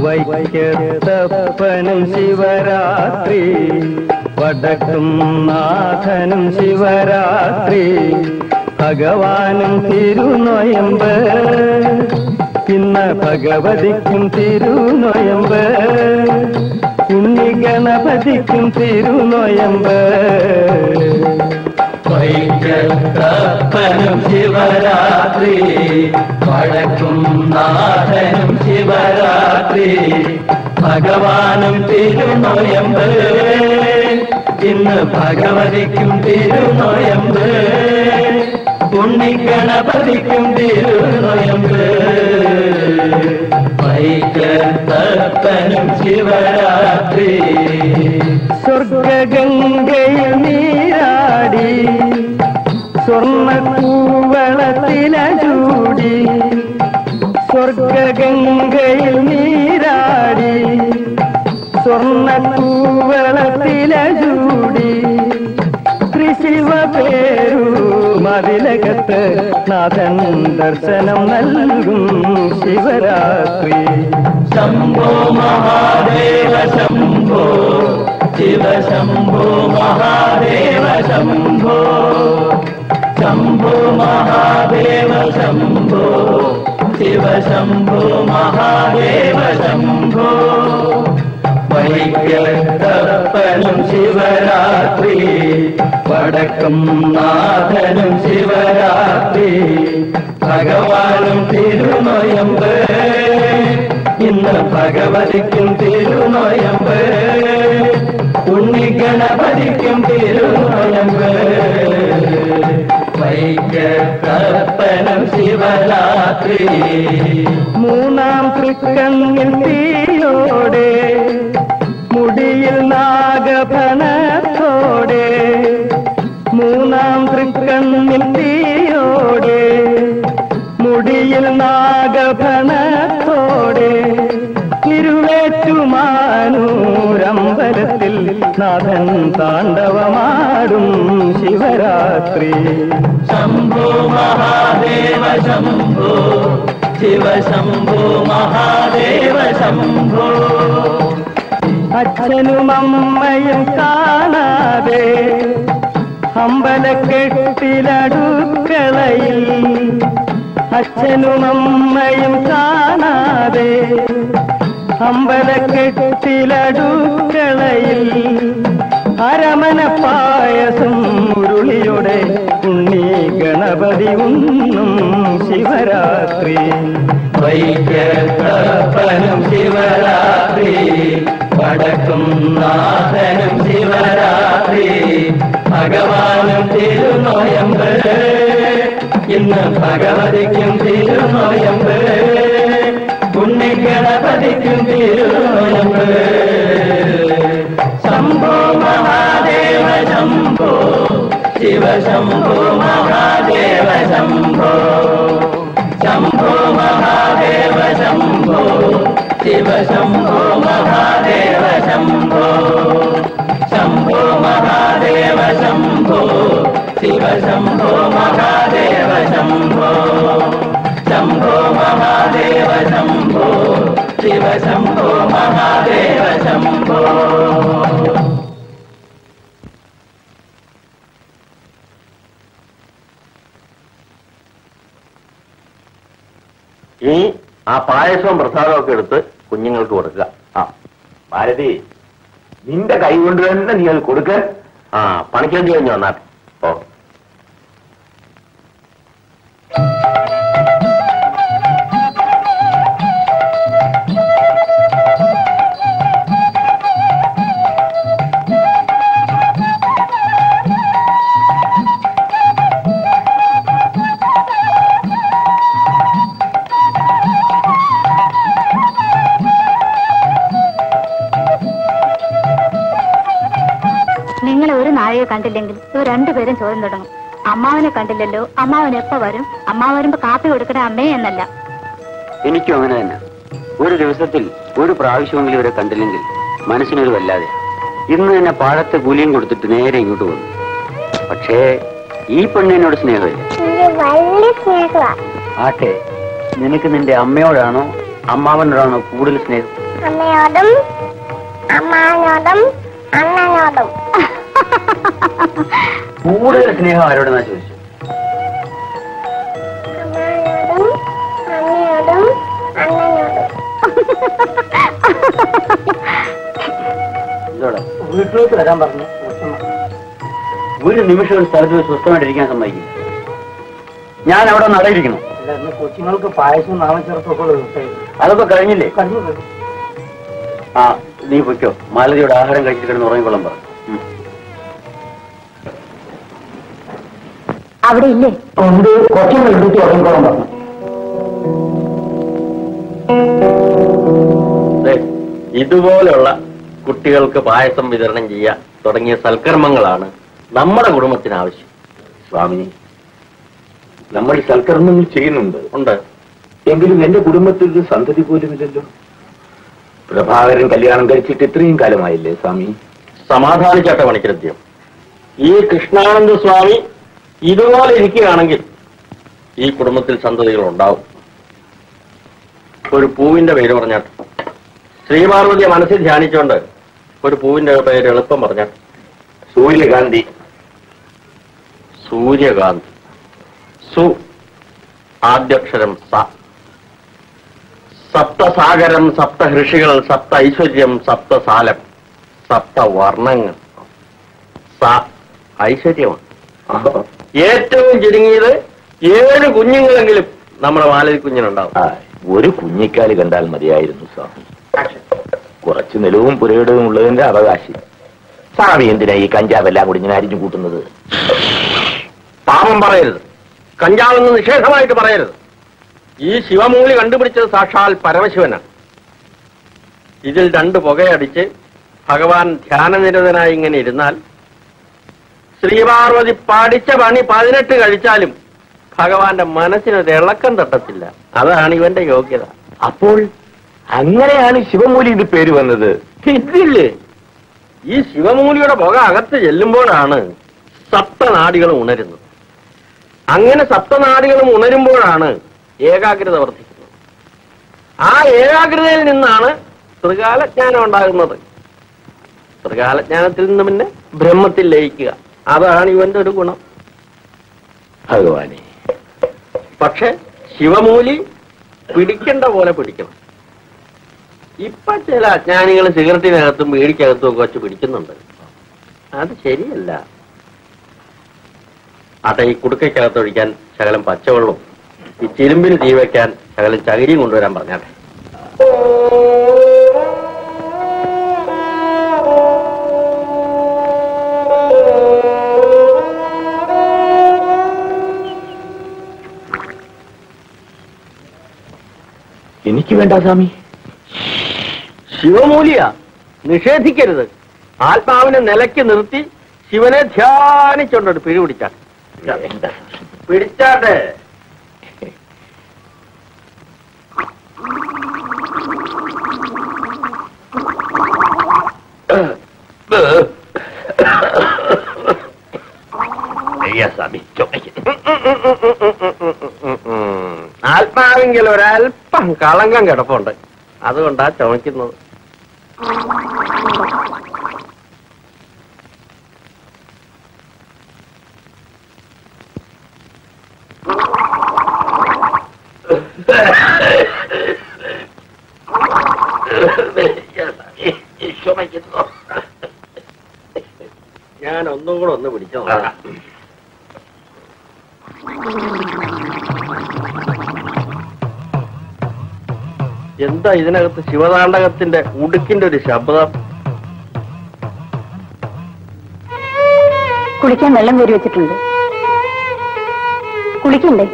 വൈക്കത്തപ്പനും ശിവരാത്രി വടക്കും നാഥനും ശിവരാത്രി ഭഗവാനും തിരുനൊയമ്പ് ഇന്ന് ഭഗവതിക്കും തിരുനൊയമ്പ് ഉണ്ണി ഗണപതിക്കും തിരുനൊയമ്പ് വൈക്കത്തപ്പനും ശിവരാത്രി വടക്കും നാഥനും ശിവരാത്രി ഭഗവാനും തിരുനൊയമ്പ് ഇന്ന് ഭഗവതിക്കും തിരുനൊയമ്പ് ഉണ്ണിഗണപതിക്കും തിരുനൊയമ്പ് വൈക്കത്തപ്പനും ശിവരാത്രി സ്വർഗഗംഗയിൽ നീരാടി സ്വർണ്ണക്കൂവളത്തില ചൂടി സ്വർഗഗംഗയിൽ നീരാടി സ്വർണ്ണക്കൂവളത്തില ചൂടി ത്രിശിവ പേരു മതിലകത്ത് നാഥൻ ദർശനം നൽകും ശിവരാത്രി ശംഭോ മഹാദേവ ശംഭോ ശിവ ശംഭോ മഹാദേവ ശംഭോ ശംഭോ മഹാദേവ ശംഭോ ശിവ ശംഭോ മഹാദേവ ശംഭോ വൈക്കത്തപ്പനും ശിവരാത്രി വടക്കും നാഥനും ശിവരാത്രി ഭഗവാനും തിരുനൊയമ്പ് ഇന്ന് ഭഗവതിക്കും തിരുനൊയമ്പ് ഉണ്ണി ഗണപതിക്കും തിരുനൊയമ്പ് വൈക്കത്തപ്പനും ശിവരാത്രി മൂന്നാം തൃക്കണ്ണിൽ തീയോടെ മുടിയിൽ നാഗഭണത്തോടെ മൂന്നാം തൃക്കണ്ണിൽ തീയോടെ മുടിയിൽ നാഗഭണത്തോടെ തിരുവേറ്റുമാനൂരമ്പലത്തിൽ നാഥൻ താണ്ഡവമാടും ശിവരാത്രി ശംഭോ മഹാദേവ ശംഭോ ശിവ ശംഭോ മഹാദേവ ശംഭോ അച്ഛനും അമ്മയും കാണാതെ അമ്പലക്കെട്ടിലടുക്കളയിൽ അച്ഛനും അമ്മയും കാണാതെ അമ്പലക്കെട്ടിലടുക്കളയിൽ അരമന പായസം ഉരുളിയുടെ ഉണ്ണി ഗണപതി ഉണ്ണും ശിവരാത്രി വൈക്കത്തപ്പനും ശിവരാത്രി വടക്കും നാഥനും ശിവരാത്രി ഭഗവാനും തിരുനോയമ്പ് ഇന്ന് ഭഗവതിക്കും തിരുനോയമ്പ് ഉണ്ണിഗണപതിക്കും തിരുനോയമ്പ് ശംഭോ മഹാദേവ ശംഭോ ശിവ ശംഭോ മഹാദേവ ശംഭോ ശംഭോ മഹാദേവ ശംഭോ ശിവ ശംഭോ മഹാദേവ ശംഭോ ശംഭോ മഹാദേവ ശംഭോ ശിവ ശംഭോ മഹാദേവ ശംഭോ ശംഭോ മഹാദേവ ശംഭോ ശിവ ശംഭോ മഹാദേവ ശംഭോ ഇനി ആ പായസവും പ്രസാദവും ഒക്കെ എടുത്ത് കുഞ്ഞുങ്ങൾക്ക് കൊടുക്കുക ആ ഭാരതി നിന്റെ കൈ കൊണ്ട് തന്നെ നീ അത് കൊടുക്ക ആ പണിക്കേണ്ടി കഴിഞ്ഞു വന്നാട്ടെ ഓ നിങ്ങളെ ഒരു നാഴിക കണ്ടില്ലെങ്കിൽ ഇവർ രണ്ടുപേരും ചോദ്യം തുടങ്ങും അമ്മാവനെ കണ്ടില്ലല്ലോ അമ്മാവൻ എപ്പോ വരും അമ്മാവൻ വരുമ്പോ കാപ്പി കൊടുക്കണ അമ്മേ എന്നല്ല എനിക്കും അങ്ങനെ തന്നെ ഒരു ദിവസത്തിൽ ഒരു പ്രാവശ്യമെങ്കിലും ഇവരെ കണ്ടില്ലെങ്കിൽ മനസ്സിനൊരു വല്ലാതെ ഇന്ന് തന്നെ പാഴത്തെ കൂലിയും കൊടുത്തിട്ട് നേരെ ഇങ്ങോട്ട് വന്നു പക്ഷേ ഈ പെണ്ണിനോട് സ്നേഹമില്ല എനിക്ക് വലിയ സ്നേഹമാ ആട്ടെ നിനക്ക് നിന്റെ അമ്മയോടാണോ അമ്മാവനോടാണോ കൂടുതൽ സ്നേഹം അമ്മയോടും അമ്മാനോടും അണ്ണനോടും കൂടുതൽ സ്നേഹം ആരോടെന്നാ ചോദിച്ചു അമ്മാനോടും അമ്മയോടും അണ്ണനോടും എന്തോടെ വീട്ടിലേക്ക് വരാൻ പറഞ്ഞു ഒരു നിമിഷം ഒരു സ്ഥലത്ത് പോയി സ്വസ്ഥമായിട്ടിരിക്കാൻ സമ്മതിക്കില്ല ഞാൻ അവിടെ നടയിരിക്കണം അല്ല ഇന്ന് കൊച്ചുങ്ങൾക്ക് പായസവും നാമച്ചേർത്തൊക്കെ ഉള്ള ദിവസമായിരുന്നു അതൊക്കെ കഴിഞ്ഞില്ലേ കഴിഞ്ഞു കഴിഞ്ഞു. ആ നീ പൊയ്ക്കോ മാലതിയുടെ ആഹാരം കഴിച്ചിട്ട് കിടന്ന് ഉറങ്ങിക്കൊള്ളാൻ പറ ഉം. അവിടെ ഇല്ലേ ഉണ്ട് കൊച്ചുങ്ങൾ എടുത്ത് ഉറങ്ങിക്കോളാൻ പറഞ്ഞു ദേ, ഇതുപോലുള്ള കുട്ടികൾക്ക് പായസം വിതരണം ചെയ്യുക തുടങ്ങിയ സൽക്കർമ്മങ്ങളാണ് നമ്മുടെ കുടുംബത്തിന് ആവശ്യം സ്വാമിനി നമ്മൾ സൽക്കർമ്മങ്ങൾ ചെയ്യുന്നുണ്ട് ഉണ്ട് എങ്കിലും എന്റെ കുടുംബത്തിൽ ഒരു സന്തതി പോലുമില്ലല്ലോ പ്രഭാകരൻ കല്യാണം കഴിച്ചിട്ട് ഇത്രയും കാലമായില്ലേ സ്വാമി സമാധാനിച്ചാട്ട പണിക്കരത്യം ഈ കൃഷ്ണാനന്ദ സ്വാമി ഇതുപോലെ ഇരിക്കുകയാണെങ്കിൽ ഈ കുടുംബത്തിൽ സന്തതികൾ ഉണ്ടാവും ഒരു പൂവിന്റെ പേര് പറഞ്ഞാട്ട് ശ്രീപാർവതിയെ മനസ്സിൽ ധ്യാനിച്ചുകൊണ്ട് ഒരു പൂവിന്റെ പേര് എളുപ്പം പറഞ്ഞാട്ട് സൂര്യകാന്തി സൂര്യകാന്തി സു ആദ്യക്ഷരം സ സപ്തസാഗരം സപ്തഹൃഷികൾ സപ്ത ഐശ്വര്യം സപ്തസാലം സപ്തവർണ്ണങ്ങൾ സ ഐശ്വര്യമാണ് ഏറ്റവും ചുരുങ്ങിയത് ഏഴ് കുഞ്ഞുങ്ങളെങ്കിലും നമ്മുടെ മാലതി കുഞ്ഞിനുണ്ടാവും ആ, ഒരു കുഞ്ഞിക്കാല് കണ്ടാൽ മതിയായിരുന്നു സ്വാമി കുറച്ച് നിലവും പുരയിടവും ഉള്ളതിന്റെ അവകാശി സ്വാമി എന്തിനാ ഈ കഞ്ചാവെല്ലാം കൂടി ഇങ്ങനെ അരിഞ്ഞു കൂട്ടുന്നത് പാപം പറയരുത് കഞ്ചാവെന്ന് നിഷേധമായിട്ട് പറയരുത് ഈ ശിവമൂലി കണ്ടുപിടിച്ചത് സാക്ഷാൽ പരമശിവനാണ് ഇതിൽ രണ്ട് പുകയടിച്ച് ഭഗവാൻ ധ്യാനനിരതനായി ഇങ്ങനെ ഇരുന്നാൽ ശ്രീപാർവതി പഠിച്ച പണി പതിനെട്ട് കഴിച്ചാലും ഭഗവാന്റെ മനസ്സിനൊരു ഇളക്കം തട്ടത്തില്ല അതാണ് ഇവന്റെ യോഗ്യത അപ്പോൾ അങ്ങനെയാണ് ശിവമൂലി ഇത് പേര് വന്നത് ഇതില്ലേ ഈ ശിവമൂലിയുടെ പുക അകത്ത് ചെല്ലുമ്പോഴാണ് സപ്തനാടികളും ഉണരുന്നത് അങ്ങനെ സപ്തനാടികളും ഉണരുമ്പോഴാണ് ഏകാഗ്രത വർദ്ധിക്കുന്നത് ആ ഏകാഗ്രതയിൽ നിന്നാണ് ത്രികാലജ്ഞാനം ഉണ്ടാകുന്നത് ത്രികാലജ്ഞാനത്തിൽ നിന്ന് പിന്നെ ബ്രഹ്മത്തിൽ ലയിക്കുക അതാണ് ഇവന്റെ ഒരു ഗുണം ഭഗവാനെ പക്ഷെ ശിവമൂലി പിടിക്കേണ്ട പോലെ പിടിക്കണം ഇപ്പൊ ചില അജ്ഞാനികൾ സിഗരറ്റിനകത്തും ബീഡിക്കകത്തും ഒക്കെ വെച്ച് പിടിക്കുന്നുണ്ട് അത് ശരിയല്ല ആട്ടെ ഈ കുടുക്കയ്ക്കകത്ത് ഒഴിക്കാൻ ശകലം പച്ചവെള്ളവും ഈ ചിരുമ്പിന് തീ വെക്കാൻ ശകലം ചകിരിയും കൊണ്ടുവരാൻ പറഞ്ഞാട്ടെ എനിക്ക് വേണ്ട സ്വാമി ശിവമൂലിയ നിഷേധിക്കരുത് ആത്മാവിനെ നിലയ്ക്ക് നിർത്തി ശിവനെ ധ്യാനിച്ചോണ്ടൊരു പിടി പിടിച്ചാട്ടെ വേണ്ട. പിടിച്ചാട്ടെ വയ്യ സ്വാമി ചുമയ്ക്കുന്നു. ആത്മാവെങ്കിൽ ഒരല്പം കളങ്കം കിടപ്പുണ്ട് അതുകൊണ്ടാ ചുമക്കുന്നത് വയ്യ സ്വാമി, ചുമയ്ക്കുന്നു. ഞാൻ ഒന്നും കൂടെ ഒന്ന് പിടിച്ചു ആ. നോക്കാം എന്താ ഇതിനകത്ത് ശിവതാണ്ഡകത്തിന്റെ ഉടുക്കിന്റെ ഒരു ശബ്ദം കുളിക്കാൻ വെള്ളം കോരി വെച്ചിട്ടുണ്ട് കുളിക്കണ്ടേ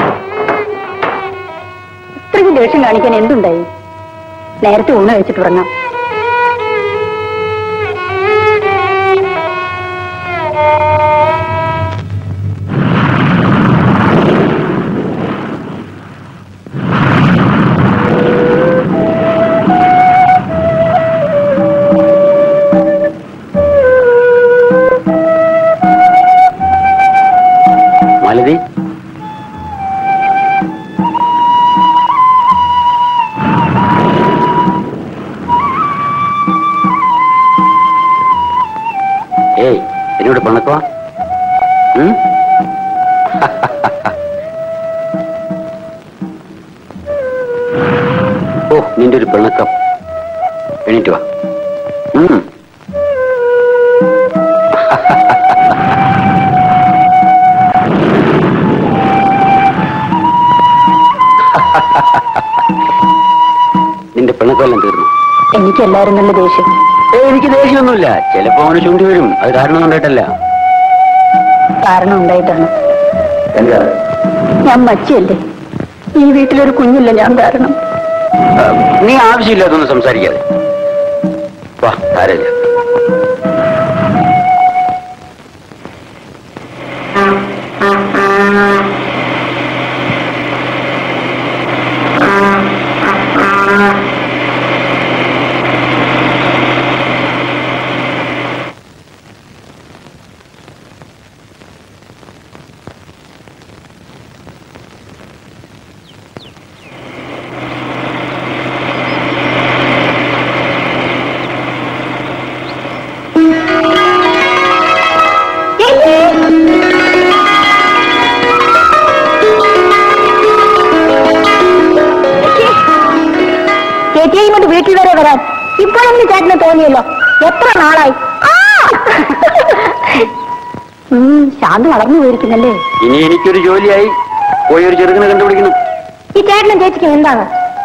ഇത്രയ്ക്ക് ദേഷ്യം കാണിക്കാൻ എന്തുണ്ടായി നേരത്തെ ഊണ് കഴിച്ചിട്ട് ഉറങ്ങാം മാലതി ഇവിടെ പിണക്കോ ഉം? ഓ നിന്റെ ഒരു പിണക്കം എണീറ്റ് വാ ഉം. നിന്റെ പിണക്കെല്ലാം തീർന്നു എനിക്ക് എല്ലാരും നല്ല ദേഷ്യം ഏയ്, എനിക്ക് ദേഷ്യമൊന്നുമില്ല ചിലപ്പോ അവന് ചൂണ്ടി വരും അത് കാരണം കൊണ്ടിട്ടല്ല കാരണം ഉണ്ടായിട്ടാണ് എന്താ ഞാൻ മച്ചിയല്ലേ ഈ വീട്ടിലൊരു കുഞ്ഞില്ല ഞാൻ കാരണം നീ ആവശ്യമില്ലാതൊന്നും സംസാരിക്കാതെ വാ ആരല്ല ചേച്ചിയെ ഇങ്ങോട്ട് വീട്ടിൽ വരെ വരാൻ ഇപ്പോഴെങ്കിലും ചേട്ടന് തോന്നിയല്ലോ എത്ര നാളായി ആ! ഉം, ശാന്ത വളർന്നു പോയിരിക്കുന്നല്ലേ ഇനി എനിക്കൊരു ജോലിയായി പോയി ഒരു ചെറുക്കനെ കണ്ടുപിടിക്കണം ഈ ചേട്ടനും ചേച്ചിക്കും എന്താണ്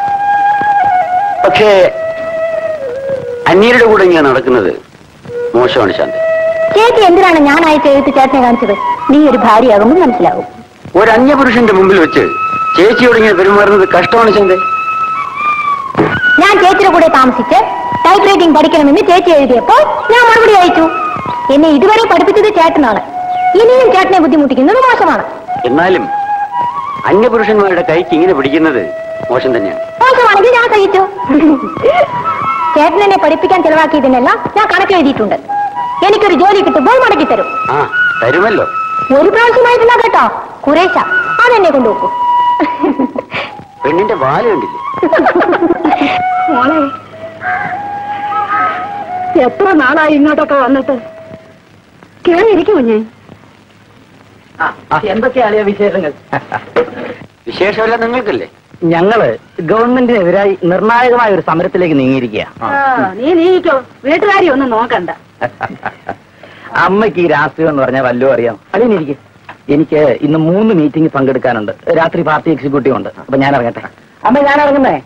പക്ഷേ അന്യരുടെ കൂടെ ഇങ്ങനെ നടക്കുന്നത് മോശമാണ് ശാന്തി ചേച്ചി എന്തിനാണ് ഞാൻ അയച്ച എഴുത്ത് ചേട്ടനെ കാണിച്ചത് നീ ഒരു ഭാര്യയാകുമ്പോൾ മനസ്സിലാകും ഒരു അന്യപുരുഷന്റെ മുമ്പിൽ വെച്ച് ചേച്ചിയോട് ഇങ്ങനെ പെരുമാറുന്നത് കഷ്ടമാണ് ശാന്തി ഞാൻ ചേച്ചിയുടെ കൂടെ താമസിച്ച് ടൈപ്പ് റൈറ്റിംഗ് പഠിക്കണമെന്ന് ചേച്ചി എഴുതിയപ്പോൾ ഞാൻ മറുപടി അയച്ചു എന്നെ ഇതുവരെ പഠിപ്പിച്ചത് ചേട്ടനാണ് ഇനിയും ചേട്ടനെ ബുദ്ധിമുട്ടിക്കുന്നത് മോശമാണ് എന്നാലും അന്യപുരുഷന്മാരുടെ കൈക്ക് ഇങ്ങനെ പിടിക്കുന്നത് മോശം തന്നെയാണ് മോശമാണെങ്കിൽ ഞാൻ സഹിച്ചു ചേട്ടൻ എന്നെ പഠിപ്പിക്കാൻ ചെലവാക്കിയതിനെല്ലാം ഞാൻ കണക്ക് എഴുതിയിട്ടുണ്ട് എനിക്കൊരു ജോലി കിട്ടുമ്പോൾ മടക്കി തരും ആ തരുമല്ലോ ഒരു പ്രാവശ്യമായിട്ടില്ല കേട്ടോ കുറേശ അതെന്നെ കൊണ്ടുപോക്കൂ പെണ്ണിന്റെ വാല് കണ്ടില്ലേ മോളെ എത്ര നാളായി ഇങ്ങോട്ടൊക്കെ വന്നിട്ട് കേറിയിരിക്കും കുഞ്ഞേ എന്തൊക്കെയാണ് വിശേഷങ്ങൾ വിശേഷമല്ല നിങ്ങൾക്കല്ലേ ഞങ്ങള് ഗവൺമെന്റിനെതിരായി നിർണായകമായ ഒരു സമരത്തിലേക്ക് നീങ്ങിയിരിക്കുക നീ നീക്കോ വീട്ടുകാരി ഒന്നും നോക്കണ്ട അമ്മയ്ക്ക് ഈ രാഷ്ട്രീയം എന്ന് പറഞ്ഞാൽ വല്ലതും അറിയാം അളിയനിരിക്കും എനിക്ക് ഇന്ന് മൂന്ന് മീറ്റിംഗ് പങ്കെടുക്കാനുണ്ട് രാത്രി പാർട്ടി എക്സിക്യൂട്ടീവ് ഉണ്ട് അപ്പൊ ഞാൻ ഇറങ്ങട്ടെ അമ്മ ഞാൻ ഇറങ്ങുന്നേ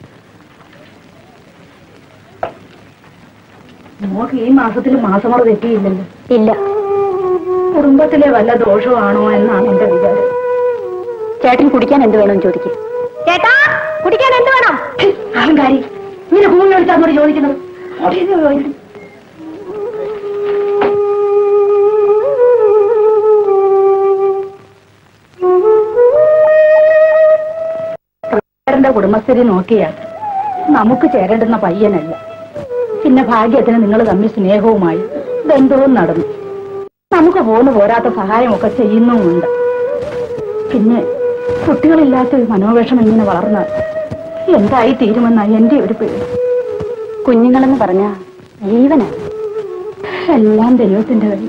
മോക്ക് ഈ മാസത്തിൽ മാസമുറ തെറ്റിയില്ലല്ലോ ഇല്ല കുടുംബത്തിലെ വല്ല ദോഷമാണോ എന്നാണ് എന്റെ വിചാരം ചേട്ടൻ കുടിക്കാൻ എന്ത് വേണം ചോദിക്കും ചേട്ടാ കുടിക്കാൻ എന്ത് വേണം അഹങ്കാരി ഇങ്ങനെ ഭൂമി എടുത്ത് അങ്ങോട്ട് ചോദിക്കുന്നത് അവിടെ ചോദിക്കും ചേട്ടന്റെ കുടുംബസ്ഥരെ നോക്കിയാൽ നമുക്ക് ചേരേണ്ടുന്ന പയ്യനല്ല പിന്നെ ഭാഗ്യത്തിന് നിങ്ങൾ തമ്മിൽ സ്നേഹവുമായി ബന്ധവും നടന്നു നമുക്ക് പോന്ന് പോരാത്ത സഹായമൊക്കെ ചെയ്യുന്നുമുണ്ട് പിന്നെ കുട്ടികളില്ലാത്ത ഒരു മനോവേഷം ഇങ്ങനെ വളർന്നാൽ എന്തായി തീരുമെന്നാണ് എന്റെ ഒരു പേടി കുഞ്ഞുങ്ങളെന്ന് പറഞ്ഞ ജീവനാണ് എല്ലാം ദൈവത്തിന്റെ വഴി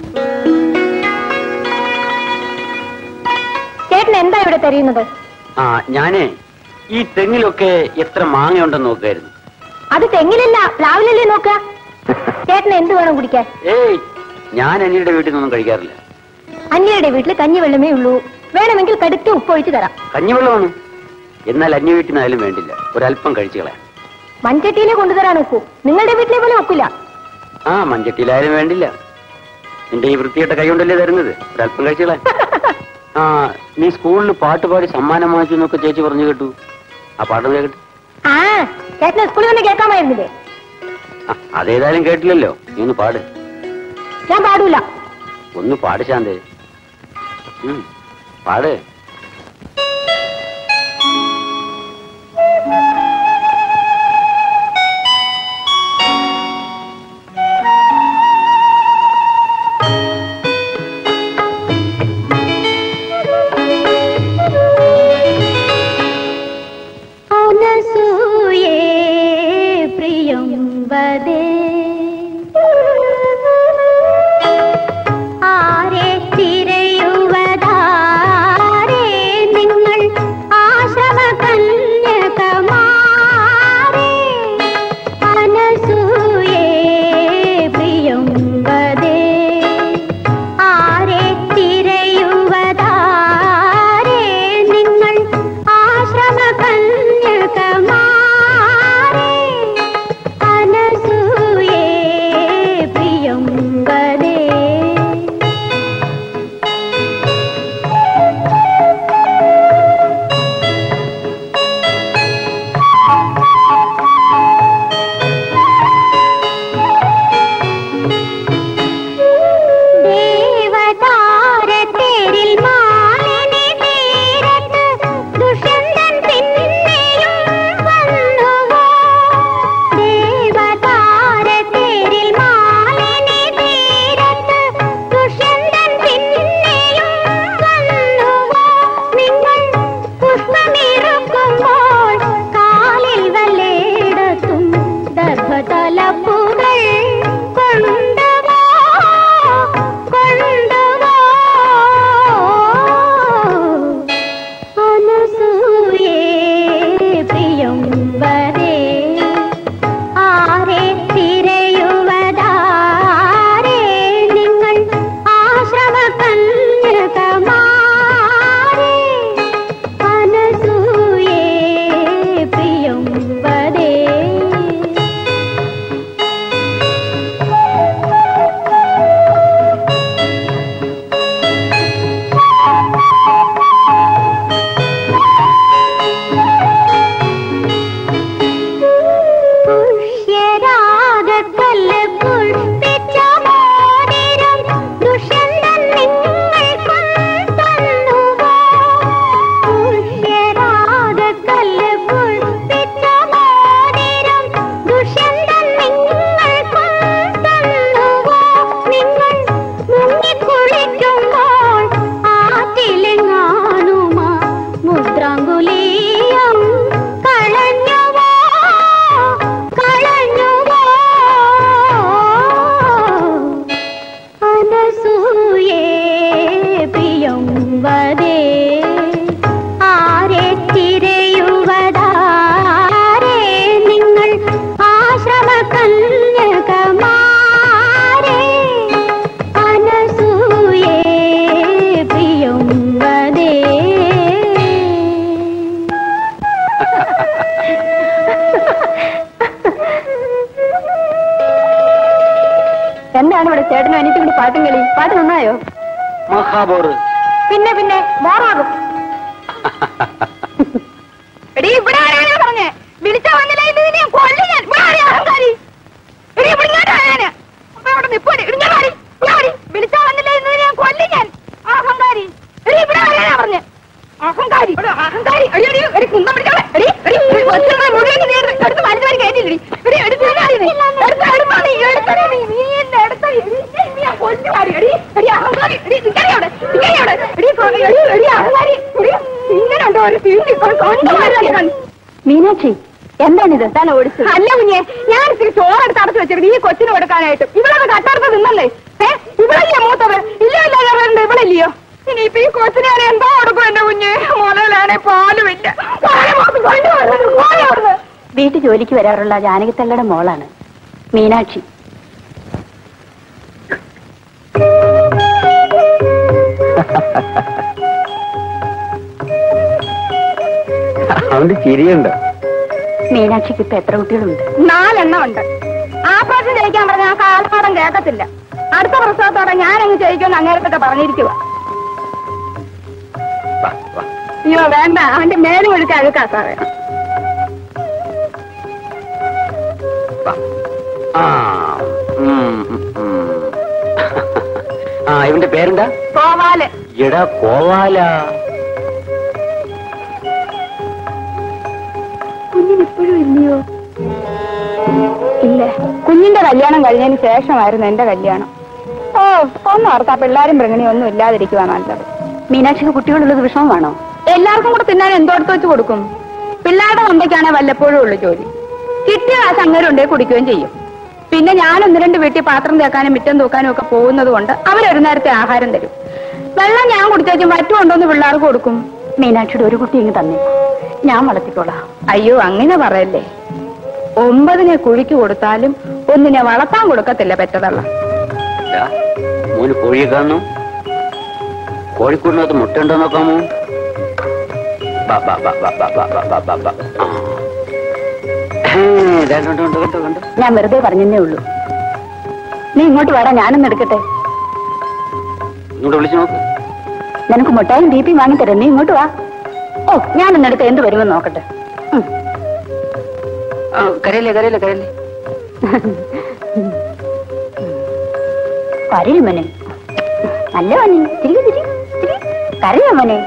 ചേട്ടൻ എന്താ ഇവിടെ തരുന്നത് ആ ഞാനേ ഈ തെങ്ങിലൊക്കെ എത്ര മാങ്ങയുണ്ടെന്ന് നോക്കായിരുന്നു അത് തെങ്ങിലല്ല പ്ലാവിലല്ലേ നോക്ക ചേട്ടൻ എന്ത് വേണം കുടിക്കാൻ ഏയ് ഞാൻ അനിയുടെ വീട്ടിൽ നിന്നൊന്നും കഴിക്കാറില്ല അന്യയുടെ വീട്ടിൽ കഞ്ഞി വെള്ളമേ ഉള്ളൂ വേണമെങ്കിൽ കടുത്ത ഉപ്പൊഴിച്ച് തരാം കഞ്ഞിവെള്ളമാണ് എന്നാൽ അന്യ വീട്ടിൽ നിന്നായാലും വേണ്ടില്ല ഒരല്പം കഴിച്ചു കളയാം മൺചട്ടിയിലെ കൊണ്ടുതരാൻ ഒക്കൂ നിങ്ങളുടെ വീട്ടിലെ പോലെ ഒക്കില്ല ആ മൺചട്ടിയിലായാലും വേണ്ടില്ല നിന്റെ ഈ വൃത്തികെട്ട കൈ കൊണ്ടല്ലേ തരുന്നത് ഒരല്പം കഴിച്ചു കളയാം ആ നീ സ്കൂളിൽ പാട്ട് പാടി സമ്മാനം വാങ്ങിച്ചു എന്നൊക്കെ ചേച്ചി പറഞ്ഞു കേട്ടു ആ പാട്ട് കേട്ടെ ആ ചേട്ടനെ സ്കൂളിൽ വന്ന് കേൾക്കാമായിരുന്നില്ലേ ആ, അതേതായാലും കേട്ടില്ലല്ലോ നീ ഒന്ന് പാട് ഞാൻ പാടൂല ഒന്ന് പാട് ശാന്തേ ഉം, പാട് അനസൂയേ പ്രിയം വദേ എന്താണ് ഇവിടെ ചേട്ടനും അനിയത്തും കൂടി പാട്ടും കളി പാട്ട് നന്നായോ മഹാബോറ് പിന്നെ പിന്നെ മോറാകും എടീ ഇവിടെ ആരാണ് പറഞ്ഞേ വിളിച്ചാ വന്നില്ല ഇത് നിന്നെ ഞാൻ കൊല്ലും ഞാൻ ഇവിടെ ആരെയാ അഹങ്കാരി എടീ ഇവിടെ ഇങ്ങോട്ടാ ഞാന് അപ്പൊ അവിടെ നിപ്പോടി ഇടിഞ്ഞ മാറി മാറി വിളിച്ചാ വന്നില്ല ഇന്ന് ഞാൻ കൊല്ലും ഞാൻ ആ അഹങ്കാരി എടീ ഇവിടെ ആരാണ് പറഞ്ഞേ അഹങ്കാരി ഇവിടെ അഹങ്കാരി എടി എടി എടി കുന്തം പിടിക്കാതെ എടി എടി എടി കൊച്ചുങ്ങളെ മുഴുവൻ നീ എടുത്ത് എടുത്ത് വലിച്ചു വലി കയറ്റിയില്ലടി എടി എടുത്ത് തരാടി നീ എടുത്ത് എടുത്താ നീ എടുത്തടി നീ നീ എന്നെ എടുത്തടി എടി നീ ഞാൻ കൊല്ലു മാറി എടി എടി അഹങ്കാരി എടി നിക്കടി അവിടെ നിക്കടി അവിടെ എടി കൊ- എടി എടി അഹങ്കാരി എടി ഇങ്ങനെ ഉണ്ടോ ഒരു തീണ്ടി കൊണ്ടുപോയി മീനാക്ഷി എന്താണിത് തന്നെ ഓടിച്ചു അല്ല കുഞ്ഞെ ഞാൻ ഇത്തിരി ചോറെടുത്ത് അടച്ചു വെച്ചിട്ട് ഈ കൊച്ചിന് കൊടുക്കാനായിട്ട് ഇവളത് കട്ടടുത്ത് നിന്നല്ലേ ഏ ഇവളല്ലേ മൂത്തത് ഇല്ല ഇല്ല ഇവളുണ്ട് ഇവളില്ലയോ ഇനിയിപ്പോ ഈ കൊച്ചിനെ ഞാൻ എന്താ കൊടുക്കും എന്റെ കുഞ്ഞ് മുതലാണെ പാലുമില്ല പാല് മാത്രം കൊണ്ടുവരുന്നത് പോയവിടുന്ന് വീട്ടു ജോലിക്ക് വരാറുള്ള ജാനകിത്തള്ളയുടെ മോളാണ് മീനാക്ഷി അവന്റെ ചിരിയുണ്ട് മീനാക്ഷിക്ക് ഇപ്പൊ എത്ര കുട്ടികളുണ്ട് നാലെണ്ണം ഉണ്ട് ആ പ്രാവശ്യം ജയിക്കാൻ പറഞ്ഞ ആ കാലപാഠം കേൾക്കത്തില്ല അടുത്ത പ്രസവത്തോടെ ഞാൻ അങ്ങ് ജയിക്കുമെന്ന് അങ്ങേരത്തൊക്കെ പറഞ്ഞിരിക്കുക അയ്യോ വേണ്ട അവന്റെ മേലും ഒഴുക്ക അഴുക്കാ സാറേ ആ ഉം, ഉം, ഉം. ആ ഇവന്റെ പേരെന്താ പോവാല് എടാ കോവാല കുഞ്ഞിനിപ്പോഴും ഇല്ലയോ ഇല്ല കുഞ്ഞിന്റെ കല്യാണം കഴിഞ്ഞതിന് ശേഷമായിരുന്നു എന്റെ കല്യാണം ഓ ഒന്നും ഓർത്താ പിള്ളേരും മൃഗണി ഒന്നും ഇല്ലാതിരിക്കുവാ നല്ലത് മീനാക്ഷിക്ക് കുട്ടികളുള്ളത് വിഷമമാണോ എല്ലാവർക്കും കൂടെ തിന്നാൻ എന്തോടത്ത് വെച്ച് കൊടുക്കും പിള്ളേരുടെ കൊണ്ടൊക്കെയാണെ വല്ലപ്പോഴും ഉള്ളു ജോലി കിട്ടിയ കാശ് അങ്ങനെ ഉണ്ടേ കുടിക്കുകയും ചെയ്യും പിന്നെ ഞാൻ ഒന്ന് രണ്ട് വീട്ടിൽ പാത്രം തേക്കാനും മിറ്റം തൂക്കാനും ഒക്കെ പോകുന്നത് കൊണ്ട് അവരൊരു നേരത്തെ ആഹാരം തരും വെള്ളം ഞാൻ കുടിച്ചേച്ചും വറ്റുകൊണ്ടോന്ന് പിള്ളേർക്ക് കൊടുക്കും മീനാക്ഷിയുടെ ഒരു കുട്ടി ഇങ്ങ് തന്നെ ഞാൻ വളർത്തിക്കോളാം അയ്യോ അങ്ങനെ പറയല്ലേ ഒമ്പതിനെ കുഴിക്ക് കൊടുത്താലും ഒന്നിനെ വളർത്താൻ കൊടുക്കത്തില്ല പെറ്റതള്ള ദാ, മോന് കോഴിയെ കാണുന്നു കോഴിക്കൂടിനകത്ത് മുട്ടയുണ്ടോ നോക്കാമോ ബാ, ബാ, ബാ, ബാ, ബാ, ബാ, ബാ, ബാ, ബാ, ബാ. ആ. ഹേ, ദാ കണ്ടോ, കണ്ടോ, കണ്ടോ, കണ്ടോ. ഞാൻ വെറുതെ പറഞ്ഞേ ഉള്ളൂ നീ ഇങ്ങോട്ട് വാടാ ഞാനൊന്ന് എടുക്കട്ടെ ഇങ്ങോട്ട് വിളിച്ചു നോക്ക് നിനക്ക് മുട്ടായും ബി പി വാങ്ങിത്തരാം നീ ഇങ്ങോട്ട് വാ ഓ ഞാനൊന്നെടുത്ത് എന്ത് വരുമെന്ന് നോക്കട്ടെ ഉം. ആ, കരയില്ലേ കരയില്ലേ കരയില്ലേ കരയും മോനെ നല്ല മോനെ തിരികെ തിരി തിരി കരയോ മോനെ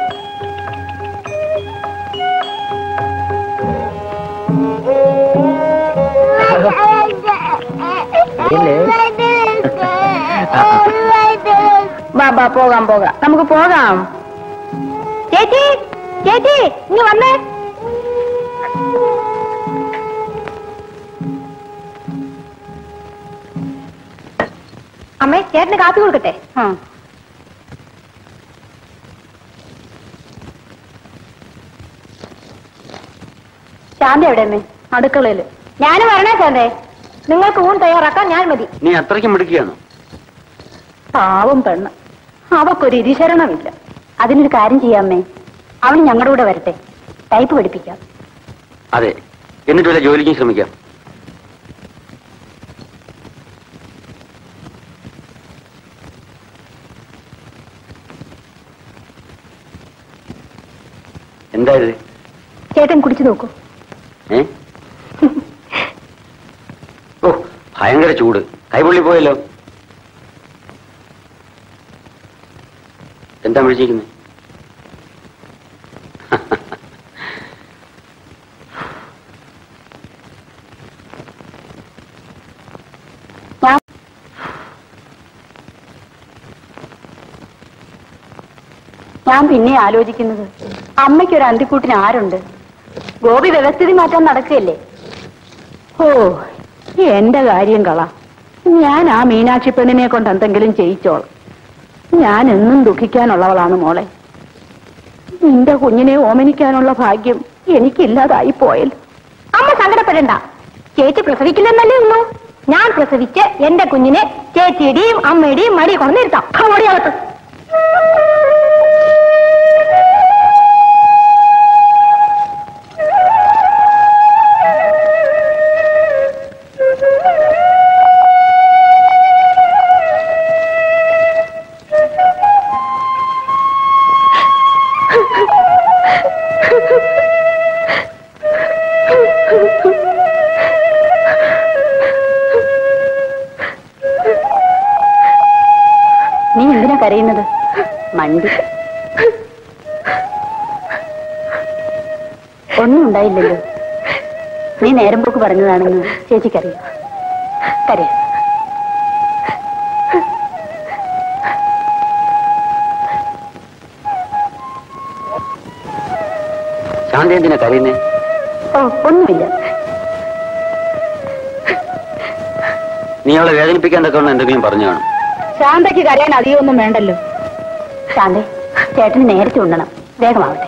വാ വാ പോകാം പോകാം നമുക്ക് പോകാം ചേച്ചി ചേച്ചി ഇനി വന്നേ അമ്മേ ചേട്ടന് കാപ്പി കൊടുക്കട്ടെ ആ ശാന്തി എവിടെ അമ്മേ അടുക്കളയില് ഞാനും വരണേ ചേട്ടേ നിങ്ങൾക്ക് ഊൺ തയ്യാറാക്കാൻ ഞാൻ മതി നീ അത്രയ്ക്ക് മിടുക്കിയാണോ പാവം പെണ്ണ് അവക്കൊരു ഇരിശരണമില്ല അതിനൊരു കാര്യം ചെയ്യാമേ അവൾ ഞങ്ങളുടെ കൂടെ വരട്ടെ ടൈപ്പ് പഠിപ്പിക്കാം അതെ എന്നിട്ട് വല്ല ജോലിക്കും ശ്രമിക്കാം എന്താ ഇത് ചേട്ടൻ കുടിച്ചു നോക്കൂ ഏ ഓ ഭയങ്കര ചൂട് കൈപൊള്ളി പോയല്ലോ എന്താ വിളിച്ചിരിക്കുന്നത് ഞാൻ ഞാൻ പിന്നെ ആലോചിക്കുന്നത് അമ്മയ്ക്കൊരു അന്തിക്കൂട്ടിന് ആരുണ്ട് ഗോപി വ്യവസ്ഥിതി മാറ്റാൻ നടക്കുകയല്ലേ ഓ എന്റെ കാര്യം കള ഞാൻ ആ മീനാക്ഷി പെണ്ണിനെ കൊണ്ട് എന്തെങ്കിലും ചെയ്യിച്ചോളാം ഞാൻ എന്നും ദുഃഖിക്കാനുള്ളവളാണ് മോളെ നിന്റെ കുഞ്ഞിനെ ഓമനിക്കാനുള്ള ഭാഗ്യം എനിക്കില്ലാതായി പോയല്ലോ അമ്മ സങ്കടപ്പെടണ്ട ചേച്ചി പ്രസവിക്കില്ലെന്നല്ലേ ഉള്ളൂ ഞാൻ പ്രസവിച്ച് എന്റെ കുഞ്ഞിനെ ചേച്ചിയുടെയും അമ്മയുടെയും മടി കൊണ്ടിരുത്താം ഓടിയാകത്ത് കരയുന്നത് മണ്ടി ഒന്നും ഉണ്ടായില്ലല്ലോ നീ നേരം പോക്ക് പറഞ്ഞതാണെന്ന് ചേച്ചിക്കറിയാം കരയ ശാന്തി എന്തിനാ കരയുന്നേ ഓ ഒന്നുമില്ല നീ അവളെ വേദനിപ്പിക്കാൻ തക്കവണ്ണം എന്തെങ്കിലും പറഞ്ഞു കാണും ശാന്തയ്ക്ക് കരയാൻ അധികമൊന്നും വേണ്ടല്ലോ ശാന്തേ ചേട്ടന് നേരത്തെ ഉണ്ണണം വേഗമാവട്ടെ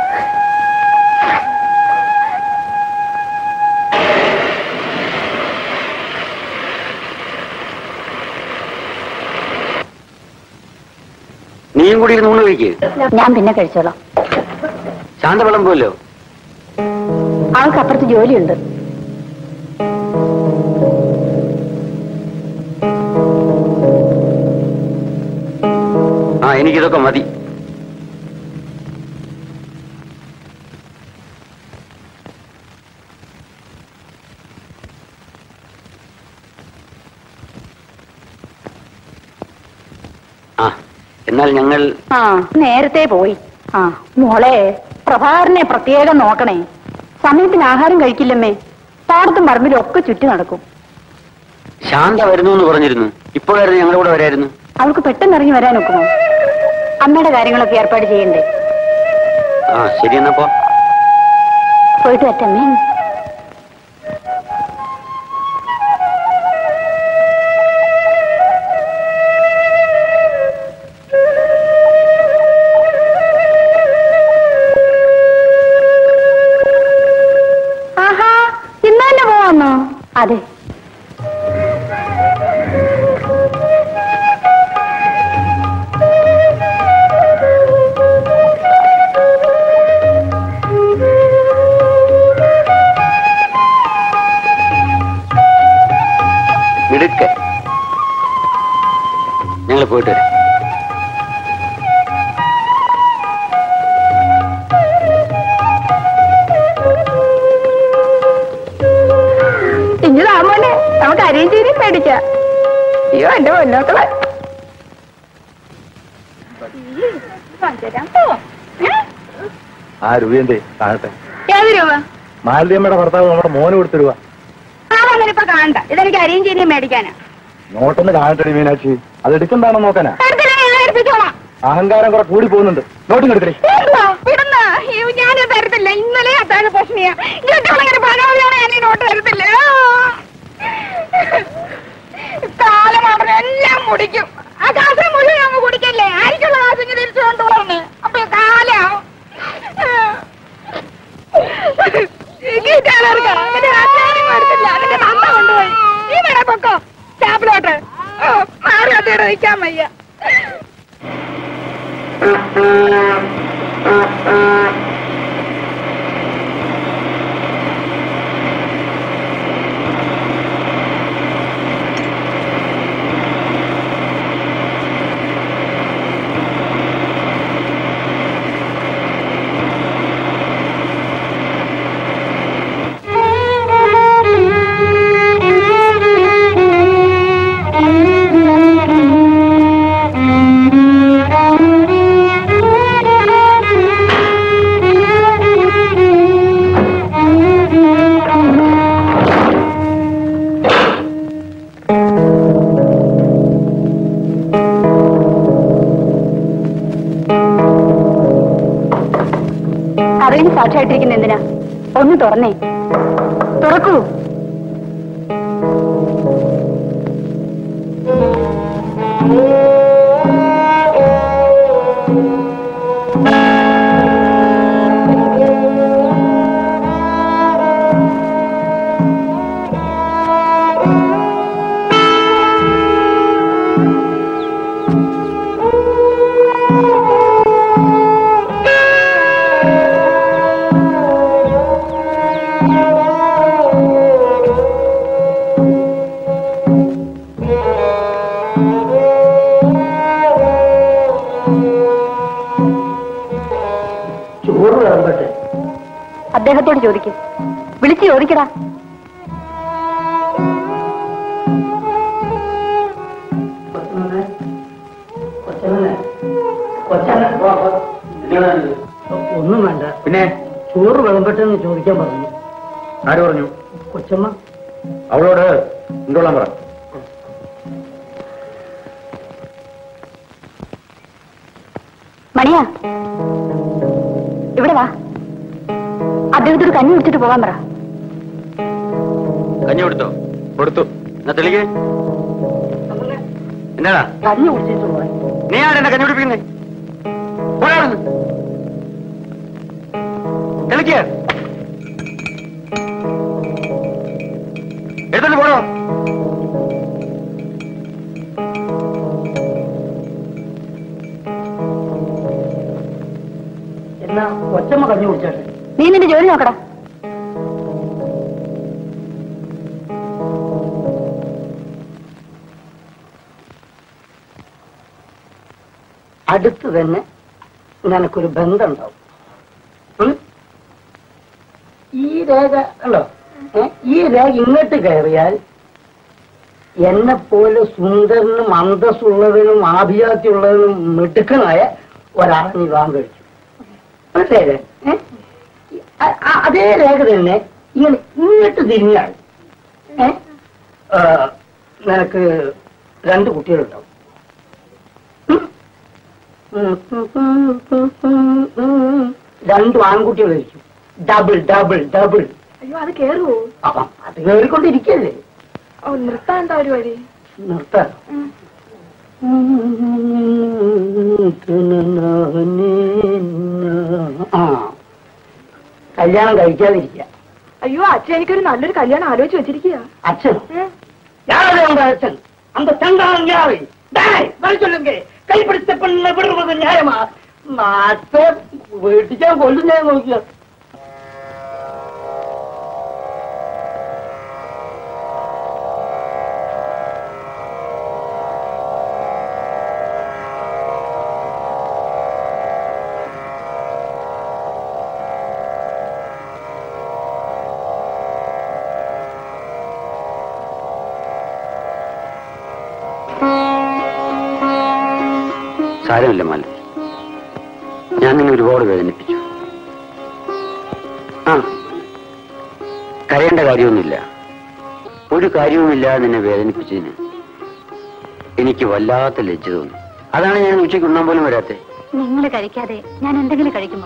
നീയും കൂടി ഇരുന്ന് ഊണ് കഴിക്ക് ഞാൻ പിന്നെ കഴിച്ചോളാം ശാന്ത വിളമ്പുമല്ലോ അവൾക്ക് അപ്പുറത്ത് ജോലിയുണ്ട് ആ എനിക്കിതൊക്കെ മതി ആ എന്നാൽ ഞങ്ങൾ ആ നേരത്തെ പോയി ആ മോളെ പ്രഭാകരനെ പ്രത്യേകം നോക്കണേ സമയത്തിന് ആഹാരം കഴിക്കില്ലമ്മേ പാടത്തും പറമ്പിലും ഒക്കെ ചുറ്റി നടക്കും ശാന്ത വരുന്നു എന്ന് പറഞ്ഞിരുന്നു ഇപ്പോഴായിരുന്നു ഞങ്ങളുടെ കൂടെ വരായിരുന്നു അവൾക്ക് പെട്ടെന്ന് ഇറങ്ങി വരാൻ ഒക്കുമോ അമ്മയുടെ കാര്യങ്ങളൊക്കെ ഏർപ്പാട് ചെയ്യണ്ടേ ആ ശരി എന്നപ്പോ പോയിട്ട് പറ്റമ്മേ ആഹാ ഇന്ന് തന്നെ പോവാന്നോ അതെ മിടുക്ക ഞങ്ങൾ പോയിട്ട് വരാം ഇനി താമോനെ നമുക്ക് അരിയും ചീരിയും മേടിക്കാം അയ്യോ എന്റെ പൊന്നോക്കളെ ആ രൂപ എന്തേ കാണട്ടെ ഏത് രൂപ മാലതിയമ്മയുടെ ഭർത്താവ് നമ്മുടെ മോന് കൊടുത്ത രൂപ അതൊന്നും ഇപ്പൊ കാണണ്ട ഇതെനിക്ക് അരിയും ചീരിയും മേടിക്കാനാ നോട്ടൊന്ന് കാണട്ടെ മീനാക്ഷി അത് എടുക്കണ്ടാണോ നോക്കാനാ തരത്തില്ല ഞാൻ എടുപ്പിച്ചോളാം അഹങ്കാരം കുറെ കൂടി പോകുന്നുണ്ട് നോട്ടും എടുക്കണേ എന്താ? വിടുന്ന അയ്യോ, ഞാനത് തരത്തില്ല ഇന്നലെ അത്താഴ പ്രശ്നയാ ഇങ്ങനെ പരാതിയാണ് ഞാൻ ഈ നോട്ട് തരത്തില്ല കാലമാണ് എല്ലാം മുടിക്കും ആ കാശ് മുഴുവൻ അങ്ങ് കുടിക്കല്ലേ ആയിരിക്കുള്ള കാശ് ഇങ്ങനെ തിരിച്ചു കൊണ്ടുപോകുന്നു അപ്പൊ കാലാവും കൊണ്ടുപോയി നീ വേണേ പൊക്കോ സ്റ്റാപ്പിലോട്ട് മാറി അതേടെ നിൽക്കാൻ വയ്യ അറിവിന് സാക്ഷിയായിട്ടിരിക്കുന്ന എന്തിനാ ഒന്ന് തുറന്നേ തുറക്കൂ ചോറ് വിളമ്പട്ടെ അദ്ദേഹത്തോട് ചോദിക്കും വിളിച്ചു ചോദിക്കടാ കൊച്ചമനെ കൊച്ചമനെ ഒന്നും വേണ്ട പിന്നെ ചോറ് വിളമ്പട്ടെന്ന് ചോദിക്കാൻ പറഞ്ഞു ആര് പറഞ്ഞു കൊച്ചമ്മ അവളോട് ഉണ്ടോളാൻ പറ മണിയാ ഇവിടെ വാ അദ്ദേഹത്തോട് കഞ്ഞി കുടിച്ചിട്ട് പോകാൻ പറ കഞ്ഞി കൊടുത്തോ കൊടുത്തു എന്നാ തെളിക്കേ എന്നാടാ കഞ്ഞി കുടിച്ചിട്ട് പോവാൻ നീ ആരെന്നെ കഞ്ഞി കുടിപ്പിക്കുന്നേ തെളിക്ക എടുത്തോണ്ട് പോണോ എന്നാ കൊച്ചമ്മ കഞ്ഞി കുടിച്ചോട്ടെ നീ നിന്റെ ജോലി നോക്കടാ അടുത്ത് തന്നെ നിനക്കൊരു ബന്ധമുണ്ടാവും ഉം? ഈ രേഖ ഉണ്ടോ ഏ? ഈ രേഖ ഇങ്ങോട്ട് കയറിയാൽ എന്നെ പോലെ സുന്ദരനും അന്തസ്സുള്ളവനും ആഭിജാത്യമുള്ളവനും മിടുക്കനായ ഒരാളെ നീ വിവാഹം കഴിച്ചു മനസ്സിലായില്ലേ ഏ? അ- അ- അതേ രേഖ തന്നെ ഇങ്ങനെ ഇങ്ങോട്ട് തിരിഞ്ഞാൽ ഏ? ആ, നിനക്ക് രണ്ട് കുട്ടികളുണ്ടാവും രണ്ടും ആൺകുട്ടികളായിരിക്കും ഡബിൾ ഡബിൾ ഡബിൾ അയ്യോ അത് കേറുവോ അപ്പം അത് കയറിക്കൊണ്ടിരിക്കല്ലേ ഓ നിർത്താൻ എന്താ പരിപാടി നിർത്താൻ ആ കല്യാണം കഴിക്കാതിരിക്കുക അയ്യോ അച്ഛൻ എനിക്കൊരു നല്ലൊരു കല്യാണം ആലോചിച്ച് വെച്ചിരിക്കുക அச்சன் யாரு உங்க அச்சன் அந்த சண்டாளன் யாரு டேய் வர சொல்லுங்க கைப்பிடித்த பெண்ணை விடுறது நியாயமா നാട്ടെ വീട്ടിച്ചാ കൊല്ലും ഞാൻ നോക്കിയ സാരമില്ല മാല ഞാൻ നിന്നെ ഒരുപാട് വേദനിപ്പിച്ചു ആ കരയേണ്ട കാര്യമൊന്നുമില്ല ഒരു കാര്യവുമില്ല നിന്നെ വേദനിപ്പിച്ചതിന് എനിക്ക് വല്ലാത്ത ലജ്ജ തോന്നി അതാണ് ഞാൻ ഉച്ചയ്ക്ക് ഉണ്ണാൻ പോലും വരാത്തെ നിങ്ങൾ കഴിക്കാതെ ഞാൻ എന്തെങ്കിലും കഴിക്കുമോ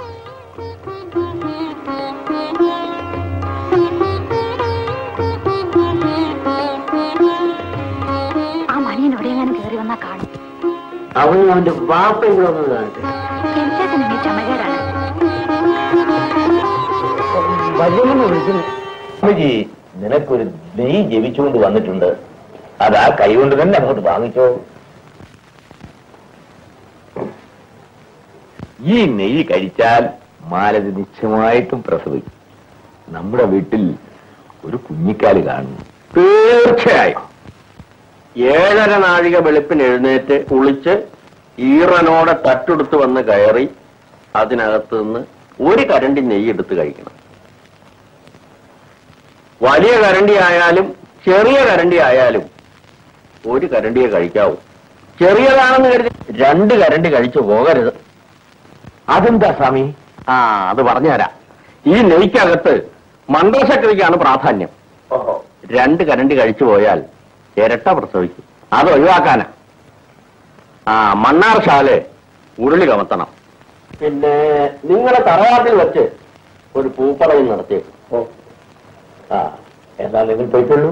ആ മണിയൻ എവിടെയെങ്ങാനും കയറി വന്നാ കാണും അവന് അവന്റെ വാപ്പയും കൂടെ ഒന്ന് കാണട്ടെ തീർച്ചയായിട്ടും നീ ചമകേടാണ് വല്യമ്മ വിളിക്കുന്നു അമ്മജി നിനക്കൊരു നെയ് ജപിച്ചുകൊണ്ട് വന്നിട്ടുണ്ട് അത് ആ കൈ കൊണ്ട് തന്നെ അങ്ങോട്ട് വാങ്ങിച്ചോ ഈ നെയ്യ് കഴിച്ചാൽ മാലതി നിശ്ചയമായിട്ടും പ്രസവിക്കും നമ്മുടെ വീട്ടിൽ ഒരു കുഞ്ഞിക്കാല് കാണും തീർച്ചയായും ഏഴര നാഴിക വെളുപ്പിന് എഴുന്നേറ്റ് കുളിച്ച് ഈറനോടെ തട്ടെടുത്ത് വന്ന് കയറി അതിനകത്ത് നിന്ന് ഒരു കരണ്ടി നെയ്യ് എടുത്ത് കഴിക്കണം വലിയ കരണ്ടി ആയാലും ചെറിയ കരണ്ടി ആയാലും ഒരു കരണ്ടിയെ കഴിക്കാവൂ ചെറിയതാണെന്ന് കരുതി രണ്ട് കരണ്ടി കഴിച്ചു പോകരുത് അതെന്താ സ്വാമി ആ അത് പറഞ്ഞുതരാം ഈ നെയ്ക്കകത്ത് മന്ത്രശക്തിക്കാണ് പ്രാധാന്യം രണ്ട് കരണ്ടി കഴിച്ചു പോയാൽ ഇരട്ട പ്രസവിക്കും അത് ഒഴിവാക്കാനാ ആ മണ്ണാർശാല് ഉരുളി കമത്തണം പിന്നെ നിങ്ങളെ തറവാട്ടിൽ വെച്ച് ഒരു പൂപ്പറയും നടത്തിയേക്കും ആ എന്നാ നിങ്ങൾ പോയിക്കൊള്ളൂ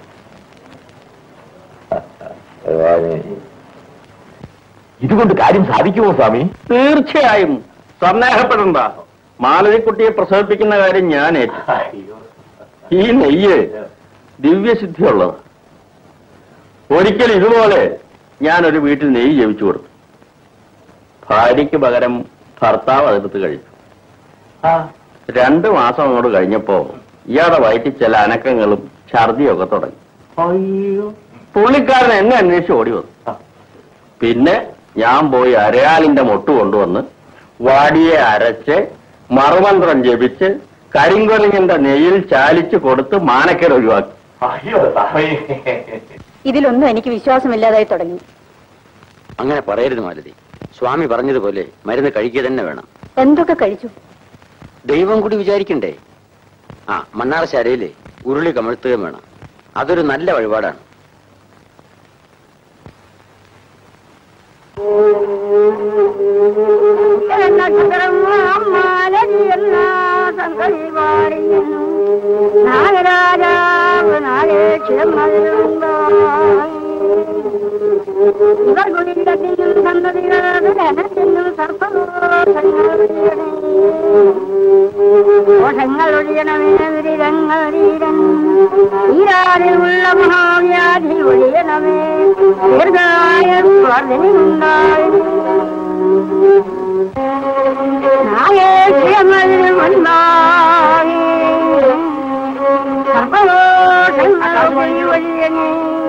ഇതുകൊണ്ട് കാര്യം സാധിക്കുമോ സ്വാമി തീർച്ചയായും സന്ദേഹപ്പെടണ്ട മാലതിക്കുട്ടിയെ പ്രസവിപ്പിക്കുന്ന കാര്യം ഞാൻ ഏറ്റു. ഈ നെയ്യ് ദിവ്യസിദ്ധിയുള്ളത് ഒരിക്കൽ ഇതുപോലെ ഞാനൊരു വീട്ടിൽ നെയ്യ് ജപിച്ചു കൊടുത്തു ഭാര്യയ്ക്ക് പകരം ഭർത്താവ് അതെടുത്ത് കഴിച്ചു ആ രണ്ടു മാസം അങ്ങോട്ട് കഴിഞ്ഞപ്പോ ഇയാളുടെ വയറ്റിൽ ചില അനക്കങ്ങളും ഛർദിയൊക്കെ തുടങ്ങി അയ്യോ പുള്ളിക്കാരൻ എന്നെ അന്വേഷിച്ച് ഓടി വന്നു പിന്നെ ഞാൻ പോയി അരയാലിന്റെ മൊട്ട് കൊണ്ടുവന്ന് വാടിയെ അരച്ച് മറുമന്ത്രം ജപിച്ച് കരിങ്കൊലിങ്ങിന്റെ നെയ്യിൽ ചാലിച്ച് കൊടുത്ത് മാനക്കര ഒഴിവാക്കി അയ്യോ സ്വാമി ഇതിലൊന്നും എനിക്ക് വിശ്വാസമില്ലാതായി തുടങ്ങി അങ്ങനെ പറയരുത് മാലതി സ്വാമി പറഞ്ഞതുപോലെ മരുന്ന് കഴിക്കുക തന്നെ വേണം എന്തൊക്കെ കഴിച്ചു ദൈവം കൂടി വിചാരിക്കണ്ടേ ആ മണ്ണാറശാലയിലെ ഉരുളി കമഴ്ത്തുകയും വേണം അതൊരു നല്ല വഴിപാടാണ് നാഗരാജാവ് നാഗേക്ഷിതം ഇവർ കുടിയിടത്തിനും സന്തതികളും ധനത്തിനും സർപ്പദോഷങ്ങളൊഴിയണേ ദോഷങ്ങൾ ഒഴിയണമേ വിരിരങ്ങൾ വീരൻ ഈരാറിലുള്ള മഹാവ്യാധി ഒഴിയണമേ ദീർഘായ വർദ്ധനയുണ്ടായി നാഗേക്ഷിതങ്ങൾ വന്നായി സർപ്പദോഷങ്ങൾ ഒഴിയണേ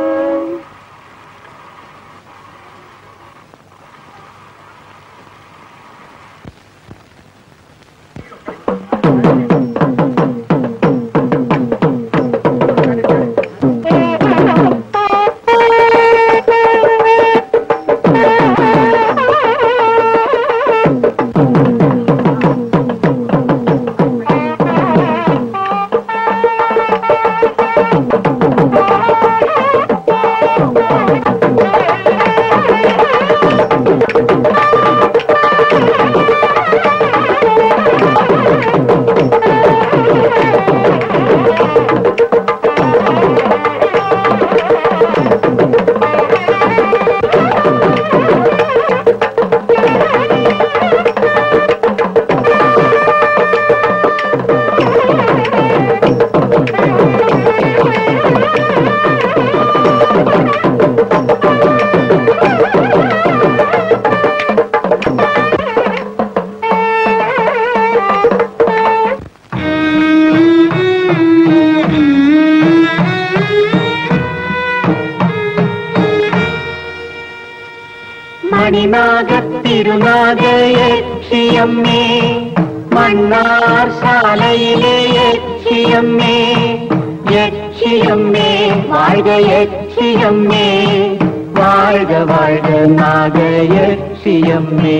മണിനാഗത്തിരുനാഗയക്ഷിയമ്മേ മണ്ണാർ ശാലയിലെ യക്ഷിയമ്മേ യക്ഷിയമ്മേ വാഴ്ക യക്ഷിയമ്മേ വാഴ്ക വാഴ്ക നാഗയക്ഷിയമ്മേ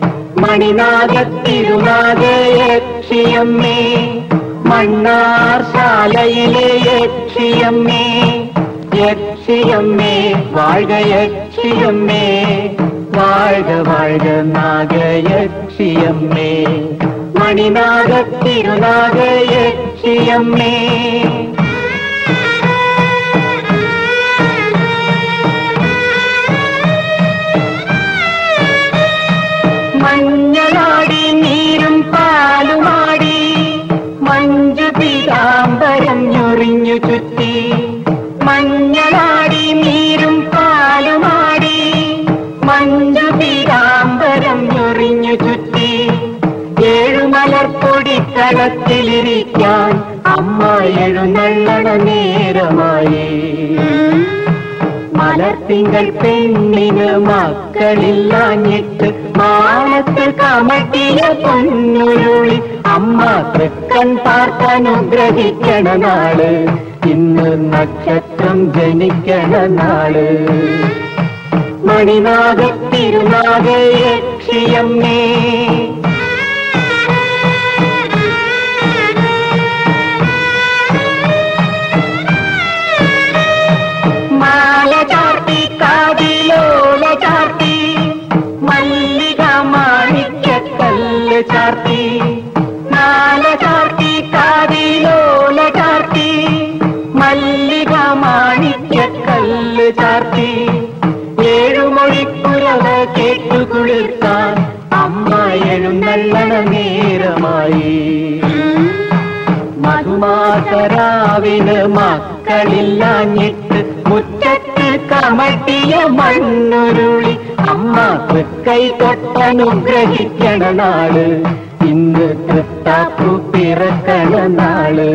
മണിനാഗത്തിരുനാഗയക്ഷിയമ്മേ മണ്ണാർ ശാലയിലെ യക്ഷിയമ്മേ യക്ഷിയമ്മേ വാഴ്ക യക്ഷിയമ്മേ വാഴ്ക വാഴ്ക നാഗയക്ഷിയമ്മേ മണിനാഗത്തിരുനാഗയക്ഷിയമ്മേ മഞ്ഞളാടി നീരും പാലുമാടി മഞ്ജു പീതാംബരം ഞൊറിഞ്ഞു ചുറ്റി മഞ്ഞളാടി നീരും പാലുമാടി മഞ്ജു പീതാംബരം ഞൊറിഞ്ഞു ചുറ്റി ഏഴുമലർപ്പൊടി കളത്തിലിരിക്കാൻ അമ്മ എഴുന്നള്ളണ നേരമായി മലർത്തിങ്കൾ പെണ്ണിന് മക്കളില്ലാഞ്ഞിട്ട് മാനത്ത് കമട്ടിയ പൊന്നുരുളി അമ്മ തൃക്കൺ പാർത്തനുഗ്രഹിക്കണ നാള് ഇന്ന് നക്ഷത്രം ജനിക്കണ നാള് മണിനാഗത്തിരുനാഗയക്ഷിയമ്മേ മാല ചാർത്തി കാതിലോല ചാർത്തി മല്ലിക മാണിക്കല്ല് ചാർത്തി മാല ചാർത്തി കാതിലോല ചാർത്തി മല്ലിക മാണിക്കല്ല് ചാർത്തി ഏഴുമൊഴിക്കുരവ കേട്ടുകുളിർക്കാൻ അമ്മ എഴുന്നള്ളണ നേരമായി മധുമാസരാവിന് മക്കളില്ലാഞ്ഞിട്ട് മുറ്റത്ത് കമട്ടിയ മണ്ണുരുളി അമ്മ കൈ തൊട്ടനുഗ്രഹിക്കണ നാള് ഇന്ന് തൃത്താപ്പു പിറക്കണ നാള്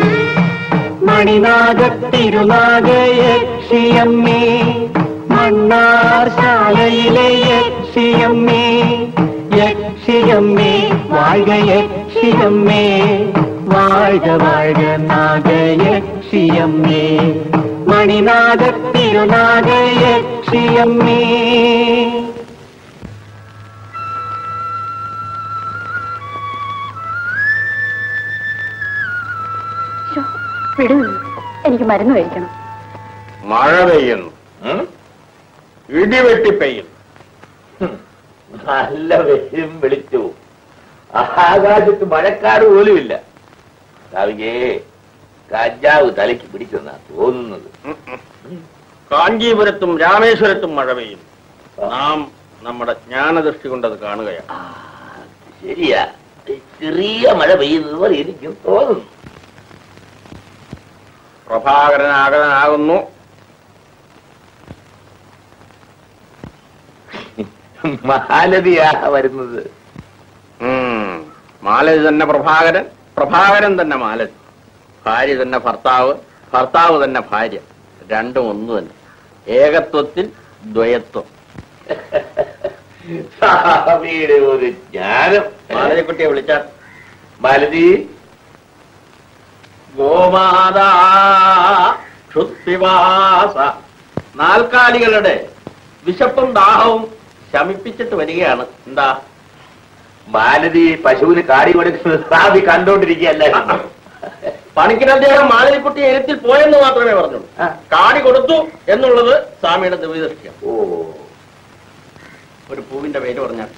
മണിനാഗത്തിരുനാഗയക്ഷിയമ്മേ മണ്ണാർ ശാലയിലെ യക്ഷിയമ്മേ യക്ഷിയമ്മേ വാഴ്ക യക്ഷിയമ്മേ വാഴ്ക വാഴ്ക നാഗയക്ഷിയമ്മേ മണിനാഗത്തിരുനാഗയക്ഷിയമ്മേ വിടൂ എനിക്ക് മരുന്ന് കഴിക്കണം മഴ പെയ്യുന്നു ഉം? ഇടിവെട്ടി പെയ്യുന്നു ഹും. നല്ല വെയിലും വെളിച്ചു ആകാശത്ത് മഴക്കാട് പോലുമില്ല കവികേ കഞ്ചാവ് തലയ്ക്ക് പിടിച്ചെന്നാ തോന്നുന്നത് കാഞ്ചീപുരത്തും രാമേശ്വരത്തും മഴ പെയ്യുന്നു നാം നമ്മുടെ ജ്ഞാനദൃഷ്ടി കൊണ്ടത് കാണുകയാണ് ആ, ശരിയാ ചെറിയ മഴ പെയ്യുന്നത് പോലെ എനിക്കും തോന്നുന്നു പ്രഭാകരനാകനാകുന്നു മാലതിയാ വരുന്നത് ഉം. മാലതി തന്നെ പ്രഭാകരൻ പ്രഭാകരൻ തന്നെ മാലതി ഭാര്യ തന്നെ ഭർത്താവ് ഭർത്താവ് തന്നെ ഭാര്യ രണ്ടും ഒന്ന് തന്നെ ഏകത്വത്തിൽ ദ്വയത്വം സ്വാമിയുടെ ഒരു ജ്ഞാനം മാലതിക്കുട്ടിയെ വിളിച്ചാൽ മാലതി ഗോമാതാ ക്ഷുത്പിവാസ നാൽക്കാലികളുടെ വിശപ്പും ദാഹവും ശമിപ്പിച്ചിട്ട് വരികയാണ് എന്താ മാലതി പശുവിന് കാടി കൊടുക്കുന്നത് സ്വാമി കണ്ടോണ്ടിരിക്കുകയല്ല പണിക്കിന് അദ്ദേഹം മാലതിക്കുട്ടി എഴുത്തിൽ പോയെന്ന് മാത്രമേ പറഞ്ഞുള്ളൂ ആ. കാടി കൊടുത്തു എന്നുള്ളത് സ്വാമിയുടെ ദിവ്യദൃഷ്ടിയാണ് ഓ ഒരു പൂവിന്റെ പേര് പറഞ്ഞാൽ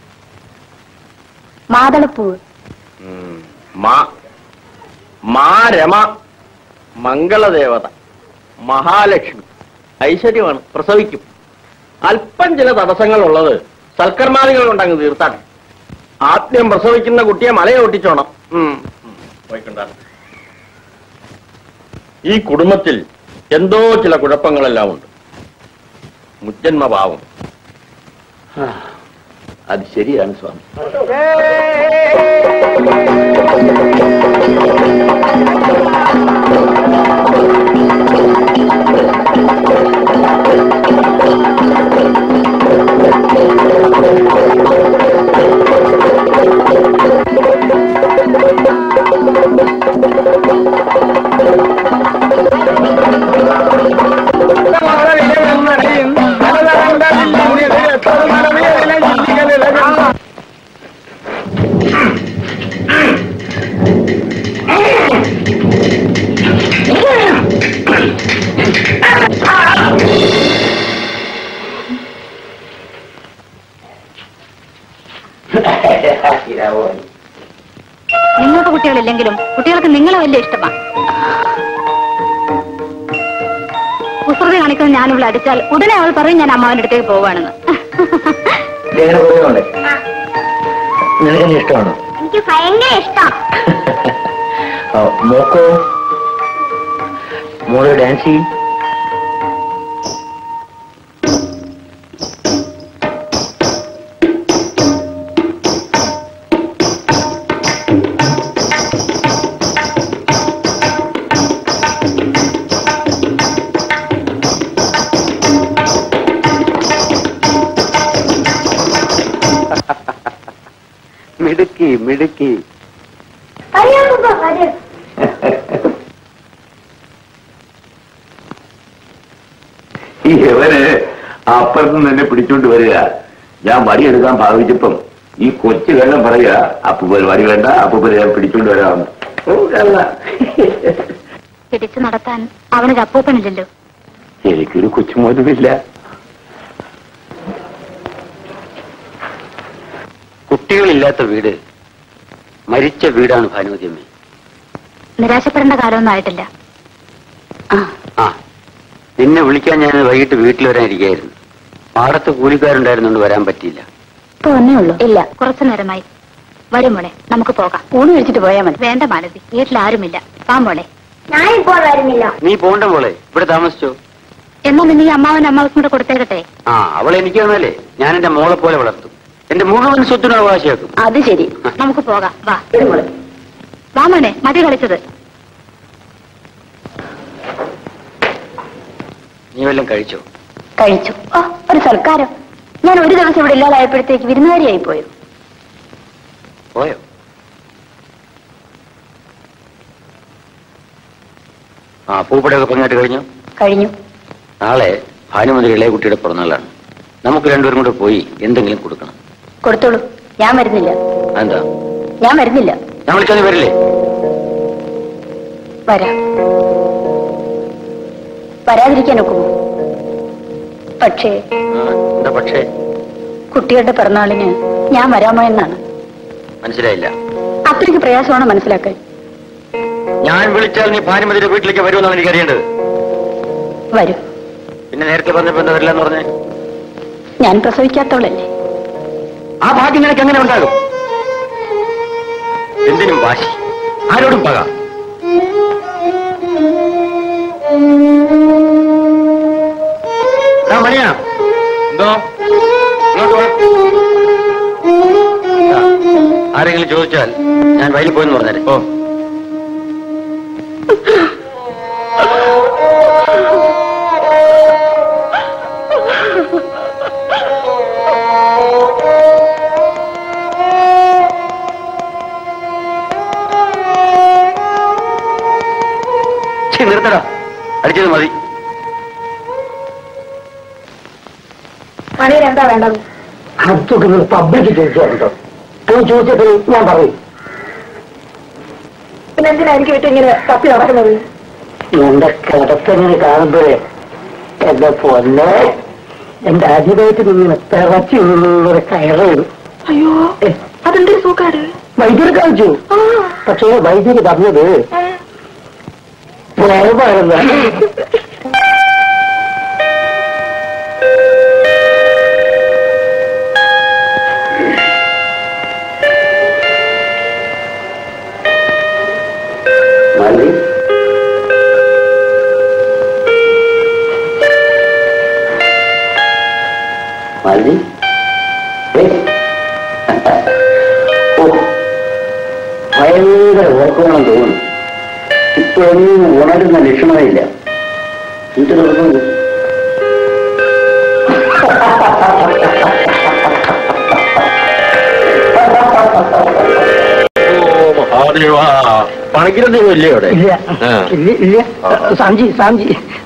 മാതളപ്പൂവ് മാ മാരമ മംഗളദേവത മഹാലക്ഷ്മി ഐശ്വര്യമാണ് പ്രസവിക്കും അല്പം ചില തടസ്സങ്ങളുള്ളത് സൽക്കർമാദികൾ കൊണ്ടങ്ങ് തീർത്താട്ടെ ആദ്യം പ്രസവിക്കുന്ന കുട്ടിയെ മലയെ ഒട്ടിച്ചോണം ഉം. ഉം. പോയിക്കൊണ്ടാണ് ഈ കുടുംബത്തിൽ എന്തോ ചില കുഴപ്പങ്ങളെല്ലാം ഉണ്ട് മുജ്ജന്മഭാവം അത് ശരിയാണ് സ്വാമി നിങ്ങൾക്ക് കുട്ടികളില്ലെങ്കിലും കുട്ടികൾക്ക് നിങ്ങളെ വലിയ ഇഷ്ടമാണ് കുസൃതി കാണിക്കുന്ന ഞാനിവിടെ അടിച്ചാൽ ഉടനെ അവൾ പറയും ഞാൻ അമ്മാവന്റെ അടുത്തേക്ക് പോവാണെന്ന് നിനക്കെന്നെ ഇഷ്ടമാണോ എനിക്ക് ഭയങ്കര ഇഷ്ടം മോക്കോ മോള് ഡാൻസ് ചെയ്യും മിടുക്കി മിടുക്കി അറിയാമോ അറിയാം ഈ ഇവന് അപ്പുറത്ത് നിന്ന് എന്നെ പിടിച്ചോണ്ട് വരിക ഞാൻ വടിയെടുക്കാൻ ഭാവിച്ചപ്പം ഈ കൊച്ചു കള്ളം പറയുക അപ്പൂപ്പൻ വടി വേണ്ട അപ്പൂപ്പൻ ഞാൻ പിടിച്ചോണ്ട് വരാമെന്ന് ഓ കള്ള പിടിച്ചു നടത്താൻ അവനൊരു അപ്പൂപ്പനില്ലല്ലോ എനിക്കൊരു കൊച്ചുമോനുമില്ല കുട്ടികളില്ലാത്ത വീട് മരിച്ച വീടാണ് ഭാനുമതി അമ്മ നിരാശപ്പെടേണ്ട കാലമൊന്നും ആയിട്ടില്ല ആ ആ നിന്നെ വിളിക്കാൻ ഞാൻ വൈകിട്ട് വീട്ടിൽ വരാനിരിക്കായിരുന്നു പാടത്ത് കൂലിക്കാരുണ്ടായിരുന്നോണ്ട് വരാൻ പറ്റിയില്ല ഇപ്പൊ വന്നേ ഉള്ളൂ ഇല്ല കുറച്ചു നേരമായി വരും മോളെ നമുക്ക് പോകാം ഊണ് കഴിച്ചിട്ട് പോയാൽ മതി വേണ്ട മാലതി വീട്ടിൽ ആരുമില്ല വാ മോളെ ഞാനിപ്പോൾ വരുന്നില്ല നീ പോണ്ട മോളെ ഇവിടെ താമസിച്ചോ എന്നാ നിന്നെ ഈ അമ്മാവൻ അമ്മാവക്കും കൂടെ കൊടുത്തേക്കട്ടെ ആ അവളെ എനിക്ക് തന്നല്ലേ ഞാൻ എന്റെ മോളെ പോലെ വളർത്തും എന്റെ മുഴുവൻ സ്വത്തിനും അവകാശമാക്കും അത് ശരി നമുക്ക് പോകാം വാ വാ മോനെ മതി കളിച്ചത് നീ വല്ലതും കഴിച്ചോ കഴിച്ചു ഓ ഒരു സൽക്കാരം ഞാൻ ഒരു ദിവസം ഇവിടെ ഇല്ലാതായപ്പോഴത്തേക്ക് വിരുന്നുകാരിയായി പോയോ പോയോ ആ പൂപ്പടയൊക്കെ പറഞ്ഞിട്ട് കഴിഞ്ഞു കഴിഞ്ഞു നാളെ ഭാനുമതി ഇളയ കുട്ടിയുടെ പിറന്നാളാണ് നമുക്ക് രണ്ടുപേരും കൂടെ പോയി എന്തെങ്കിലും കൊടുക്കണം കൊടുത്തോളൂ ഞാൻ വരുന്നില്ല എന്താ ഞാൻ വരുന്നില്ല ഞാൻ വിളിച്ചാൽ നീ വരില്ലേ വരാം വരാതിരിക്കാൻ ഒക്കുമോ പക്ഷേ എന്താ പക്ഷേ കുട്ടികളുടെ പിറന്നാളിന് ഞാൻ വരാമോ എന്നാണ് മനസ്സിലായില്ല അത്രയ്ക്ക് പ്രയാസമാണ് മനസ്സിലാക്കാൻ ഞാൻ വിളിച്ചാൽ നീ ഭാനുമതിയുടെ വീട്ടിലേക്ക് വരുമെന്നാണ് എനിക്ക് അറിയേണ്ടത് വരും പിന്നെ നേരത്തെ പറഞ്ഞപ്പോ എന്താ വരില്ലെന്ന് പറഞ്ഞേ ഞാൻ പ്രസവിക്കാത്തവളല്ലേ ആ ഭാഗ്യം നിനക്ക് എങ്ങനെ ഉണ്ടാകും എന്തിനും വാശി ആരോടും പക എടാ മണിയാ എന്തോ ഇങ്ങോട്ട് വാ. ആ, ആരെങ്കിലും ചോദിച്ചാൽ ഞാൻ വയലിൽ പോയെന്ന് പറഞ്ഞേരെ ഓ ഛീ, നിർത്തടാ അടിച്ചത് മതി മണിയിൽ എന്താ വേണ്ടത് അതൊക്കെ നിങ്ങൾ പബ്ലിക്ക് ചോദിച്ചാലുണ്ടോ പോയി ചോദിച്ചപ്പോൾ ഞാൻ പറയും പിന്നെ എന്തിനാ എനിക്ക് വിട്ട് ഇങ്ങനെ തപ്പി നടക്കുന്നത് എന്റെ കിടത്തങ്ങനെ കാണുമ്പോഴേ എന്റെ പൊന്നെ എന്റെ അടിവയറ്റിൽ ഇങ്ങനെ പിറച്ചു ഒരു കയറ് വരും അയ്യോ അതെന്തൊരു സൂക്കാട് വൈദ്യുതി കാണിച്ചു പക്ഷേ വൈദ്യുതി പറഞ്ഞത് പ്രേമാണെന്ന് മതി മതി ഏയ്. ഓ ഭയങ്കര ഉറക്കമാണെന്ന് തോന്നുന്നു ഇപ്പോഴൊന്നും ഉണരുന്ന ലക്ഷണമില്ല ഇത് തുറന്നു പണിക്കിര ദൈവം ഇല്ലേ അവിടെ ഇല്ല ആ. ഇല്ല ഇല്ല സാഞ്ചി സാഞ്ചി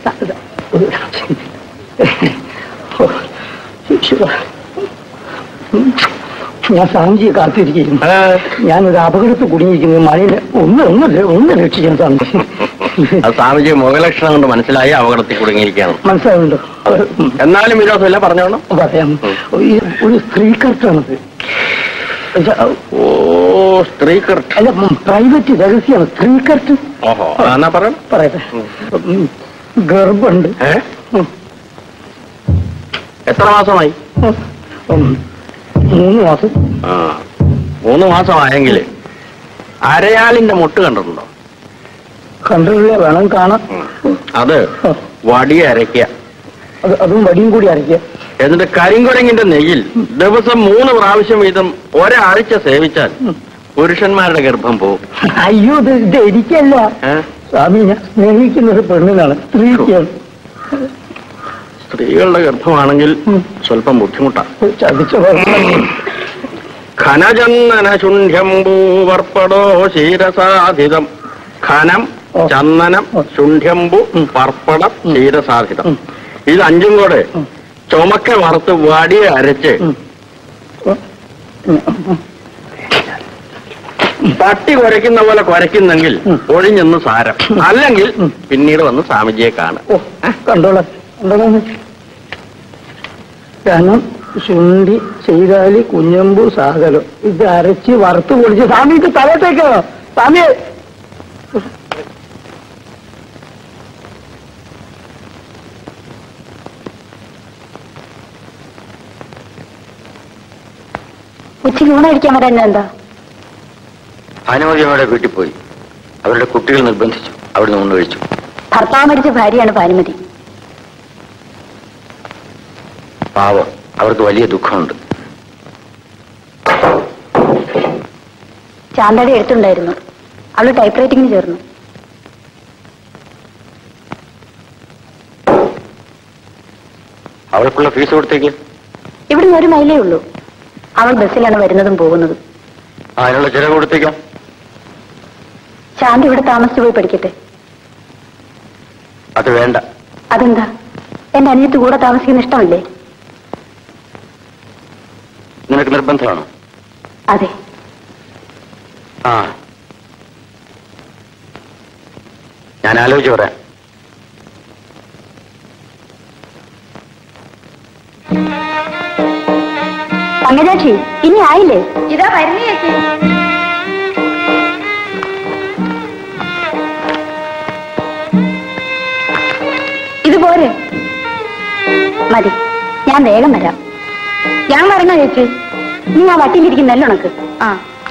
ഓ, ഈശ്വരാ. ഉം. ഞാൻ സാഞ്ചിയെ കാത്തിരിക്കുന്നു ആ. ഞാനൊരു അപകടത്തിൽ കുടുങ്ങിയിരിക്കുന്നു മണിനെ ഒന്ന് ഒന്നല്ല ഒന്ന് രക്ഷിക്കാൻ സാഞ്ചി അത് സ്വാമിജി മുഖലക്ഷണം കൊണ്ട് മനസ്സിലായി അപകടത്തിൽ കുടുങ്ങിയിരിക്കുകയാണ് മനസ്സിലാവുന്നുണ്ടോ ഉം. എന്നാലും വിരോധമില്ല പറഞ്ഞോണം പറയാം ഈ ഒരു സ്ത്രീ കർട്ടാണത് ഓ സ്ത്രീ കർട്ട് അല്ല പ്രൈവറ്റ് രഹസ്യമാണ് സ്ത്രീ കർട്ട് ഓഹോ എന്നാ പറയണം പറയട്ടെ ഉം. ഗർഭമുണ്ട് ഏ ഉം. എത്ര മാസമായി ഉം. ഉം. മൂന്ന് മാസം ആ മൂന്ന് മാസമായെങ്കിൽ അരയാലിന്റെ മുട്ട് കണ്ടിട്ടുണ്ടോ കണ്ടിട്ടില്ല വേണം കാണാം അത് വടി അരയ്ക്കുക അത് അതും വടിയും കൂടി അരയ്ക്കുക എന്നിട്ട് കരിങ്കുരങ്ങിന്റെ നെയ്യിൽ ദിവസം മൂന്ന് പ്രാവശ്യം വീതം ഒരാഴ്ച സേവിച്ചാൽ പുരുഷന്മാരുടെ ഗർഭം പോകും അയ്യോ ഇത് ഇത് എനിക്കല്ല ഏ? സ്വാമി ഞാൻ സ്നേഹിക്കുന്നത് പെണ്ണിനാണ് സ്ത്രീക്കാണ് സ്ത്രീകളുടെ ഗർഭമാണെങ്കിൽ സ്വല്പം ബുദ്ധിമുട്ടാണ് ചതിച്ച പറഞ്ഞു ഘനചന്ദന ശുണ്ഠ്യംബൂവർപ്പടോ ശീരസാധിതം ഘനം ഓ. ചന്ദനം ഓ. ശുണ്ഠ്യംബു പർപ്പടം ക്ഷീരസാധിതം ഇത് അഞ്ചും കൂടെ ചുമക്ക വറുത്ത് വടിയെ അരച്ച് പട്ടി കുരയ്ക്കുന്ന പോലെ കുരയ്ക്കുന്നെങ്കിൽ ഒഴിഞ്ഞെന്ന് സാരം അല്ലെങ്കിൽ പിന്നീട് വന്ന് സ്വാമിജിയെ കാണും ഓ കണ്ടോളാം കണ്ടോളാം ധനം ശുണ്ടി ചെയ്താലി കുഞ്ഞമ്പു സാഗരം ഇത് അരച്ച് വറുത്ത് പൊടിച്ച് സ്വാമി ഇത് തലത്തേക്കോ സ്വാമി ഉച്ചയ്ക്ക് ഊണ് കഴിക്കാൻ വരാൻ എന്താ ഭാനുമതിയമ്മയുടെ വീട്ടിൽ പോയി അവരുടെ കുട്ടികൾ നിർബന്ധിച്ചു അവിടുന്ന് ഊണ് കഴിച്ചു ഭർത്താവ് മരിച്ച ഭാര്യയാണ് ഭാനുമതി പാവം അവർക്ക് വലിയ ദുഃഖമുണ്ട് ചാന്തയുടെ എഴുത്തുണ്ടായിരുന്നു അവള് ടൈപ്പ് റൈറ്റിംഗിന് ചേർന്നു അവൾക്കുള്ള ഫീസ് കൊടുത്തേക്ക് ഇവിടുന്ന് ഒരു മൈലേ ഉള്ളൂ അവൾ ബസ്സിലാണ് വരുന്നതും പോകുന്നതും അതിനുള്ള ചിലവ് കൊടുത്തേക്കാം ശാന്തി ഇവിടെ താമസിച്ചു പോയി പഠിക്കട്ടെ അത് വേണ്ട അതെന്താ എന്റെ അനിയത്ത് കൂടെ താമസിക്കുന്ന ഇഷ്ടമല്ലേ നിനക്ക് നിർബന്ധമാണോ അതെ ആ ഞാൻ ആലോചിച്ച് പറയാം പങ്കജാക്ഷി ഇനി ആയില്ലേ ഇതാ വരുന്ന ചേച്ചി ഇത് പോരെ മതി ഞാൻ വേഗം വരാം ഞാൻ വരണോ ചേച്ചി നീ ആ വട്ടിയിലിരിക്കുന്ന നെല്ലുണക്ക് ആ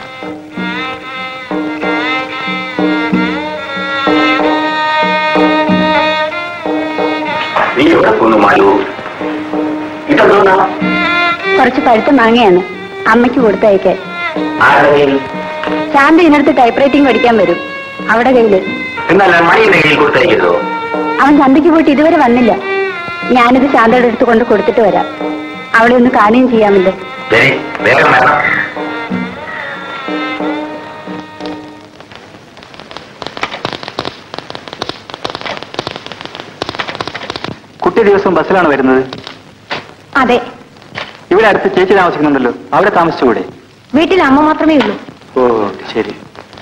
നീ എവിടെ പോന്നു മാലു ഇതെന്തോന്നാ കുറച്ച് പഴുത്ത മാങ്ങയാണ് അമ്മയ്ക്ക് കൊടുത്തയക്കാൻ ആരുടെ കയ്യിൽ ശാന്ത ഇതിനടുത്ത് ടൈപ്പ് റൈറ്റിംഗ് പഠിക്കാൻ വരും അവിടെ കയ്യില് എന്നല്ല മണിയുടെ കയ്യിൽ കൊടുത്തയക്കരുതോ അവൻ ചന്തയ്ക്ക് പോയിട്ട് ഇതുവരെ വന്നില്ല ഞാനിത് ശാന്തയുടെ അടുത്ത് കൊണ്ട് കൊടുത്തിട്ട് വരാം അവിടെ ഒന്ന് കാണുകയും ചെയ്യാമല്ലോ ശരി വേഗം വേണം കുട്ടി ദിവസവും ബസ്സിലാണ് വരുന്നത് അതെ ഇവിടെ അടുത്ത് ചേച്ചി താമസിക്കുന്നുണ്ടല്ലോ അവിടെ താമസിച്ചുകൂടെ വീട്ടിൽ അമ്മ മാത്രമേ ഉള്ളൂ ഓ ശരി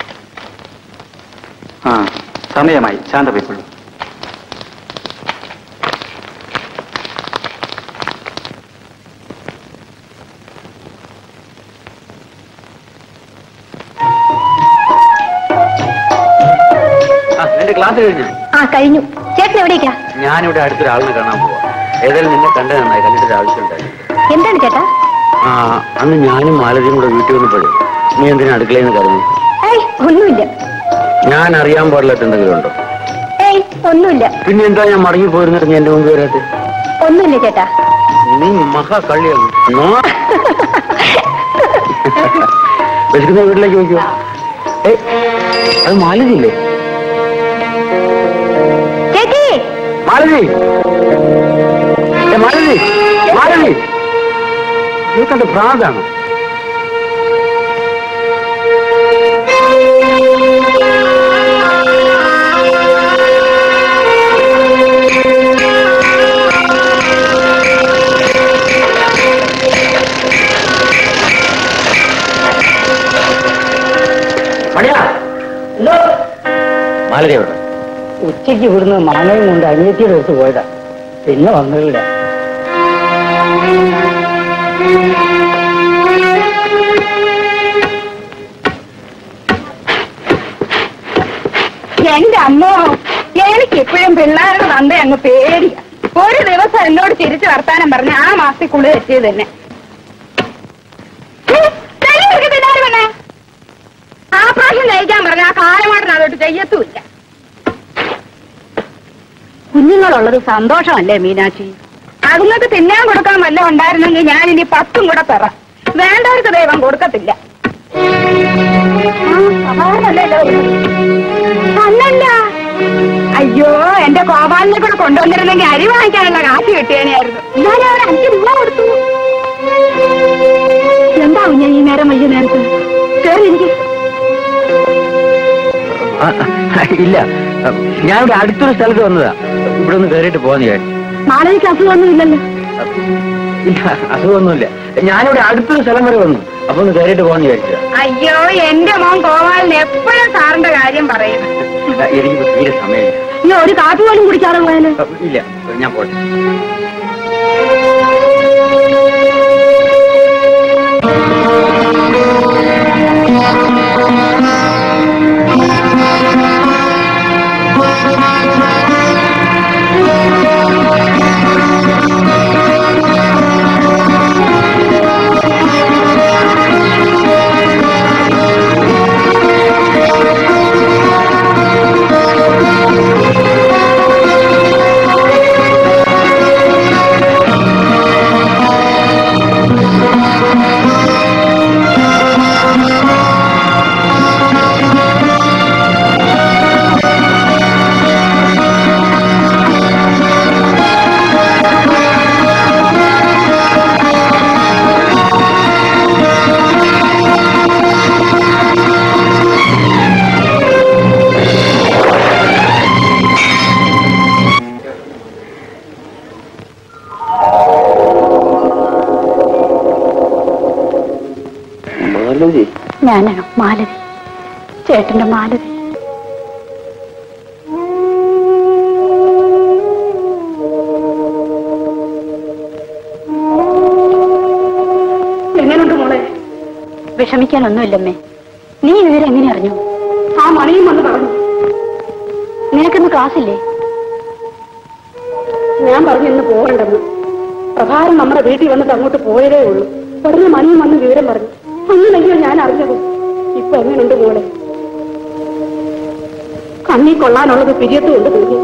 ആ സമയമായി ശാന്ത പോയിക്കൊള്ളൂ എന്റെ ക്ലാസ് കഴിഞ്ഞു ആ കഴിഞ്ഞു ചേട്ടൻ എവിടേക്കാ ഞാനിവിടെ അടുത്തൊരാളിനെ കാണാൻ പോവാ ഏതായാലും നിന്നെ കണ്ടത് നന്നായി കണ്ടിട്ട് ആവശ്യമുണ്ടായിരുന്നു എന്താണ് ചേട്ടാ ആ അന്ന് ഞാനും മാലതിയും കൂടെ വീട്ടിൽ വന്നപ്പോഴേ നീ എന്തിനാ അടുക്കളയിൽ നിന്ന് കരഞ്ഞു ഏയ് ഒന്നുമില്ല ഞാൻ അറിയാൻ പാടില്ലാത്ത എന്തെങ്കിലും ഉണ്ടോ ഏയ് ഒന്നുമില്ല പിന്നെ എന്താ ഞാൻ മടങ്ങി പോയിരുന്നിട്ട് നീ എന്റെ മുമ്പ് വരാത്തെ ഒന്നുമില്ല ചേട്ടാ നീ മഹാ കള്ളിയാണ് നോ- വിശക്കുന്ന വീട്ടിലേക്ക് നോക്കിയോ ഏയ് അത് മാലതിയില്ലേ ചേച്ചി മാലതി ഏ, മാലതി മാലതി നിനക്കത് ഭ്രാന്താണ് മണിയാ മാലതി എവിടെ ഉച്ചയ്ക്ക് ഇവിടുന്ന് മാങ്ങയും കൊണ്ട് അനിയത്തിയുടെ അടുത്ത് പോയതാ പിന്നെ വന്നില്ല എന്റെ അമ്മോ എനിക്ക് എപ്പോഴും പിള്ളേരുടെ തന്ത അങ്ങ് പേടിയാ ഒരു ദിവസം എന്നോട് തിരിച്ചു വർത്താനം പറഞ്ഞ ആ മാസത്തിൽ കുളി എത്തിയത് തന്നെ ഹേ, കൈ ഇറുക്കി തിന്നാര് പെണ്ണേ. ആ പ്രാവശ്യം നയിക്കാൻ പറഞ്ഞ ആ കാലമാട്ടൻ അതോട്ട് ചെയ്യത്തുമില്ല കുഞ്ഞുങ്ങളുള്ളത് സന്തോഷമല്ലേ മീനാക്ഷി അതുങ്ങൾക്ക് തിന്നാൻ കൊടുക്കാൻ വല്ല ഉണ്ടായിരുന്നെങ്കിൽ ഞാൻ ഇനി പത്തും കൂടെ തരാം വേണ്ടവർക്ക് ദൈവം കൊടുക്കത്തില്ല ആ, സമാധാനമല്ലേ എല്ലാവരും? അല്ലല്ല അയ്യോ എന്റെ കോപാലിനെ കൂടെ കൊണ്ടുവന്നിരുന്നെങ്കിൽ അരി വാങ്ങിക്കാനുള്ള കാശ് കിട്ടിയേനെയായിരുന്നു ഞാൻ അവിടെ അഞ്ച് രൂപ കൊടുത്തു എന്താവും ഞാൻ ഈ നേരം വയ്യ നേരത്ത് കേറി എനിക്ക് ആ, ഇല്ല ഞാനിവിടെ അടുത്തൊരു സ്ഥലത്ത് വന്നതാ ഇവിടെ ഒന്ന് കയറിയിട്ട് പോകാന്ന് വിചാരിച്ചു മാളവിക്ക് അസുഖമൊന്നും ഇല്ലല്ലോ ഇല്ല അസുഖമൊന്നുമില്ല ഞാനിവിടെ അടുത്തൊരു സ്ഥലം വരെ വന്നു അപ്പൊ ഒന്ന് കയറിയിട്ട് പോകാന്ന് വിചാരിച്ചു അയ്യോ എന്റെ മോൻ കോവാലിന് എപ്പോഴും സാറിന്റെ കാര്യം പറയും എനിക്ക് തീരെ സമയമില്ല നീ ഒരു കാപ്പി പോലും കുടിക്കാതെ പോയാല് ഇല്ല ഞാൻ പോട്ടെ ഞാനാണ് മാലതി ചേട്ടന്റെ മാലതി വിഷമിക്കാനൊന്നുമില്ലമ്മേ നീ വിവരം എങ്ങനെ അറിഞ്ഞു ആ മണിയും വന്ന് പറഞ്ഞു നിനക്കിന്ന് ക്ലാസ്സില്ലേ ഞാൻ പറഞ്ഞു ഇന്ന് പോകണ്ടെന്ന് പ്രഭാരം നമ്മുടെ വീട്ടിൽ വന്നിട്ട് അങ്ങോട്ട് പോയതേ ഉള്ളൂ ഉടനെ മണിയും വന്ന് വിവരം പറഞ്ഞു അങ്ങനെങ്കിലും ഞാൻ അറിഞ്ഞത് ഇപ്പൊ എങ്ങനെയുണ്ട് മോളെ കണ്ണി കൊള്ളാനുള്ളത് പിരിയത്ത് കൊണ്ട് തീർന്നു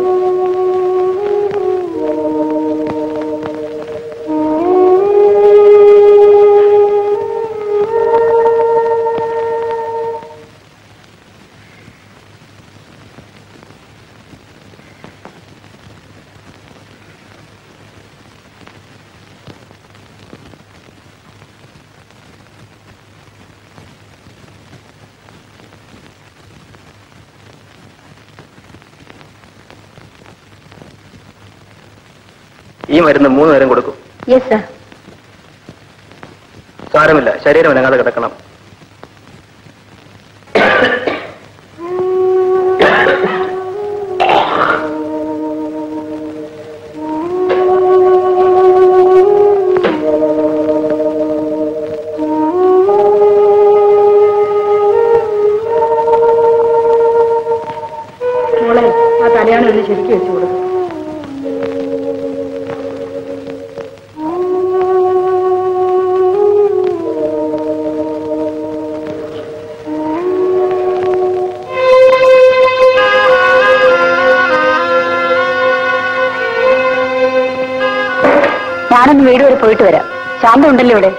ഈ മരുന്ന് മൂന്ന് നേരം കൊടുക്കും യെസ് സർ സാരമില്ല ശരീരം അനങ്ങാതെ കിടക്കണം മോളെ ആ തലയാണ് ഒന്ന് ശരിക്കും വെച്ചു കൊടുക്കും ഞാനൊന്ന് വീട് വരെ പോയിട്ട് വരാം ശാന്ത ഉണ്ടല്ലോ ഇവിടെ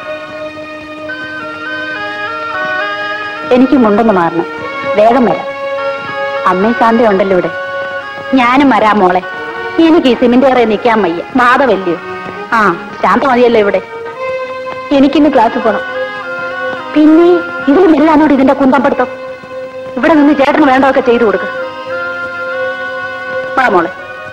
എനിക്ക് മുണ്ടൊന്ന് മാറണം വേഗം വരാം അമ്മയും ശാന്ത ഉണ്ടല്ലോ ഇവിടെ ഞാനും വരാം മോളെ എനിക്ക് ഈ സിമെന്റ് കയറി നിൽക്കാൻ വയ്യ മാതവല്ലയോ ആ ശാന്ത മതിയല്ലോ ഇവിടെ എനിക്കിന്ന് ക്ലാസ് പോണം പിന്നെ ഇതിൽ മെല്ലാനോട് ഇതിന്റെ കുന്തം പഠിത്തം ഇവിടെ നിന്ന് ചേട്ടന് വേണ്ടതൊക്കെ ചെയ്തു കൊടുക്ക് വാ മോളെ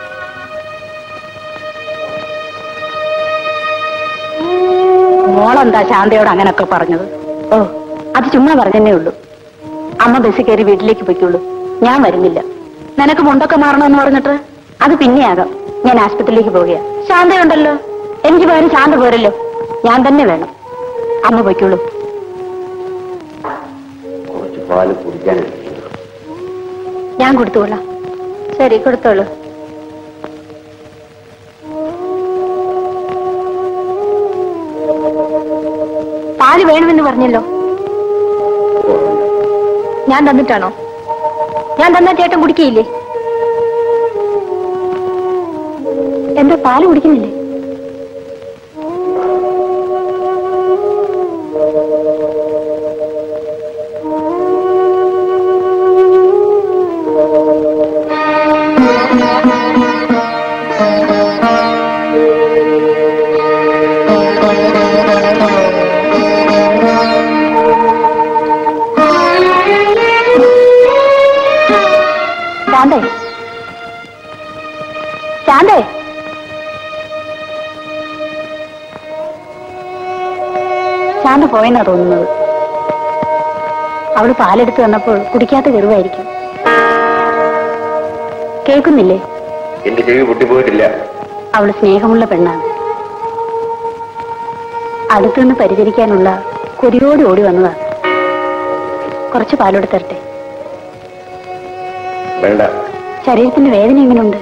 മോളെന്താ ശാന്തയോട് അങ്ങനൊക്കെ പറഞ്ഞത് ഓ അത് ചുമ്മാ പറഞ്ഞതേ ഉള്ളൂ അമ്മ ബസ്സിൽ കയറി വീട്ടിലേക്ക് പൊയ്ക്കുള്ളൂ ഞാൻ വരുന്നില്ല നിനക്ക് മുണ്ടൊക്കെ മാറണമെന്ന് പറഞ്ഞിട്ട് അത് പിന്നെയാകാം ഞാൻ ആശുപത്രിയിലേക്ക് പോവുക ശാന്തയുണ്ടല്ലോ എനിക്ക് പകരം ശാന്ത പോരല്ലോ ഞാൻ തന്നെ വേണം അമ്മ പൊയ്ക്കുള്ളൂ കുറച്ച് പാല് കുടിക്കാനുണ്ട് ഞാൻ കൊടുത്തോളാം ശരി കൊടുത്തോളൂ പാല് വേണമെന്ന് പറഞ്ഞല്ലോ ഞാൻ തന്നിട്ടാണോ ഞാൻ തന്നാ ചേട്ടൻ കുടിക്കയില്ലേ എന്താ പാല് കുടിക്കുന്നില്ലേ ശാന്തേ ശാന്തേ ശാന്ത പോയെന്നാ തോന്നുന്നത് അവള് പാലെടുത്ത് വന്നപ്പോൾ കുടിക്കാത്ത കെറുവായിരിക്കും കേൾക്കുന്നില്ലേ എന്റെ ചെവി പൊട്ടിപ്പോയിട്ടില്ല അവള് സ്നേഹമുള്ള പെണ്ണാണ് അടുത്തുനിന്ന് പരിചരിക്കാനുള്ള കൊതിയോടി ഓടി വന്നതാ കുറച്ച് പാലോട് തരട്ടെ വേണ്ട ശരീരത്തിന്റെ വേദന എങ്ങനെയുണ്ട്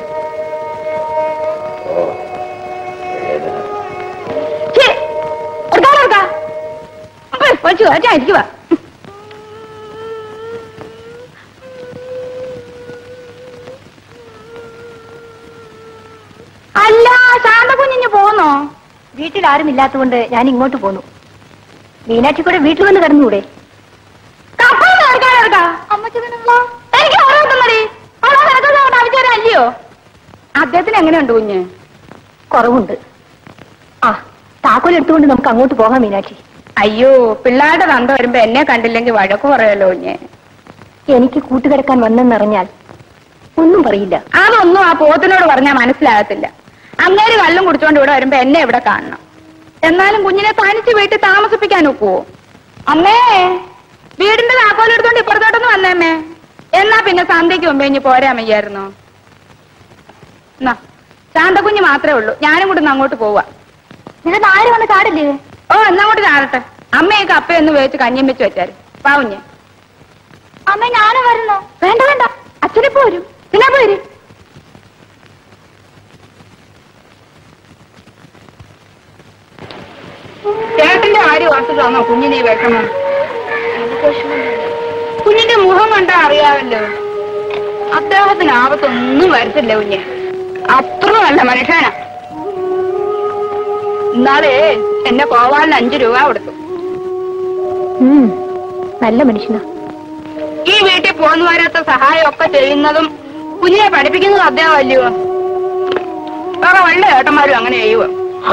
ഓ വേദന ഛേ, എടുക്കാം, എടുക്കാം. അപ്പൊ വെച്ചു വെച്ചാ ഇരിക്കുവാ അല്ല ശാന്ത കുഞ്ഞിഞ്ഞ് പോന്നോ വീട്ടിൽ ആരും ഇല്ലാത്തതുകൊണ്ട് ഞാൻ ഇങ്ങോട്ട് പോന്നു മീനാക്ഷി കൂടെ വീട്ടിൽ വന്ന് കിടന്നുകൂടെ കപ്പ എടുക്കാൻ എടുക്കാം എനിക്ക് ഓരോ മതി അല്ലയോ അദ്ദേഹത്തിന് എങ്ങനെയുണ്ട് കുഞ്ഞ് കുറവുണ്ട് ആ താക്കോൽ എടുത്തുകൊണ്ട് നമുക്ക് അങ്ങോട്ട് പോകാം മീനാക്ഷി അയ്യോ പിള്ളേരുടെ തന്ത വരുമ്പോ എന്നെ കണ്ടില്ലെങ്കിൽ വഴക്ക് പറയല്ലോ കുഞ്ഞ് എനിക്ക് കൂട്ടുകിടക്കാൻ വന്നെന്നറിഞ്ഞാൽ ഒന്നും പറയില്ല അതൊന്നും ആ പോത്തിനോട് പറഞ്ഞാൽ മനസ്സിലാകത്തില്ല അങ്ങേര് കള്ളും കുടിച്ചോണ്ട് ഇവിടെ വരുമ്പോ എന്നെ ഇവിടെ കാണണം എന്നാലും കുഞ്ഞിനെ തനിച്ച് വീട്ടിൽ താമസിപ്പിക്കാൻ ഒക്കുവോ അമ്മേ വീടിന്റെ താക്കോലെടുത്തോണ്ട് ഇപ്പുറത്തോട്ടൊന്ന് വന്നേമ്മേ എന്നാ പിന്നെ സന്ധ്യയ്ക്ക് മുമ്പേ ഇനി പോരാ മയ്യായിരുന്നു എന്നാ ശാന്തക്കുഞ്ഞ് മാത്രമേ ഉള്ളൂ ഞാനും കൂടെ ഒന്ന് അങ്ങോട്ട് പോവാ നിന്റെ ആര് വന്ന് കാടില്ലേ ഓ എന്നാ അങ്ങോട്ട് ചാടട്ടെ അമ്മയൊക്കെ അപ്പയൊന്ന് വേവിച്ച് കഞ്ഞിയും വെച്ച് വെച്ചാര് പാവുഞ്ഞ് അമ്മ ഞാനും വരുന്നു വേണ്ട വേണ്ട അച്ഛനെ പോരും എന്നാ പോര് ചേട്ടന്റെ കാര്യം ഓർത്തിട്ടാണോ കുഞ്ഞിനെ ഈ വിഷമം കുഞ്ഞിന്റെ മുഖം കണ്ടാ അറിയാമല്ലോ അദ്ദേഹത്തിന് ആപത്തൊന്നും വരത്തില്ല കുഞ്ഞ് അത്ര നല്ല മനുഷ്യനാ ഇന്നാളേ എന്നെ കോവാലിന് അഞ്ചു രൂപ കൊടുത്തു നല്ല മനുഷ്യനാ ഈ വീട്ടിൽ പോന്നു വരാത്ത സഹായമൊക്കെ ചെയ്യുന്നതും കുഞ്ഞിനെ പഠിപ്പിക്കുന്നതും അദ്ദേഹം അല്ലയോ വേറെ വല്ല ഏട്ടന്മാരും അങ്ങനെ ചെയ്യുവോ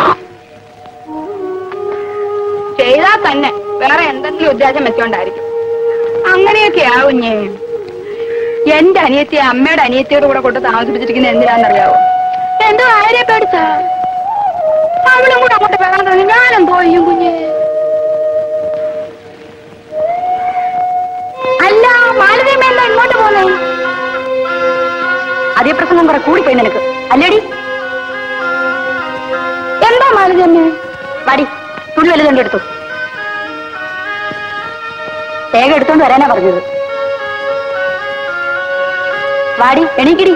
ചെയ്താൽ തന്നെ വേറെ എന്തെങ്കിലും ഉദ്ദേശം വെച്ചോണ്ടായിരിക്കും അങ്ങനെയൊക്കെ ആവുഞ്ഞേ എന്റെ അനിയത്തിയെ അമ്മയുടെ അനിയത്തിയോട് കൂടെ കൊണ്ട് താമസിപ്പിച്ചിരിക്കുന്നത് എന്തിനാന്നറിയാവോ എന്തോ ആരെ പേടിച്ചാ അവളും കൂടെ അങ്ങോട്ട് വേണം തന്നെ ഞാനും പോയും കുഞ്ഞേ അല്ല മാലതീമല്ല ഇങ്ങോട്ട് പോന്നേ അതേ പ്രസംഗം കുറെ കൂടിപ്പോയി നിനക്ക് അല്ലേടി എന്താ മാലതീമ്മ വാടി തുണി വലുതുണ്ട് എടുത്തു തേങ്ങ എടുത്തോണ്ട് വരാനാ പറഞ്ഞത് വാടി എണീക്കിടി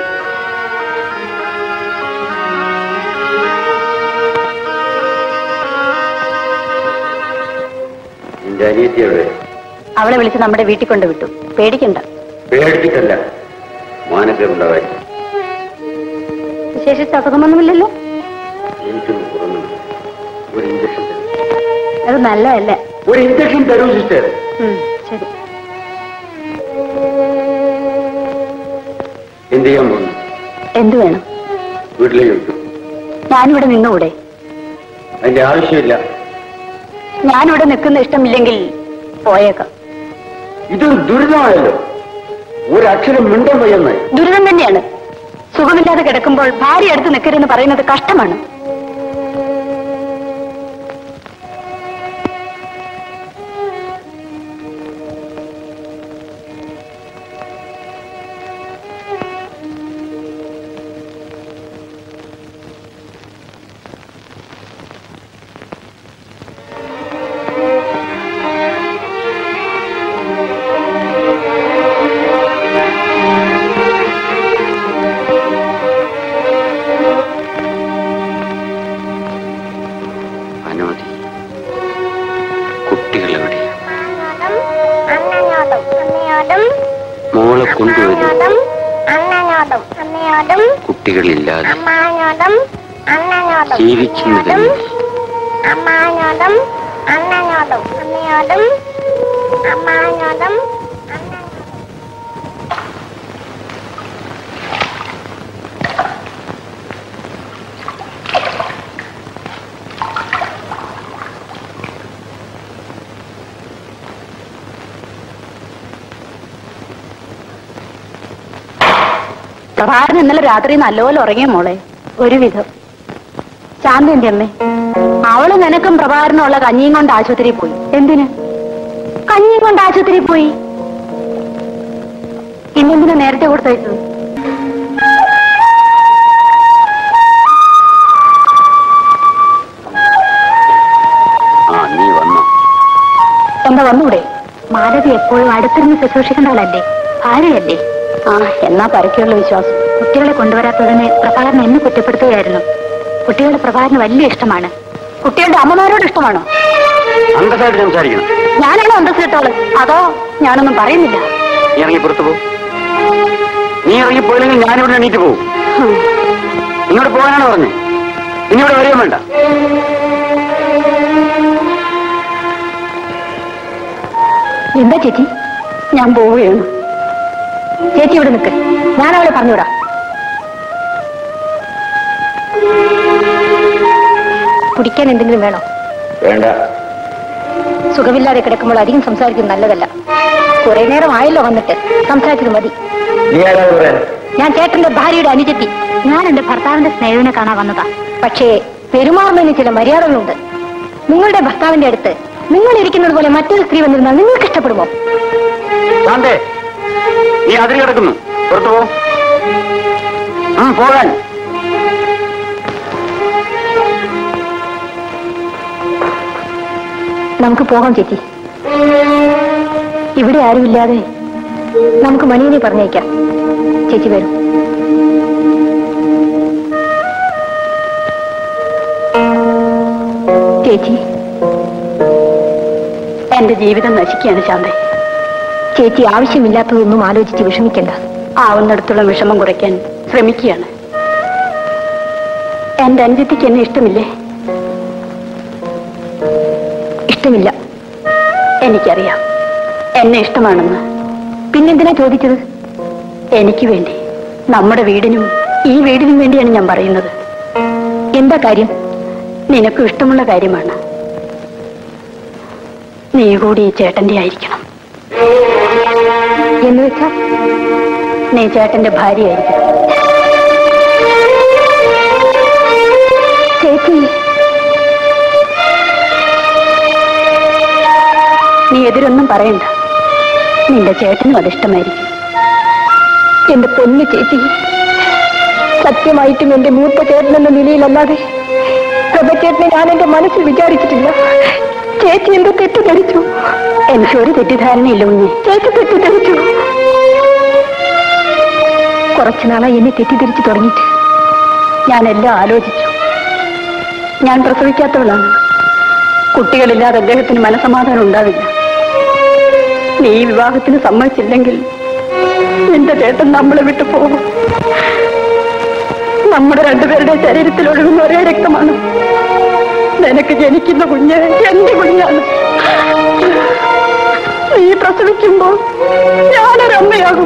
നിന്റെ അനിയത്തിയുടെ അവളെ വിളിച്ച് നമ്മുടെ വീട്ടിൽ കൊണ്ട് വിട്ടു പേടിക്കണ്ട പേടിച്ചിട്ടല്ല മാനക്കേടുണ്ടാവാൻ വിശേഷിച്ച് അസുഖമൊന്നുമില്ലല്ലോ എനിക്കൊന്ന് പുറമെ ഒരു ഇഞ്ചക്ഷൻ തരും അത് നല്ലതല്ല ഒരു ഇഞ്ചക്ഷൻ തരൂ സിസ്റ്റർ ഉം, ശരി എന്ത് ചെയ്യാൻ പോകുന്നു എന്തു വേണം വീട്ടിലേക്ക് വിട്ടു ഞാനിവിടെ നിന്നുകൂടെ അതിന്റെ ആവശ്യമില്ല ഞാനിവിടെ നിൽക്കുന്ന ഇഷ്ടമില്ലെങ്കിൽ പോയേക്കാം ഇതൊരു ദുരിതമായല്ലോ ഒരക്ഷരം മിണ്ടം വയ്യെന്ന് ദുരിതം തന്നെയാണ് സുഖമില്ലാതെ കിടക്കുമ്പോൾ ഭാര്യ അടുത്ത് നിൽക്കരുതെന്ന് പറയുന്നത് കഷ്ടമാണ് അനവധി കുട്ടികൾ എവിടെ അണ്ണനോടും അമ്മയോടും മോളെ കൊണ്ടുവരും അമ്മയോടും അണ്ണനോടും അമ്മയോടും കുട്ടികളില്ലാതെ അമ്മാനോടും അണ്ണനോടും ജീവിക്കുന്നത് അമ്മാനോടും അണ്ണനോടും അമ്മയോടും അമ്മാനോടും അണ്ണനോടും പ്രഭാകരൻ ഇന്നലെ രാത്രി നല്ലപോലെ ഉറങ്ങിയ മോളെ ഒരുവിധം ശാന്തന്റെ അമ്മേ അവള് നിനക്കും പ്രഭാകരനുള്ള കഞ്ഞിയും കൊണ്ട് ആശുപത്രിയിൽ പോയി എന്തിന് കഞ്ഞിയും കൊണ്ട് ആശുപത്രിയിൽ പോയി ഇന്നെന്തിനാ നേരത്തെ കൊടുത്തയച്ചത് ആ നീ വന്നോ എന്താ വന്നൂടെ മാലതി എപ്പോഴും അടുത്തിരുന്ന് ശുശ്രൂഷിക്കേണ്ടവളല്ലേ ഭാര്യയല്ലേ ആ എന്നാ പരക്കെയുള്ള വിശ്വാസം കുട്ടികളെ കൊണ്ടുവരാത്തതിന് പ്രഭാകരൻ എന്നെ കുറ്റപ്പെടുത്തുകയായിരുന്നു കുട്ടികളുടെ പ്രഭാകരന് വലിയ ഇഷ്ടമാണ് കുട്ടികളുടെ അമ്മമാരോട് ഇഷ്ടമാണോ അന്തസ്സായിട്ട് സംസാരിക്കണം ഞാനാണോ അന്തസ് കിട്ടോള് അതോ ഞാനൊന്നും പറയുന്നില്ല നീ ഇറങ്ങി പുറത്തു പോ നീ ഇറങ്ങി പോയില്ലെങ്കിൽ ഞാനിവിടെ എണീറ്റ് പോകും ഹും. ഇങ്ങോട്ട് പോകാനാണ് പറഞ്ഞത് ഇനി ഇവിടെ വരികയും വേണ്ട എന്താ ചേച്ചി ഞാൻ പോവുകയാണ് ചേച്ചി ഇവിടെ നിൽക്ക് ഞാൻ അവളെ പറഞ്ഞുവിടാം കുടിക്കാൻ എന്തെങ്കിലും വേണോ വേണ്ട സുഖമില്ലാതെ കിടക്കുമ്പോൾ അധികം സംസാരിക്കുന്നത് നല്ലതല്ല കുറെ നേരം ആയല്ലോ വന്നിട്ട് സംസാരിച്ചത് മതി നീ ആരാ പറയാൻ ഞാൻ ചേട്ടന്റെ ഭാര്യയുടെ അനുജത്തി ഞാൻ എന്റെ ഭർത്താവിന്റെ സ്നേഹിതനെ കാണാൻ വന്നതാ പക്ഷേ പെരുമാറുന്നതിന് ചില മര്യാദകളുണ്ട് നിങ്ങളുടെ ഭർത്താവിന്റെ അടുത്ത് നിങ്ങൾ ഇരിക്കുന്നത് പോലെ മറ്റൊരു സ്ത്രീ വന്നിരുന്നാൽ നിങ്ങൾക്ക് ഇഷ്ടപ്പെടുമോ ശാന്തേ നീ അതിൽ കിടക്കുന്നു പുറത്തു പോ ഉം, പോകാൻ നമുക്ക് പോകാം ചേച്ചി ഇവിടെ ആരുമില്ലാതെ നമുക്ക് മണിയനെ പറഞ്ഞേക്കാം ചേച്ചി വരും ചേച്ചി എന്റെ ജീവിതം നശിക്കുകയാണ് ശാന്ത ചേച്ചി ആവശ്യമില്ലാത്തതൊന്നും ആലോചിച്ച് വിഷമിക്കണ്ട ആവുന്നിടത്തോളം വിഷമം കുറയ്ക്കാൻ ശ്രമിക്കുകയാണ് എന്റെ അനുജത്തിക്ക് എന്നെ ഇഷ്ടമില്ലേ ഇഷ്ടമില്ല എനിക്കറിയാം എന്നെ ഇഷ്ടമാണെന്ന് പിന്നെന്തിനാ ചോദിച്ചത് എനിക്ക് വേണ്ടി നമ്മുടെ വീടിനും ഈ വീടിനും വേണ്ടിയാണ് ഞാൻ പറയുന്നത് എന്താ കാര്യം നിനക്കും ഇഷ്ടമുള്ള കാര്യമാണ് നീ കൂടി ഈ ചേട്ടന്റെ ആയിരിക്കണം എന്ന് വെച്ചാൽ നീ ചേട്ടന്റെ ഭാര്യയായിരിക്കണം ചേച്ചി നീ എതിരൊന്നും പറയണ്ട നിന്റെ ചേട്ടനും അതിഷ്ടമായിരിക്കും എന്റെ പൊന്നു ചേച്ചി സത്യമായിട്ടും എന്റെ മൂത്ത ചേട്ടൻ എന്ന നിലയിലല്ലാതെ പ്രഭചേട്ടനെ ഞാൻ എന്റെ മനസ്സിൽ വിചാരിച്ചിട്ടില്ല ചേച്ചി എന്തോ തെറ്റിദ്ധരിച്ചു എനിക്കൊരു തെറ്റിദ്ധാരണയില്ല ഉണ്ണി ചേച്ചി തെറ്റിദ്ധരിച്ചു കുറച്ചു നാളായി എന്നെ തെറ്റിദ്ധരിച്ചു തുടങ്ങിയിട്ട് ഞാനെല്ലാം ആലോചിച്ചു ഞാൻ പ്രസവിക്കാത്തവളാണ് കുട്ടികളില്ലാതെ അദ്ദേഹത്തിന് മനസമാധാനം ഉണ്ടാവില്ല നീ ഈ വിവാഹത്തിന് സമ്മതിച്ചില്ലെങ്കിൽ എന്റെ ചേട്ടൻ നമ്മളെ വിട്ടു പോകും നമ്മുടെ രണ്ടുപേരുടെ ശരീരത്തിൽ ഒഴുകുന്ന ഒരേ രക്തമാണ് നിനക്ക് ജനിക്കുന്ന കുഞ്ഞ് എന്റെ കുഞ്ഞാണ് നീ പ്രസവിക്കുമ്പോ ഞാനൊരമ്മയാകും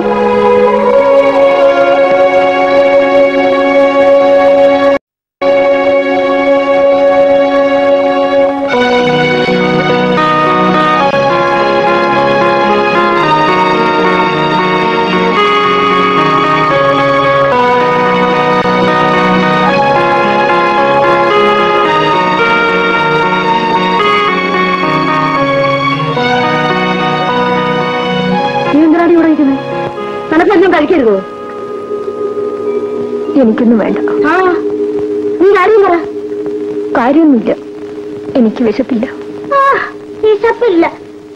നീ എന്തിനാണ് ഇവിടെ ഇരിക്കുന്നത് നിനക്കെല്ലാം കഴിക്കരുതോ എനിക്കൊന്നും വേണ്ട ആ നീ കാര്യം പറ കാര്യമൊന്നുമില്ല എനിക്ക് വിശപ്പില്ല വിശപ്പില്ല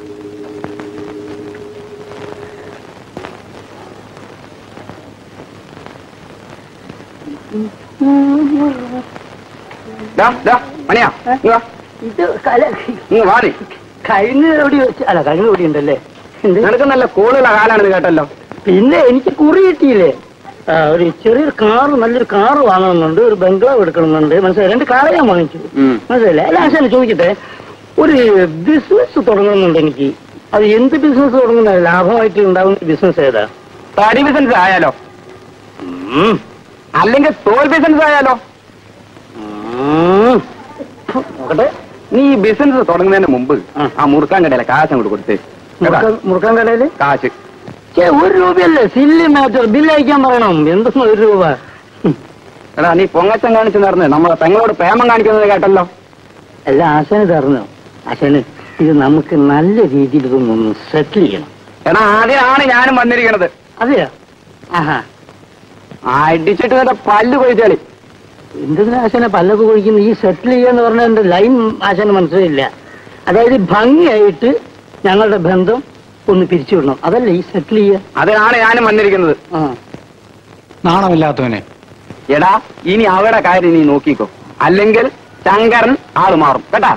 മണിയാ ഇങ്ങ് വാ. ഇത് കല- ഇങ്ങ് വാടി കഴിഞ്ഞ എവിടെ വെച്ച് അല്ല കഴിഞ്ഞ എവിടെ ഉണ്ടല്ലേ എന്ത്? നിനക്ക് നല്ല കൂളുള്ള കാലാണെന്ന് കേട്ടല്ലോ പിന്നെ എനിക്ക് കുറി കിട്ടിയില്ലേ ആ, ഒരു ചെറിയൊരു കാറ് നല്ലൊരു കാറ് വാങ്ങണമെന്നുണ്ട് ഒരു ബംഗ്ലാവ് എടുക്കണമെന്നുണ്ട് മനസ്സിലായി രണ്ട് കാറ് ഞാൻ വാങ്ങിച്ചു ഉം. മനസ്സിലായില്ലേ അല്ല ആശാനെ ചോദിക്കട്ടെ ഒരു ബിസിനസ് തുടങ്ങണമെന്നുണ്ട് എനിക്ക് അത് എന്ത് ബിസിനസ് തുടങ്ങുന്ന ലാഭമായിട്ട് ഉണ്ടാകുന്ന ബിസിനസ് ഏതാ തടി ബിസിനസ് ആയാലോ ഉം. അല്ലെങ്കിൽ തോൽ ബിസിനസ് ആയാലോ ഉം. നോക്കട്ടെ നീ ബിസിനസ് തുടങ്ങുന്നതിന് മുമ്പ് ആ. ആ മുറുക്കാൻ കടയിലെ കാശ് അങ്ങോട്ട് കൊടുത്തേ കേട്ടാ? മുറുക്കാൻ മുറുക്കാൻ കടയില് കാശ് ചേ ഒരു രൂപയല്ലേ സില്ലി മാറ്റർ ബില്ല് അയക്കാൻ പറയണം എന്തെന്ന് ഒരു രൂപ എടാ നീ പൊങ്ങച്ചം കാണിച്ചു നടന്ന് നമ്മളെ പെങ്ങളോട് പ്രേമം കാണിക്കുന്നത് കേട്ടല്ലോ അല്ല ആശാന് തരണം ആശാന് ഇത് നമുക്ക് നല്ല രീതിയിൽ ഇതൊന്നൊന്ന് സെറ്റിൽ ചെയ്യണം എടാ ആദ്യമാണ് ഞാനും വന്നിരിക്കണത് അതെയാ ആഹാ അടിച്ചിട്ട് കേട്ട പല്ല് കൊഴിച്ചാളി എന്തെങ്കിലും ആശാനെ പല്ലൊക്കെ കുഴിക്കുന്നത് ഈ സെറ്റിൽ ചെയ്യാന്ന് പറഞ്ഞാൽ എന്റെ ലൈൻ ആശാന് മനസ്സിലില്ല അതായത് ഭംഗിയായിട്ട് ഞങ്ങളുടെ ബന്ധം ഒന്ന് പിരിച്ചുവിടണം അതല്ലേ ഈ സെറ്റിൽ ചെയ്യുക അതിനാണ് ഞാനും വന്നിരിക്കുന്നത് ആ നാണമില്ലാത്തവനെ എടാ ഇനി അവരുടെ കാര്യം നീ നോക്കിക്കോ അല്ലെങ്കിൽ ശങ്കരൻ ആള് മാറും കേട്ടാ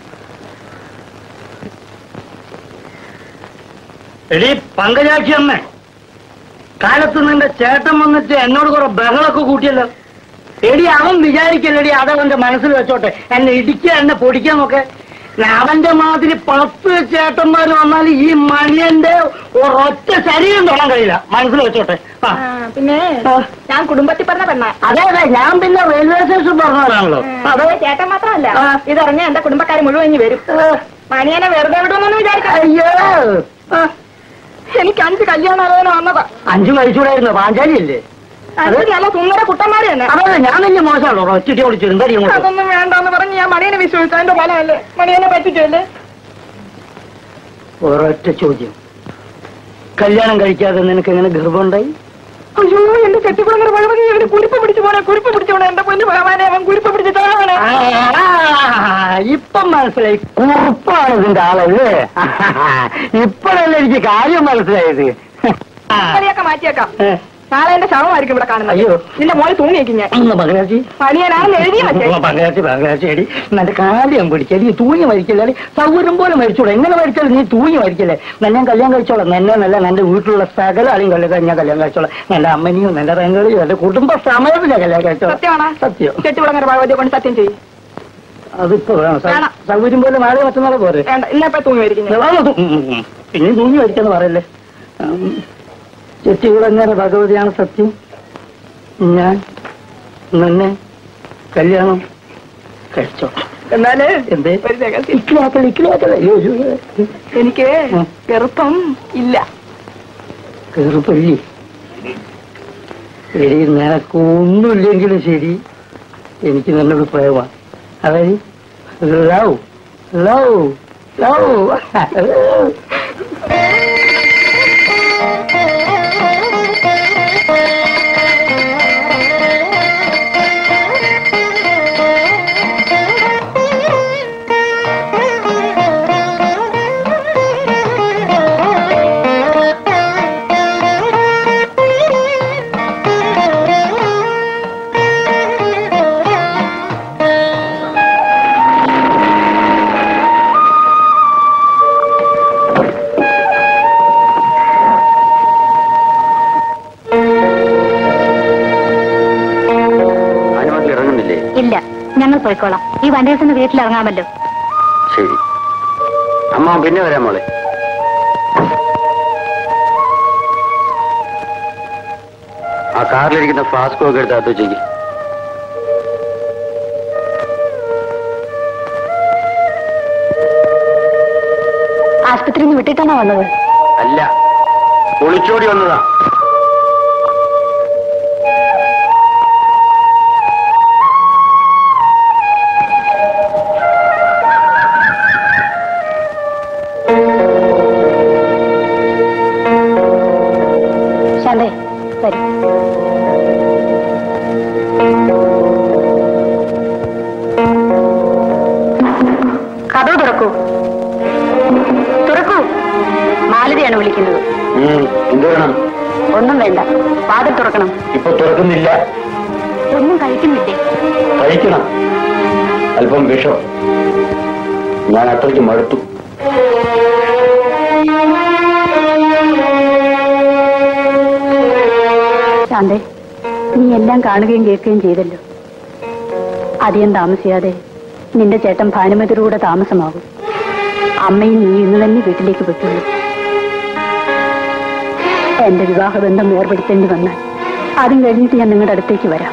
എടീ പങ്കജാക്ഷി അമ്മ കാലത്ത് നിന്റെ ചേട്ടൻ വന്നിട്ട് എന്നോട് കുറെ ബഹളൊക്കെ കൂട്ടിയല്ലോ എടി അവൻ വിചാരിക്കല്ലടി അതവന്റെ മനസ്സിൽ വെച്ചോട്ടെ എന്നെ ഇടിക്കുക എന്നെ പൊടിക്കാന്നൊക്കെ അവന്റെ മാതിരി പത്ത് ചേട്ടന്മാർ വന്നാൽ ഈ മണിയന്റെ ഒരൊറ്റ ശരീരം തൊടാൻ കഴിയില്ല മനസ്സിൽ വെച്ചോട്ടെ ആ. പിന്നെ ആ. ഞാൻ കുടുംബത്തിൽ പറഞ്ഞ പെണ്ണ അതെ അതെ ഞാൻ പിന്നെ റെയിൽവേ സ്റ്റേഷൻ പറഞ്ഞവരാണല്ലോ അതെ ചേട്ടൻ മാത്രമല്ല ആ. ഇതറിഞ്ഞ എന്റെ കുടുംബക്കാർ മുഴുവൻ ഇനി വരും മണിയനെ വെറുതെ വിടുമെന്നൊന്നും വിചാരിക്കാം അയ്യോ ആ. എനിക്ക് അഞ്ച് കല്യാണാലോചന വന്നതാ അഞ്ചു കഴിച്ചുകൂടായിരുന്നു പാഞ്ചാലി അല്ലേ അഞ്ച് നല്ല സുന്ദര കുട്ടന്മാര് തന്നെ അതെ ഞാൻ വലിയ മോശമാണല്ലോ ഒറ്റ വിളിച്ചു എന്താ ഇങ്ങോട്ട് അതൊന്നും വേണ്ടെന്ന് പറഞ്ഞ് ഞാൻ മണിയനെ വിശ്വസിച്ചു അതിന്റെ ഫലമല്ലേ മണിയനെ പറ്റിക്കല്ലേ ഒരൊറ്റ ചോദ്യം കല്യാണം കഴിക്കാതെ നിനക്ക് എങ്ങനെ ഗർഭമുണ്ടായി അയ്യോ എന്റെ ചെട്ടിക്കുളങ്ങര ഭഗവതി അവന് കുരിപ്പ് പിടിച്ചു പോണേ കുരിപ്പ് പിടിച്ചു പോണേ എന്റെ പൊന്നു ഭഗവാനെ അവൻ കുരിപ്പ് പിടിച്ച് താഴെ ആ, ഇപ്പം മനസ്സിലായി കുറുപ്പാണ് ഇതിന്റെ ആളല്ലേ ഇപ്പോഴല്ലേ എനിക്ക് കാര്യം മനസ്സിലായത് കളിയൊക്കെ മാറ്റിയേക്കാം ഏ, നാളെ എന്റെ ശവമായിരിക്കും ഇവിടെ കാണുന്നത് അയ്യോ. നിന്റെ മോള് തൂങ്ങിയേക്കും ഞാൻ ഒന്ന് പങ്കരാച്ചി പണിയനാണെന്ന് എഴുതി വെച്ചേ പങ്കരാച്ചി പങ്കരാച്ചി എടി നല്ല കാര്യം പിടിച്ചടി നീ തൂങ്ങി മരിക്കില്ല അടി സൗകര്യം പോലെ മരിച്ചോളൂ എങ്ങനെ മരിച്ചാലും നീ തൂങ്ങി മരിക്കില്ലേ നിന്നെ ഞാൻ കല്യാണം കഴിച്ചോളാം നിന്നെ നല്ല നിന്റെ വീട്ടിലുള്ള സകല ആളും കല്യാണം ഞാൻ കല്യാണം കഴിച്ചോളാം എന്റെ അമ്മനെയും നിന്റെ പെങ്ങളിയും എന്റെ കുടുംബ സമയത്ത് ഞാൻ കല്യാണം കഴിച്ചോളാം സത്യമാണോ സത്യം കെട്ടിവിളങ്ങര ഭഗവതിയെ കൊണ്ട് സത്യം ചെയ്യും അതിപ്പോ വേണം സൗ- വേണം. സൗകര്യം പോലെ നാളെ മറ്റന്നാളെ പോരെ വേണ്ട ഇന്നപ്പോ തൂങ്ങി വരിക്കും ഞാൻ ആ, അത് ഉം, ഉം, ഉം. പിന്നെ തൂങ്ങി മരിക്കാന്ന് പറയല്ലേ ഉം. ചെട്ടികുളങ്ങര ഭഗവതിയാണ് സത്യം ഞാൻ നിന്നെ കല്യാണം കഴിച്ചോ എന്നാല് എന്തേ ഒരു രഹസ്യം. ഇക്കിലാക്കല്ല ഇക്കിലാക്കല്ല അയ്യോ അയ്യോ എനിക്ക് ഉം. ചെറുപ്പം ഇല്ല കയറുപള്ളി എടി നിനക്ക് ഒന്നുമില്ലെങ്കിലും ശരി എനിക്ക് നല്ലൊരു പ്രേമമാണ് അതായത് ലവ് ലവ് ലവ് അനുമതി ഇറങ്ങുന്നില്ലേ ഇല്ല ഞങ്ങൾ പോയിക്കോളാം ഈ വണ്ടിയിൽ വീട്ടിലിറങ്ങാമല്ലോ ശരി അമ്മ പിന്നെ വരാം മോളെ ആ കാറിലിരിക്കുന്ന ഫ്ലാസ്കോ ഒക്കെ എടുത്ത് അകത്ത് വെച്ചേക്ക് ആസ്പത്രിയിൽ നിന്ന് വിട്ടിട്ടാണോ വന്നത് അല്ല ഒളിച്ചോടി വന്നതാ ശാന്തേ വരും കഥ തുറക്കൂ തുറക്കൂ മാലതിയാണ് വിളിക്കുന്നത് എന്ത് വേണം ഒന്നും വേണ്ട വാതിൽ തുറക്കണം ഇപ്പൊ തുറക്കുന്നില്ല ഒന്നും കഴിക്കുന്നില്ലേ കഴിക്കണം അല്പം വിഷം ഞാൻ അത്രയ്ക്ക് മടുത്തു ശാന്തേ നീ എല്ലാം കാണുകയും കേൾക്കുകയും ചെയ്തല്ലോ അധികം താമസിയാതെ നിന്റെ ചേട്ടൻ ഭാനുമതിയുടെ താമസമാകും അമ്മയും നീ ഇന്ന് തന്നെ വീട്ടിലേക്ക് പറ്റുള്ളൂ എന്റെ വിവാഹബന്ധം വേർപെടുത്തേണ്ടി വന്നാൽ അതും കഴിഞ്ഞിട്ട് ഞാൻ നിങ്ങളുടെ അടുത്തേക്ക് വരാം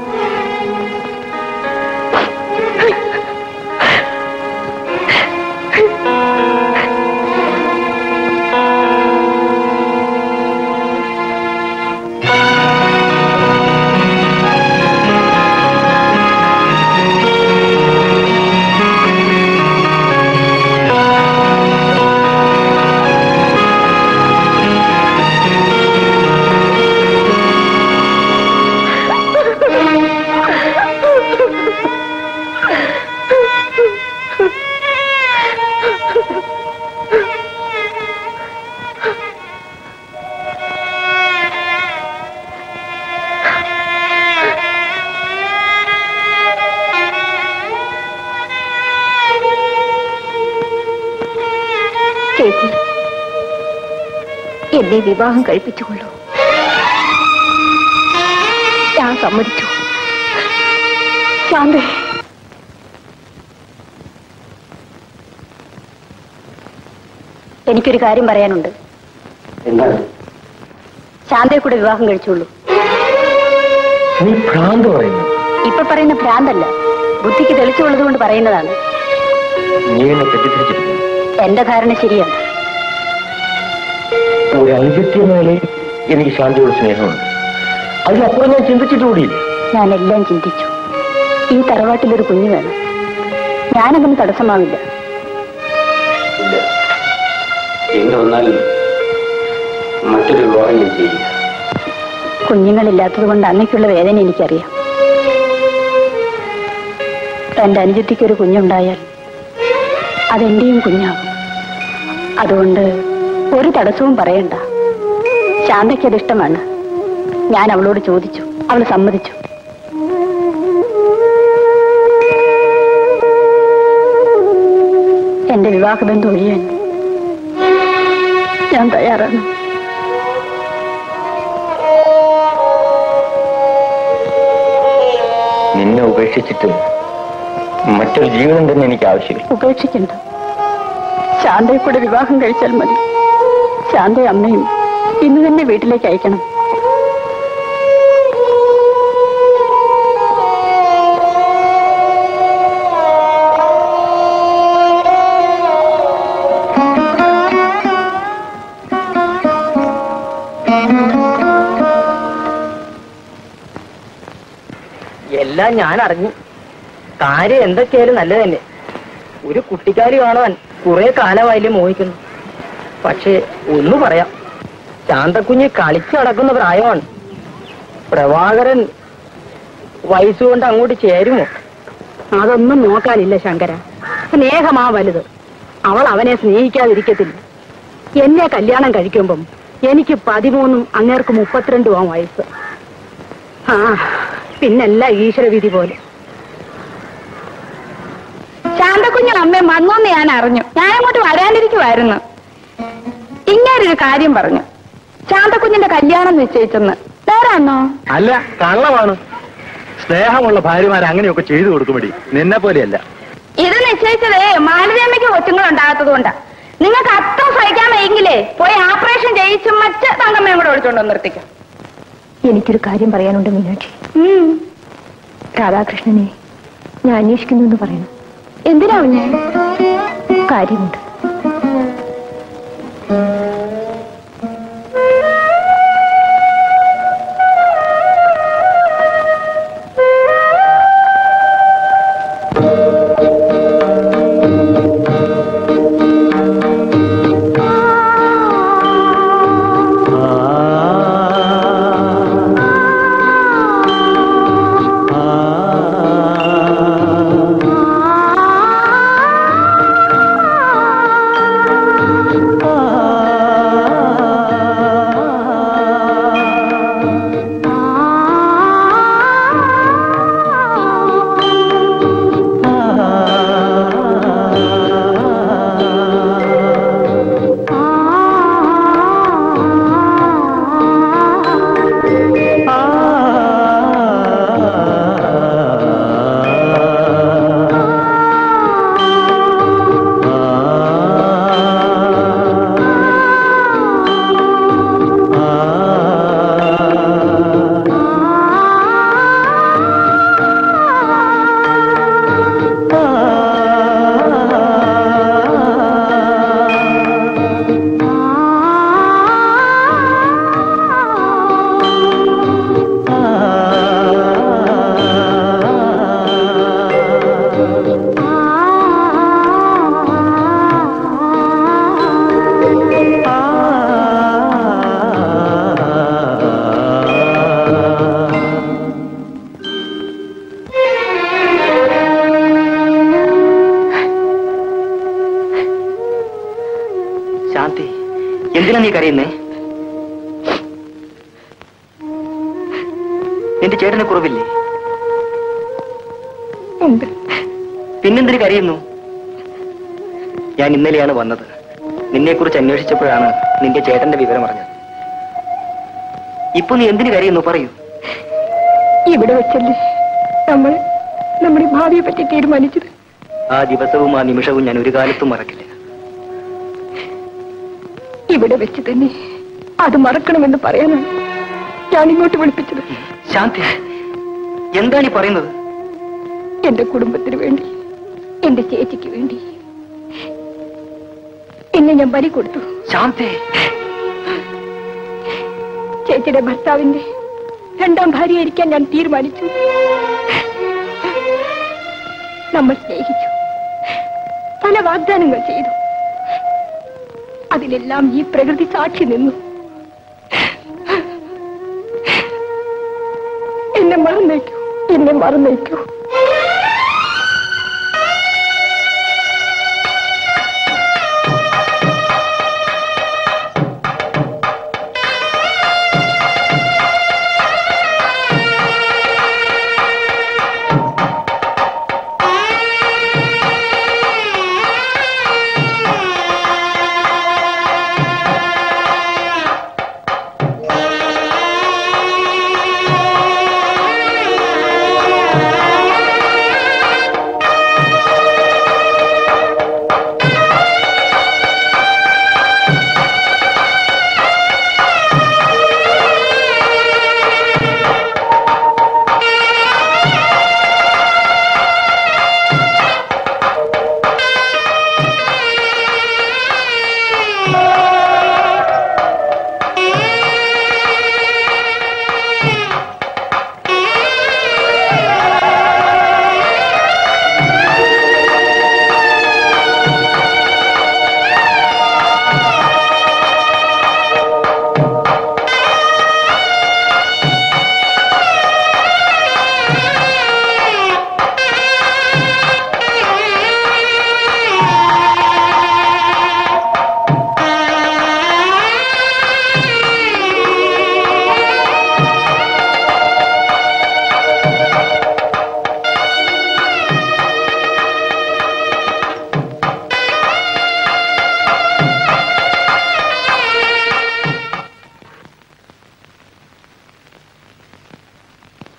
ചേച്ചി എന്നെ വിവാഹം കഴിപ്പിച്ചുകൊള്ളൂ ഞാൻ സമ്മതിച്ചു ശാന്തേ എനിക്കൊരു കാര്യം പറയാനുണ്ട് എന്താണ് ശാന്തയെ കൂടെ വിവാഹം കഴിച്ചുള്ളൂ നീ ഭ്രാന്ത് പറയുന്നു ഇപ്പൊ പറയുന്ന ഭ്രാന്തല്ല ബുദ്ധിക്ക് തെളിച്ചുള്ളത് കൊണ്ട് പറയുന്നതാണ് നീ എന്നെ തെറ്റിദ്ധരിച്ചിരിക്കുന്നു എന്റെ ധാരണ ശരിയാണ് ഒരു അനുജത്തി എന്ന നിലയിൽ എനിക്ക് ശാന്തിയോട് സ്നേഹമുണ്ട് അതിലപ്പുറം ഞാൻ ചിന്തിച്ചിട്ട് കൂടിയില്ല ഞാൻ എല്ലാം ചിന്തിച്ചു ഈ തറവാട്ടിലൊരു കുഞ്ഞു വേണം ഞാനതിന് തടസ്സമാവില്ല ഇല്ല എന്ത് വന്നാലും മറ്റൊരു വിവാഹം ഞാൻ ചെയ്യില്ല കുഞ്ഞുങ്ങളില്ലാത്തത് കൊണ്ട് അങ്ങയ്ക്കുള്ള വേദന എനിക്കറിയാം എന്റെ അനുജത്തിക്ക് ഒരു കുഞ്ഞുണ്ടായാൽ അതെന്റെയും കുഞ്ഞാവും അതുകൊണ്ട് ഒരു തടസ്സവും പറയണ്ട ശാന്തയ്ക്ക് അത് ഇഷ്ടമാണ് ഞാൻ അവളോട് ചോദിച്ചു അവൾ സമ്മതിച്ചു എന്റെ വിവാഹബന്ധം ഒഴിയാൻ ഞാൻ തയ്യാറാണ് നിന്നെ ഉപേക്ഷിച്ചിട്ട് മറ്റൊരു ജീവിതം തന്നെ എനിക്ക് ആവശ്യമില്ല ഉപേക്ഷിക്കണ്ട ശാന്തയെ കൂടെ വിവാഹം കഴിച്ചാൽ മതി ശാന്തയും അമ്മയും ഇന്ന് തന്നെ വീട്ടിലേക്ക് അയക്കണം എല്ലാം ഞാൻ അറിഞ്ഞു കാര്യം എന്തൊക്കെയായാലും നല്ലത് തന്നെ ഒരു കുട്ടിക്കാരി കാണുവാൻ കുറെ കാലമായില്ലേ മോഹിക്കുന്നു പക്ഷേ ഒന്ന് പറയാം ശാന്തക്കുഞ്ഞ് കളിച്ചു നടക്കുന്ന പ്രായമാണ് പ്രഭാകരൻ വയസ്സുകൊണ്ട് അങ്ങോട്ട് ചേരുമോ അതൊന്നും നോക്കാനില്ല ശങ്കര സ്നേഹമാ വലുത് അവൾ അവനെ സ്നേഹിക്കാതിരിക്കത്തില്ല എന്നെ കല്യാണം കഴിക്കുമ്പം എനിക്ക് പതിമൂന്നും അങ്ങേർക്ക് മുപ്പത്തിരണ്ടുമാ വയസ്സ് ആ പിന്നല്ല ഈശ്വരവിധി പോലെ ശാന്തക്കുഞ്ഞും അമ്മയും വന്നോന്ന് ഞാൻ അറിഞ്ഞു ഞാൻ അങ്ങോട്ട് വരാനിരിക്കുമായിരുന്നു ഇങ്ങനൊരു കാര്യം പറഞ്ഞു ശാന്തക്കുഞ്ഞിന്റെ കല്യാണം നിശ്ചയിച്ചെന്ന് നേരാന്നോ അല്ല കള്ളമാണ് സ്നേഹമുള്ള ഭാര്യമാർ അങ്ങനെയൊക്കെ ചെയ്തു കൊടുക്കുമടി നിന്നെ പോലെയല്ല ഇത് നിശ്ചയിച്ചതേ മാലതിയമ്മയ്ക്ക് കൊച്ചുങ്ങൾ ഉണ്ടാകാത്തത് കൊണ്ടാ നിങ്ങൾക്ക് അത്ര സഹിക്കാൻ വയ്യെങ്കിലേ പോയി ഓപ്പറേഷൻ ചെയ്യിച്ച് മറ്റ് തങ്കമ്മയും കൂടെ ഒളിച്ചോണ്ട് നിർത്തിക്കാം എനിക്കൊരു കാര്യം പറയാനുണ്ട് മീനാക്ഷി രാധാകൃഷ്ണനെ ഞാൻ അന്വേഷിക്കുന്നു എന്ന് പറയണം എന്തിനാ കുഞ്ഞേ കാര്യമുണ്ട് ശാന്തി എന്തിനാ നീ കരയുന്നേ നിന്റെ ചേട്ടന് കുറവില്ലേ പിന്നെന്തിന് കരയുന്നു ഞാൻ ഇന്നലെയാണ് വന്നത് നിന്നെ കുറിച്ച് അന്വേഷിച്ചപ്പോഴാണ് നിന്റെ ചേട്ടന്റെ വിവരം അറിഞ്ഞത് ഇപ്പൊ നീ എന്തിന് കരയുന്നു പറയൂ ഇവിടെ വെച്ചല്ലേ നമ്മൾ നമ്മുടെ ഭാവിയെ പറ്റി തീരുമാനിച്ചത് ആ ദിവസവും ആ നിമിഷവും ഞാൻ ഒരു കാലത്തും മറക്കില്ല ഇവിടെ വെച്ച് തന്നെ അത് മറക്കണമെന്ന് പറയാനാണ് ഞാൻ ഇങ്ങോട്ട് വിളിപ്പിച്ചത് ശാന്തി എന്താണ് ഈ പറയുന്നത് എന്റെ കുടുംബത്തിന് വേണ്ടി എന്റെ ചേച്ചിക്ക് വേണ്ടി എന്നെ ഞാൻ ബലി കൊടുത്തു ശാന്തി ചേച്ചിയുടെ ഭർത്താവിന്റെ രണ്ടാം ഭാര്യയായിരിക്കാൻ ഞാൻ തീരുമാനിച്ചു നമ്മൾ സ്നേഹിച്ചു പല വാഗ്ദാനങ്ങൾ ചെയ്തു അതിലെല്ലാം ഈ പ്രകൃതി സാക്ഷി നിന്നു എന്നെ മറന്നേക്കൂ എന്നെ മറന്നേക്കൂ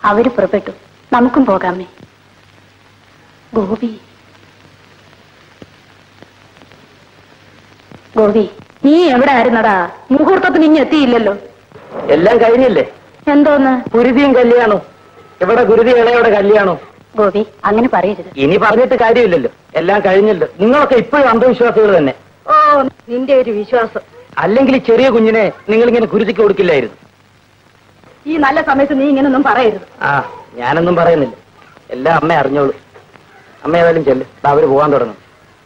അവര് പുറപ്പെട്ടു നമുക്കും പോകാമേ ഗോപി ഗോപി നീ എവിടെ ആയിരുന്നടാ മുഹൂർത്തത്തിന് ഇനി എത്തിയില്ലല്ലോ എല്ലാം കഴിഞ്ഞില്ലേ എന്തോന്ന് ഗുരുതിയും കല്യാണോ ഇവിടെ ഗുരുതി ഇളയുടെ കല്യാണോ ഗോപി അങ്ങനെ പറയരുത് ഇനി പറഞ്ഞിട്ട് കാര്യമില്ലല്ലോ എല്ലാം കഴിഞ്ഞല്ലോ നിങ്ങളൊക്കെ ഇപ്പോഴും അന്ധവിശ്വാസികൾ തന്നെ ഓ നിന്റെ ഒരു വിശ്വാസം അല്ലെങ്കിൽ ഈ ചെറിയ കുഞ്ഞിനെ നിങ്ങളിങ്ങനെ ഗുരുതിക്ക് കൊടുക്കില്ലായിരുന്നു ഈ നല്ല സമയത്ത് നീ ഇങ്ങനൊന്നും പറയരുത് ആ ഞാനൊന്നും പറയുന്നില്ല എല്ലാം അമ്മ അറിഞ്ഞോളൂ അമ്മ ഏതായാലും ചെല്ല് ദാ അവര് പോകാൻ തുടങ്ങും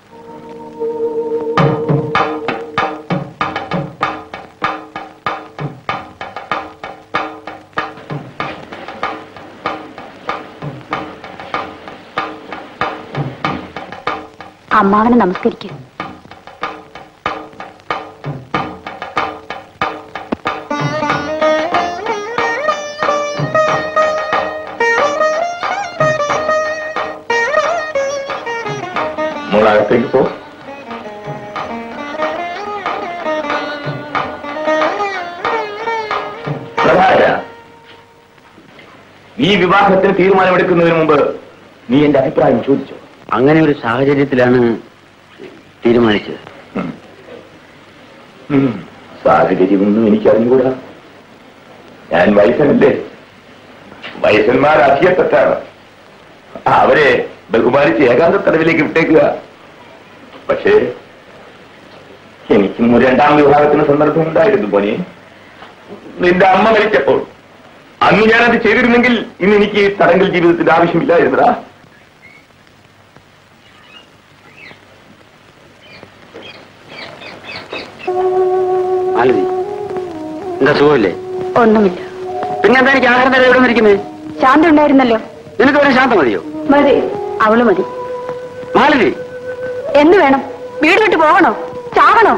അമ്മാവനെ നമസ്കരിക്കും മോളകത്തേക്ക് പോ പ്രഭാകര ഈ വിവാഹത്തിന് തീരുമാനമെടുക്കുന്നതിന് മുമ്പ് നീ എന്റെ അഭിപ്രായം ചോദിച്ചു അങ്ങനെ ഒരു സാഹചര്യത്തിലാണ് തീരുമാനിച്ചത് സാഹചര്യമൊന്നും എനിക്കറിഞ്ഞുകൂടാ ഞാൻ വയസ്സനല്ലേ വയസ്സന്മാർ അധികത്തെറ്റാണ് അവരെ ബഹുമാനിച്ച് ഏകാന്ത തടവിലേക്ക് വിട്ടേക്കുക പക്ഷേ എനിക്കും ഒരു രണ്ടാം വിവാഹത്തിന് സന്ദർഭം ഉണ്ടായിരുന്നു പോനെ നിന്റെ അമ്മ മരിച്ചപ്പോൾ അന്ന് ഞാനത് ചെയ്തിരുന്നെങ്കിൽ ഇന്ന് എനിക്ക് ഈ തടങ്കൽ ജീവിതത്തിന്റെ ആവശ്യമില്ലായിരുന്നടാ മാലതി എന്താ സുഖമില്ലേ ഒന്നുമില്ല പിന്നെന്താ എനിക്ക് ആഹാരം തരാൻ എവിടെ നിന്നിരിക്കുന്നത് ശാന്ത ഉണ്ടായിരുന്നല്ലോ നിനക്ക് ഒരു ശാന്തം മതിയോ മതി അവള് മതി മാലതി എന്ത് വേണം വീട് വിട്ട് പോകണോ ചാകണോ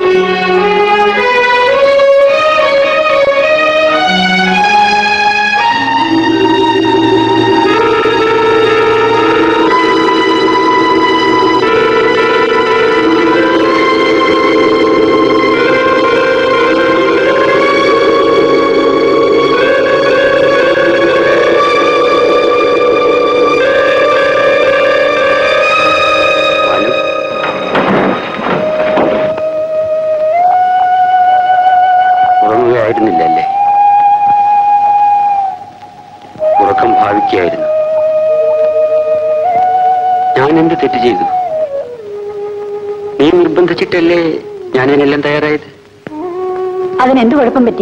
മാലു ഉറങ്ങുകയായിരുന്നില്ല അല്ലേ ഉറക്കം ഭാവിക്കുകയായിരുന്നു ഞാൻ എന്ത് തെറ്റ് ചെയ്തു നീ നിർബന്ധിച്ചിട്ടല്ലേ ഞാൻ ഇതിനെല്ലാം തയ്യാറായത് അതിനെന്ത് കുഴപ്പം പറ്റി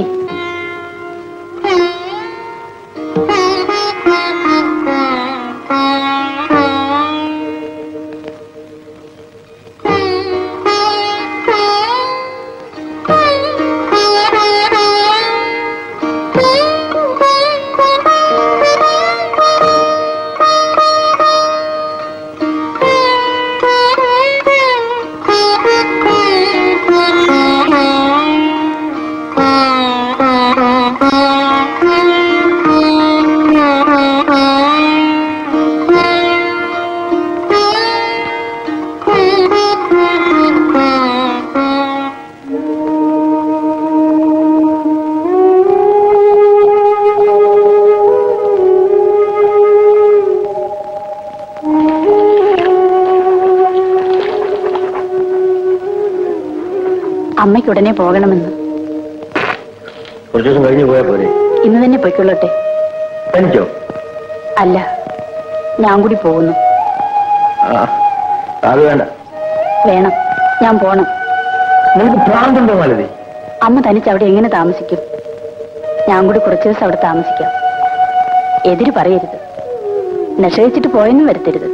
അമ്മയ്ക്ക് ഉടനെ പോകണമെന്ന് കുറച്ചു ദിവസം കഴിഞ്ഞ് പോയാൽ പോരെ ഇന്ന് തന്നെ പൊയ്ക്കൊള്ളട്ടെ എനിക്കോ അല്ല ഞാൻ കൂടി പോകുന്നു ആ അത് വേണ്ട വേണം ഞാൻ പോണം നിനക്ക് ഭ്രാന്തുണ്ടോ മാലതി അമ്മ തനിച്ച് അവിടെ എങ്ങനെ താമസിക്കും ഞാൻ കൂടി കുറച്ചു ദിവസം അവിടെ താമസിക്കാം എതിര് പറയരുത് നിഷേധിച്ചിട്ട് പോയെന്നും വരുത്തരുത്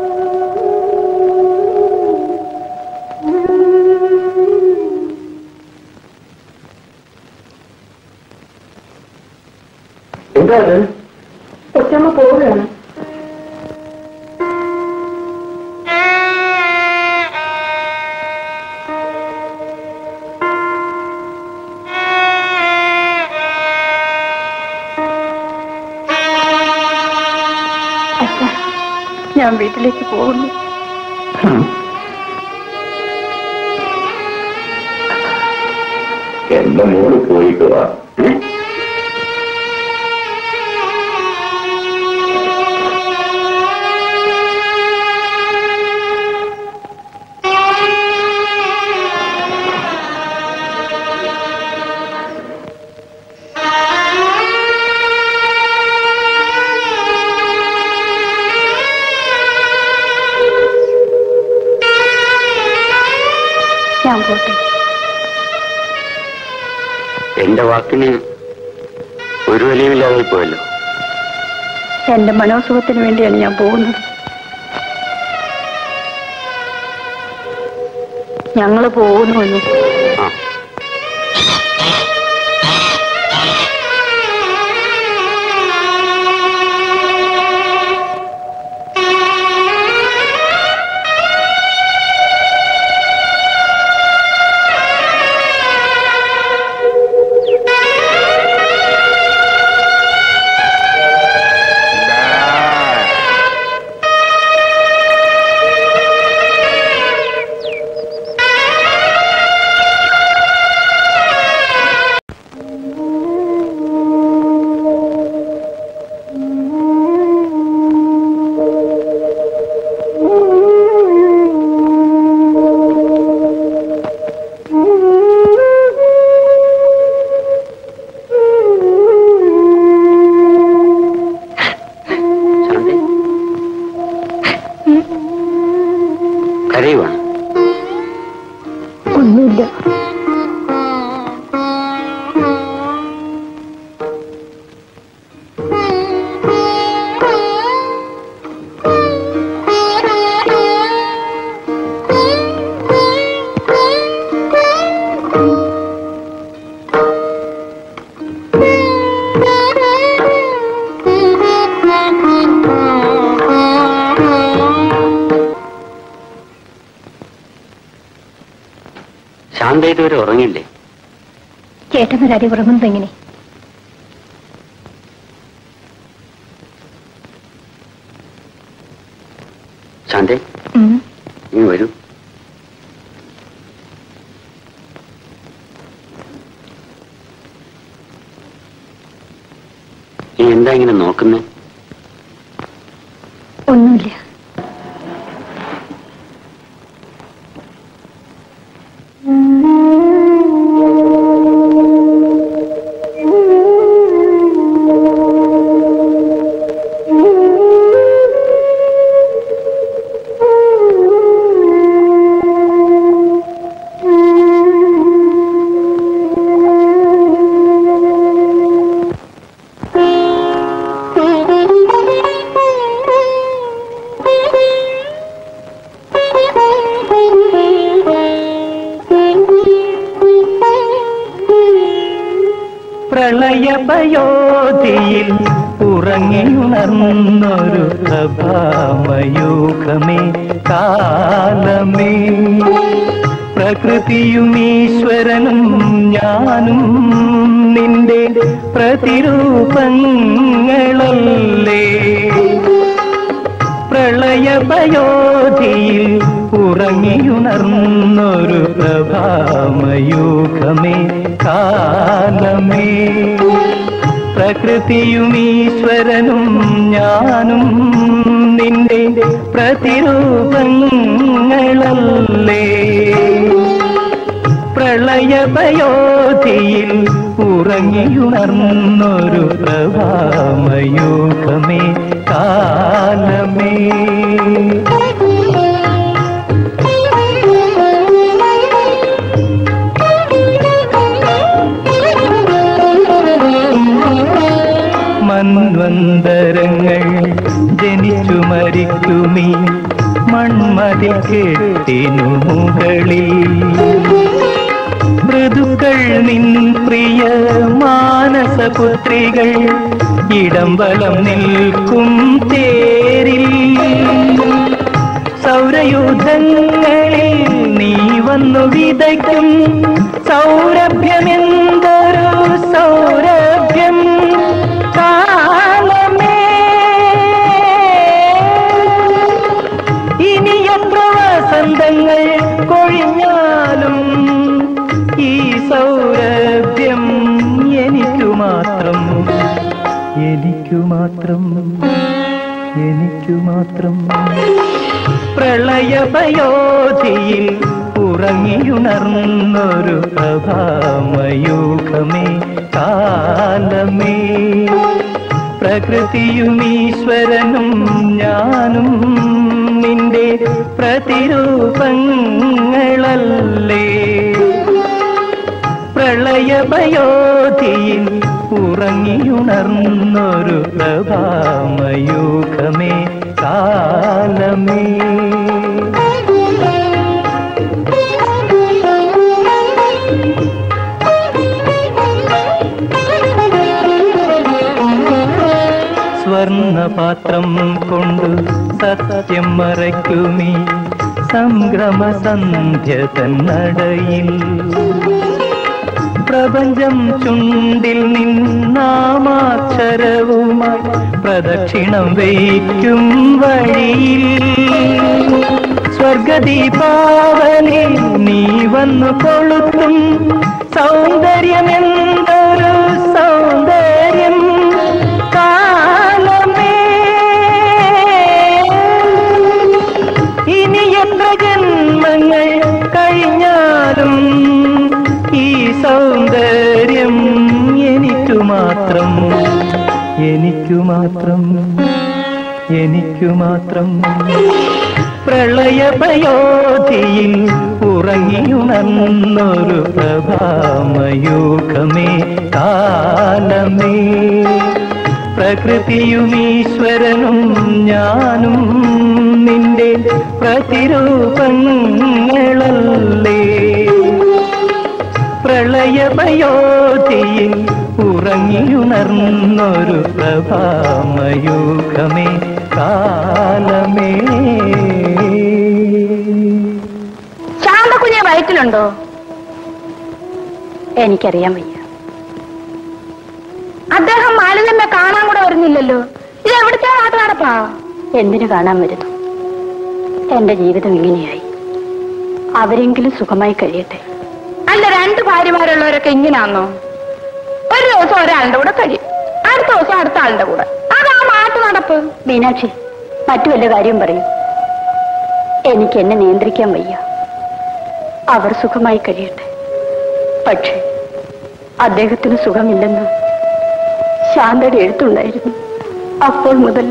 എന്താ അത്? കൊച്ചമ്മ പോവുകയാണ് അച്ഛാ, ഞാൻ വീട്ടിലേക്ക് പോകുന്നു എന്റെ മോള് പോയിക്കുക ഞാൻ പോട്ടെ എന്റെ വാക്കിന് ഒരു വിലയുമില്ലാതെ പോയല്ലോ എന്റെ മനോസുഖത്തിന് വേണ്ടിയാണ് ഞാൻ പോകുന്നത് ഞങ്ങള് പോകുന്നു ആ ശാന്തി കരയുവാണ് ഒന്നുമില്ല ശാന്ത ഇതുവരെ ഉറങ്ങില്ലേ ചേട്ടനൊരടി ഉറങ്ങുന്നത് എങ്ങനെ ശാന്തേ നീ വരൂ നീ എന്താ ഇങ്ങനെ നോക്കുന്നേ ഒന്നുമില്ല പ്രളയപയോധിയിൽ ഉറങ്ങിയുണർന്നൊരു പ്രഭാമയൂഖമേ കാലമേ പ്രകൃതിയും ഈശ്വരനും ഞാനും നിന്റെ പ്രതിരൂപങ്ങളല്ലേ പ്രളയപയോധിയിൽ ഉറങ്ങിയുണർന്നൊരു പ്രഭാമയൂഖമേ കാലമേ പ്രകൃതിയും ഈശ്വരനും ഞാനും നിന്റെ പ്രതിരൂപങ്ങളല്ലേ പ്രളയപയോധിയിൽ ഉറങ്ങിയുണർന്നൊരു പ്രഭാമയൂഖമേ കാലമേ മൺവന്തരങ്ങൾ ജനിച്ചു മരിക്കുമീ മൺമതിൽ കെട്ടിനു മുകളിൽ മൃദുക്കൾ നിൻ പ്രിയ മാനസപുത്രികൾ ഇടം വലം നിൽക്കും തേരിൽ സൗരയുധങ്ങളിൽ നീ വന്നു വിതയ്ക്കും സൗരഭ്യമെന്തൊരു സൗരഭ്യം കാലമേ ഇനി എത്ര വസന്തങ്ങൾ കൊഴിഞ്ഞാലും ഈ സൗരഭ്യം എനിക്കു മാത്രം എനിക്കു മാത്രം എനിക്കു മാത്രം പ്രളയഭയോധിയിൽ ഉറങ്ങിയുണർന്നൊരു പ്രഭാമയൂഖമേ കാലമേ പ്രകൃതിയും ഈശ്വരനും ഞാനും നിന്റെ പ്രതിരൂപങ്ങളല്ലേ പ്രളയഭയോധിയിൽ ഉറങ്ങിയുണർന്നൊരു പ്രഭാമയൂഖമേ കാലമേ സ്വർണപാത്രം കൊണ്ടു സത്യം മറയ്ക്കുമീ സംഗ്രമ സന്ധ്യ തന്നടയിൽ പ്രപഞ്ചം ചുണ്ടിൽ നിന്നാമാക്ഷരവുമായി പ്രദക്ഷിണം വയ്ക്കും വഴിയിൽ സ്വർഗദീപാവലി നീ വന്നു കൊളുത്തും സൗന്ദര്യമെന്തൊരു സൗന്ദര്യം കാലമേ ഇനി എത്ര ജന്മങ്ങൾ കഴിഞ്ഞാലും ഈ സൗന്ദര്യം എനിക്കു മാത്രം എനിക്കു മാത്രം എനിക്കു മാത്രം പ്രളയഭയോധിയിൽ ഉറങ്ങിയുണർന്നൊരു പ്രഭാമയൂഖമേ കാലമേ പ്രകൃതിയും ഈശ്വരനും ഞാനും നിന്റെ പ്രതിരൂപങ്ങളല്ലേ പ്രളയഭയോധിയിൽ ഉറങ്ങിയുണർന്നൊരു പ്രഭാമയൂഖമേ കാലമേ ശാന്തകുഞ്ഞെ വയറ്റിലുണ്ടോ എനിക്കറിയാൻ വയ്യ അദ്ദേഹം മാലിന്യമ്മെ കാണാൻ കൂടെ വരുന്നില്ലല്ലോ ഇത് എവിടുത്തെ നാട്ടു നടപ്പാ എന്തിനു കാണാൻ വരുന്നു എന്റെ ജീവിതം ഇങ്ങനെയായി അവരെങ്കിലും സുഖമായി കഴിയട്ടെ അല്ല രണ്ട് ഭാര്യമാരുള്ളവരൊക്കെ ഇങ്ങനാന്നോ ഒരു ദിവസം ഒരാളുടെ കൂടെ കഴിയും അടുത്ത ദിവസം അടുത്ത ആളുടെ കൂടെ അതാ നാട്ടു നടപ്പ് മീനാക്ഷി മറ്റു വല്ല കാര്യം പറയും എനിക്ക് എന്നെ നിയന്ത്രിക്കാൻ വയ്യ അവർ സുഖമായി കഴിയട്ടെ പക്ഷേ അദ്ദേഹത്തിന് സുഖമില്ലെന്ന് ശാന്തയുടെ എഴുത്തുണ്ടായിരുന്നു അപ്പോൾ മുതൽ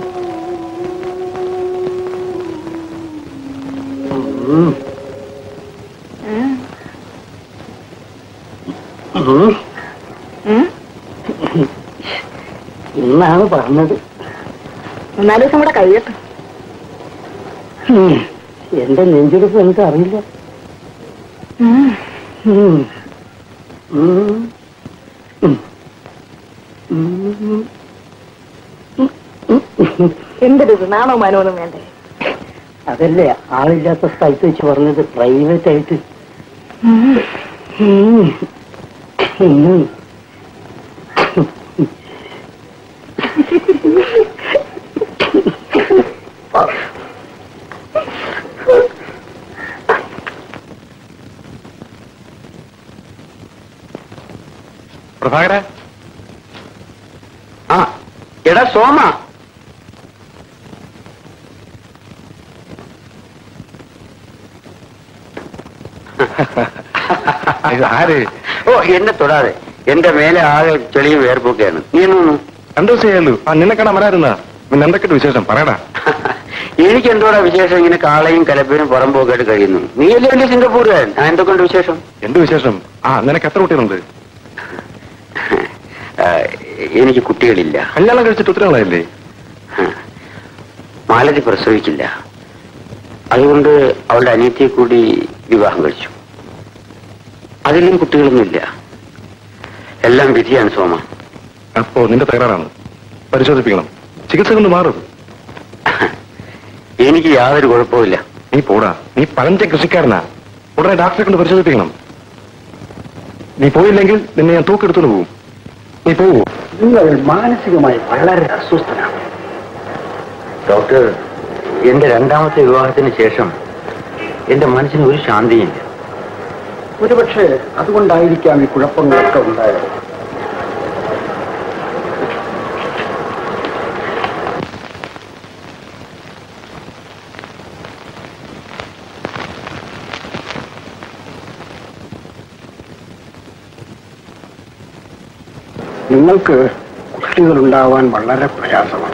ഇന്നാണ് പറഞ്ഞത് മൂന്നാല് ദിവസം കൂടെ കഴിയട്ടെ ഉം. എന്റെ നെഞ്ചെടുപ്പ് എനിക്ക് അറിയില്ല ഉം. ഉം. ഉം. ഉം. എന്തൊരു നാണോ മാനോന്നും വേണ്ടേ അതല്ലേ ആളില്ലാത്ത സ്ഥലത്ത് വെച്ച് പറഞ്ഞത് പ്രൈവറ്റ് ആയിട്ട് ഉം. ഉം. പ്രഭാകര ആ എടാ സോമ ഇത് ആര് ഓ എന്നെ തൊടാതെ എന്റെ മേലെ ആകെ ചെളിയും വേർപ്പൊക്കെയാണ് നീ എന്നൊന്നു രണ്ടു ദിവസം ആയല്ലോ ആ നിന്നെ കാണാൻ വരായിരുന്നാ പിന്നെ എന്തൊക്കെയുണ്ട് വിശേഷം പറയടാ എനിക്ക് എന്തോടാ വിശേഷം ഇങ്ങനെ കാളയും കലപ്പിനും പുറമ്പോക്കെ ആയിട്ട് കഴിയുന്നു നീയല്ലേ വലിയ സിംഗപ്പൂരുകാരൻ ആ എന്തൊക്കെയുണ്ട് വിശേഷം എന്ത് വിശേഷം ആ നിനക്ക് എത്ര കുട്ടികളുണ്ട് ആ, എനിക്ക് കുട്ടികളില്ല കല്യാണം കഴിച്ചിട്ട് ഒത്തിരി നാളായില്ലേ മാലതി പ്രസവിച്ചില്ല അതുകൊണ്ട് അവളുടെ അനിയത്തിയെ കൂടി വിവാഹം കഴിച്ചു അതിലും കുട്ടികളൊന്നുമില്ല എല്ലാം വിധിയാണ് സോമ അപ്പോ നിന്റെ തകരാറാണ് പരിശോധിപ്പിക്കണം ചികിത്സ കൊണ്ട് മാറും എനിക്ക് യാതൊരു കുഴപ്പമില്ല നീ പോടാ നീ പഴഞ്ച കൃഷിക്കാരനാ ഉടനെ ഡാക്ടറെ കൊണ്ട് പരിശോധിപ്പിക്കണം നീ പോയില്ലെങ്കിൽ നിന്നെ ഞാൻ തൂക്കെടുത്തോണ്ട് പോകും നീ പോവോ നിങ്ങൾ മാനസികമായി വളരെ അസ്വസ്ഥനാണ് ഡോക്ടർ എന്റെ രണ്ടാമത്തെ വിവാഹത്തിന് ശേഷം എന്റെ മനസ്സിന് ഒരു ശാന്തിയില്ല ഒരുപക്ഷെ അതുകൊണ്ടായിരിക്കാം ഈ കുഴപ്പങ്ങളൊക്കെ ഉണ്ടായത് നിങ്ങൾക്ക് കുട്ടികളുണ്ടാവാൻ വളരെ പ്രയാസമാണ്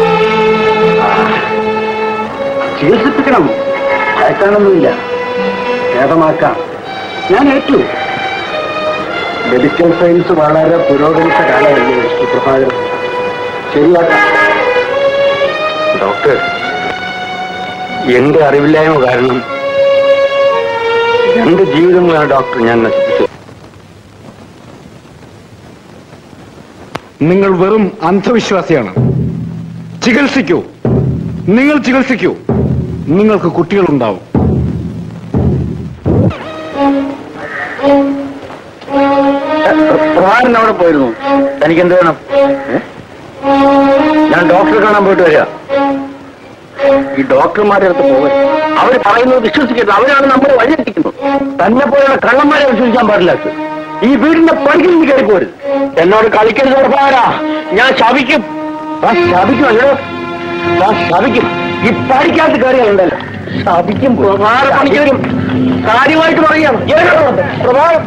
ചികിത്സിപ്പിക്കണം ഭയക്കാനൊന്നുമില്ല ഭേദമാക്കാം ഞാൻ ഏറ്റു മെഡിക്കൽ സയൻസ് വളരെ പുരോഗമിച്ച കാലമല്ലേ ശ്രീ പ്രഭാകരൻ ശരിയാക്കാം ഡോക്ടർ എന്റെ അറിവില്ലായ്മ കാരണം രണ്ട് ജീവിതങ്ങളാണ് ഡോക്ടർ ഞാൻ നശിപ്പിച്ചത് നിങ്ങൾ വെറും അന്ധവിശ്വാസിയാണ് ചികിത്സിക്കൂ നിങ്ങൾ ചികിത്സിക്കൂ നിങ്ങൾക്ക് കുട്ടികളുണ്ടാവും പ്രഭാകരൻ അവിടെ പോയിരുന്നു തനിക്ക് എന്ത് വേണം ഏ? ഞാൻ ഡോക്ടറെ കാണാൻ പോയിട്ട് വരിക ഈ ഡോക്ടർമാരുടെ അടുത്ത് പോകരുത് അവർ പറയുന്നത് വിശ്വസിക്കരുത് അവരാണ് നമ്മളെ വഴിയെത്തിക്കുന്നത് തന്നെ പോലെയുള്ള കള്ളന്മാരെ വിശ്വസിക്കാൻ പാടില്ല അച്ഛൻ. ഈ വീടിന്റെ പടിയിൽ നിന്ന് കയറി പോരുത് എന്നോട് കളിക്കരുത് പ്രഭാകര ഞാൻ ശപിക്കും ആ ശപിക്കും അല്ലോ ആ ശപിക്കും ഈ പടിക്കകത്ത് കയറിയാലുണ്ടല്ലോ ശപിക്കും പ്രഭാകര പണിക്ക് വരും കാര്യമായിട്ട് പറയുകയാണ് പ്രഭാകരം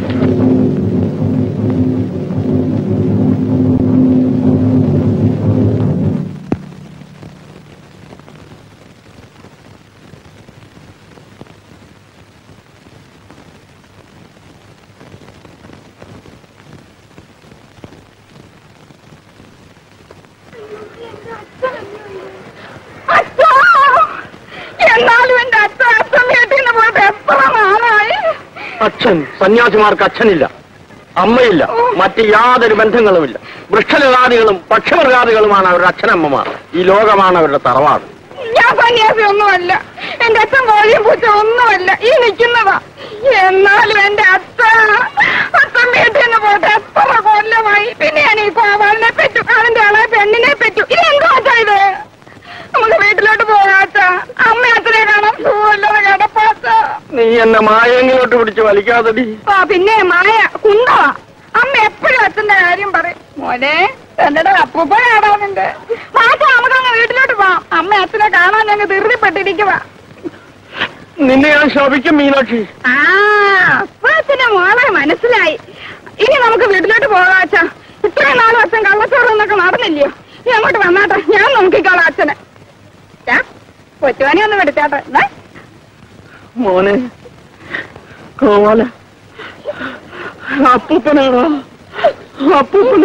അച്ഛാ! എന്നാലും എന്റെ അച്ഛൻ അച്ഛൻ വീട്ടിൽ നിന്ന് പോയിട്ട് എത്ര നാളായി അച്ഛൻ സന്യാസിമാർക്ക് അച്ഛനില്ല അമ്മയില്ല മറ്റ് യാതൊരു ബന്ധങ്ങളുമില്ല വൃക്ഷലതാദികളും പക്ഷമൃഗാദികളുമാണ് അവരുടെ അച്ഛനമ്മമാർ ഈ ലോകമാണ് അവരുടെ തറവാട് ഞാൻ സന്യാസി ഒന്നുമല്ല എന്റെ അച്ഛൻ കോഴിയും പൂച്ച ഒന്നുമല്ല ഈ നിൽക്കുന്നതാ എന്നാലും എന്റെ അച്ഛൻ അച്ഛൻ വീട്ടിൽ നിന്ന് പോയിട്ട് എത്ര കൊല്ലമായി പിന്നെ ഞാൻ ഈ കോവാളിനെ പറ്റു അവന്റെ ആളെ പെണ്ണിനെ പറ്റു ഇത് എന്തോ അച്ഛാ ഇത് നമുക്ക് വീട്ടിലോട്ട് പോകാത്ത അമ്മ അച്ഛനെ കാണാൻ സുഖമില്ലാതെ കിടപ്പാത്ത നീ എന്നെ മായെങ്കിലോട്ട് പിടിച്ച് വലിക്കാതടി ആ പിന്നെ മായ കുന്തവാ അമ്മ എപ്പോഴും അച്ഛന്റെ കാര്യം പറയും മോനെ എന്റെ അപ്പൂപ്പ കാണാനുണ്ട് മാറ്റ നമുക്ക് അങ്ങ് വീട്ടിലോട്ട് പോവാം അമ്മ അച്ഛനെ കാണാൻ ഞങ്ങൾ ധൃതിപ്പെട്ടിരിക്കുക നിന്നെ ഞാൻ ശപിക്കും മീനാക്ഷി ആ അപ്പൊ അച്ഛനെ മോളെ മനസ്സിലായി ഇനി നമുക്ക് വീട്ടിലോട്ട് പോകാം അച്ഛാ ഇത്രയും നാളും അച്ഛൻ കള്ളച്ചോറ് എന്നൊക്കെ നടന്നില്ലയോ നീ അങ്ങോട്ട് വന്നാട്ടെ ഞാൻ നോക്കിക്കോളാം അച്ഛനെ ഛെ, കൊച്ചുവാനെ ഒന്ന് വിളിച്ചാട്ടെ എന്നാ മോനെ കോവാല അപ്പൂപ്പനാണോ അപ്പൂപ്പനോ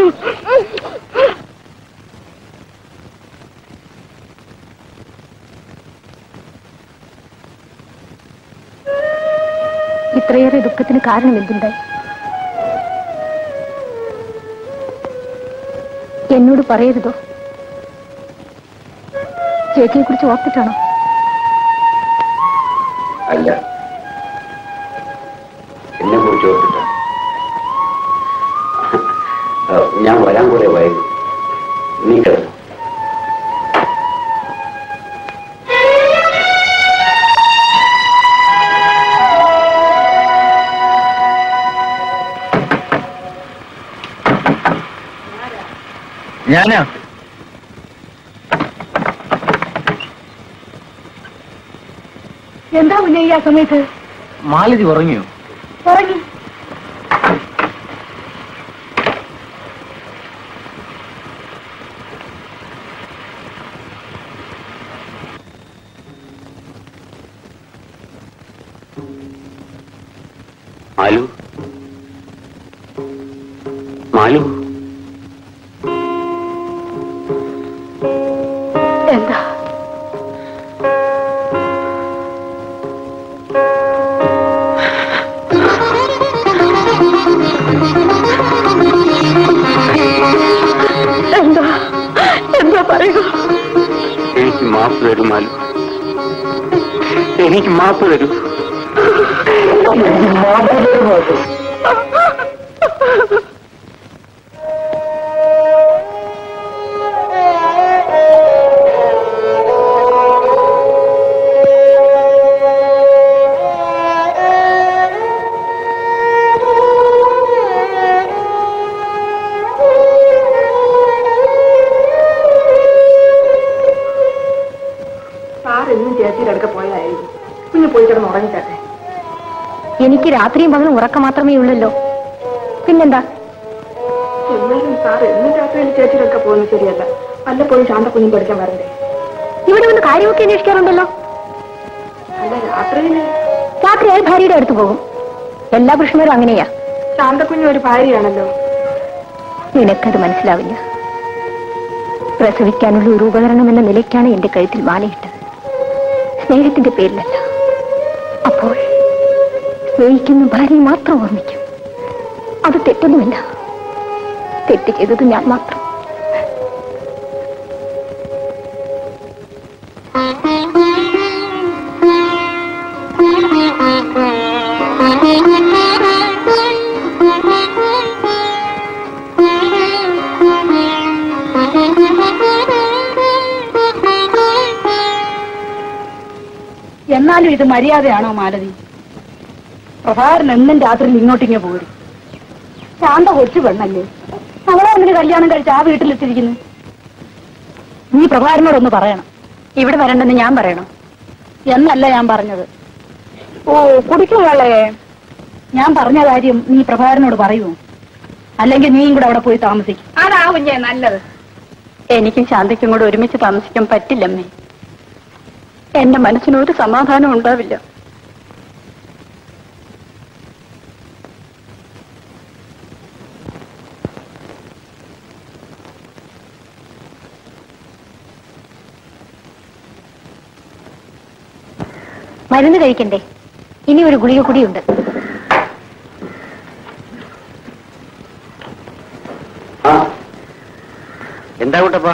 ഇത്രയേറെ ദുഃഖത്തിന് കാരണം എന്തുണ്ട് എന്നോട് പറയരുതോ ചേച്ചിയെ കുറിച്ച് ഓർത്തിട്ടാണോ അല്ല എന്നെ കുറിച്ച് ഓർത്തിട്ട ഞാൻ വരാൻ കുറെ വൈകി നീ കിടന്നു ഞാനാ എന്താ പിന്നെ ഈ ആ സമയത്ത് മാലതി ഉറങ്ങിയോ ഉറങ്ങി മാലു മാലു എന്താ എന്താ എന്താ പറയൂ എനിക്ക് മാപ്പ് തരൂ മാലു എനിക്ക് മാപ്പ് തരൂ സാർ എന്നും ചേച്ചിയുടെ അടുക്ക പോയതായിരിക്കും കുഞ്ഞ് പോയി കിടന്ന് ഉറങ്ങിച്ചാട്ടെ എനിക്ക് രാത്രിയും പകലും ഉറക്കം മാത്രമേ ഉള്ളല്ലോ പിന്നെന്താ എന്നാലും സാർ എന്നും രാത്രിയിൽ ചേച്ചിയുടെ അടുക്ക പോകുന്നത് ശരിയല്ല വല്ലപ്പോഴും ശാന്ത കുഞ്ഞും പഠിക്കാൻ വരണ്ടേ ഇവിടെ വന്ന് കാര്യമൊക്കെ അന്വേഷിക്കാറുണ്ടല്ലോ അല്ല രാത്രിയിൽ രാത്രിയായി ഭാര്യയുടെ അടുത്ത് പോകും എല്ലാ പുരുഷന്മാരും അങ്ങനെയാ ശാന്തക്കുഞ്ഞ് ഒരു ഭാര്യയാണല്ലോ നിനക്കത് മനസ്സിലാവില്ല പ്രസവിക്കാനുള്ള ഒരു ഉപകരണം എന്ന നിലയ്ക്കാണ് എന്റെ കഴുത്തിൽ മാലയിട്ടത് സ്നേഹത്തിന്റെ പേരിലല്ല അപ്പോൾ സ്നേഹിക്കുന്ന ഭാര്യയെ മാത്രം ഓർമ്മിക്കും അത് തെറ്റൊന്നുമില്ല തെറ്റ് ചെയ്തത് ഞാൻ മാത്രം എന്നാലും ഇത് മര്യാദയാണോ മാലതി പ്രഭാകരൻ എന്നും രാത്രി ഇങ്ങോട്ടിങ്ങ പോരും ശാന്ത കൊച്ചു പെണ്ണല്ലേ അവളെ അങ്ങനെ കല്യാണം കഴിച്ച് ആ വീട്ടിലെത്തിയിരിക്കുന്നു നീ പ്രഭാകരനോടൊന്ന് പറയണം ഇവിടെ വരണ്ടെന്ന് ഞാൻ പറയണം എന്നല്ല ഞാൻ പറഞ്ഞത് ഓ കുടിക്കും വേളേ ഞാൻ പറഞ്ഞ കാര്യം നീ പ്രഭാകരനോട് പറയുമോ അല്ലെങ്കിൽ നീയും കൂടെ അവിടെ പോയി താമസിക്കും അതാ കുഞ്ഞെ നല്ലത് എനിക്കും ശാന്തയ്ക്കും കൂടെ ഒരുമിച്ച് താമസിക്കാൻ പറ്റില്ലമ്മേ എന്റെ മനസ്സിന് ഒരു സമാധാനം ഉണ്ടാവില്ല മരുന്ന് കഴിക്കണ്ടേ ഇനി ഒരു ഗുളിക കൂടിയുണ്ട് എന്താ കൂട്ടപ്പാ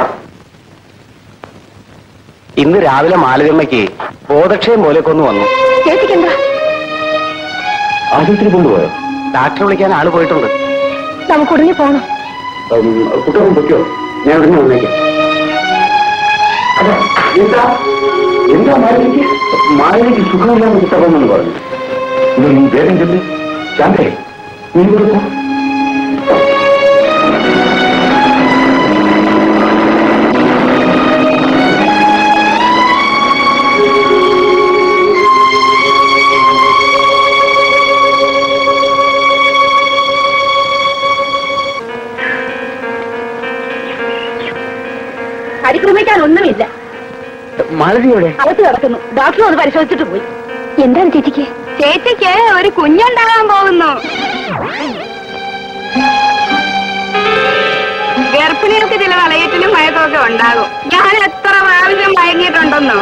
ഇന്ന് രാവിലെ മാലതിയമ്മയ്ക്ക് ബോധക്ഷയം പോലെയൊക്കെ ഒന്ന് വന്നു ചേച്ചിക്ക് എന്താ ആശുപത്രി കൊണ്ടുപോയോ ഡാക്ടറെ വിളിക്കാൻ ആള് പോയിട്ടുണ്ട് നമുക്ക് ഉടനെ പോകണം കുട്ടികളും പൊയ്ക്കോ ഞാൻ ഉടനെ വന്നേക്കാം അതെ എന്താ എന്താ മാലിക്ക് മാലിക്ക് സുഖമില്ലാന്ന് കിട്ടണമെന്ന് പറഞ്ഞു ഇന്ന് നീ വേഗം ചെല്ല് ശാന്തേ നീ ഇവിടെ പോ പരിക്രമിക്കാൻ ഒന്നുമില്ല മാലതിയോടെ അകത്ത് കിടക്കുന്നു ഡോക്ടർ അത് പരിശോധിച്ചിട്ട് പോയി എന്താണ് ചേച്ചിക്ക് ചേച്ചിക്ക് ഒരു കുഞ്ഞുണ്ടാകാൻ പോകുന്നു ഗർഭിണികൾക്ക് ചില വളയറ്റിലും മയക്കമൊക്കെ ഉണ്ടാകും ഞാൻ എത്ര പ്രാവശ്യം മയങ്ങിയിട്ടുണ്ടെന്നോ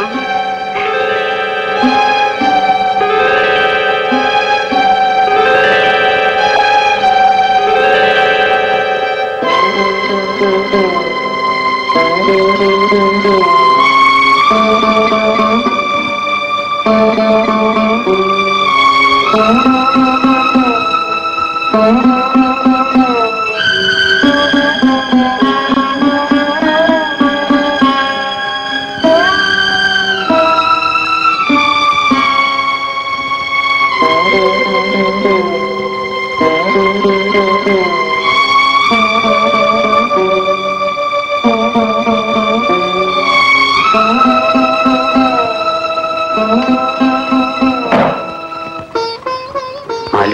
മാലു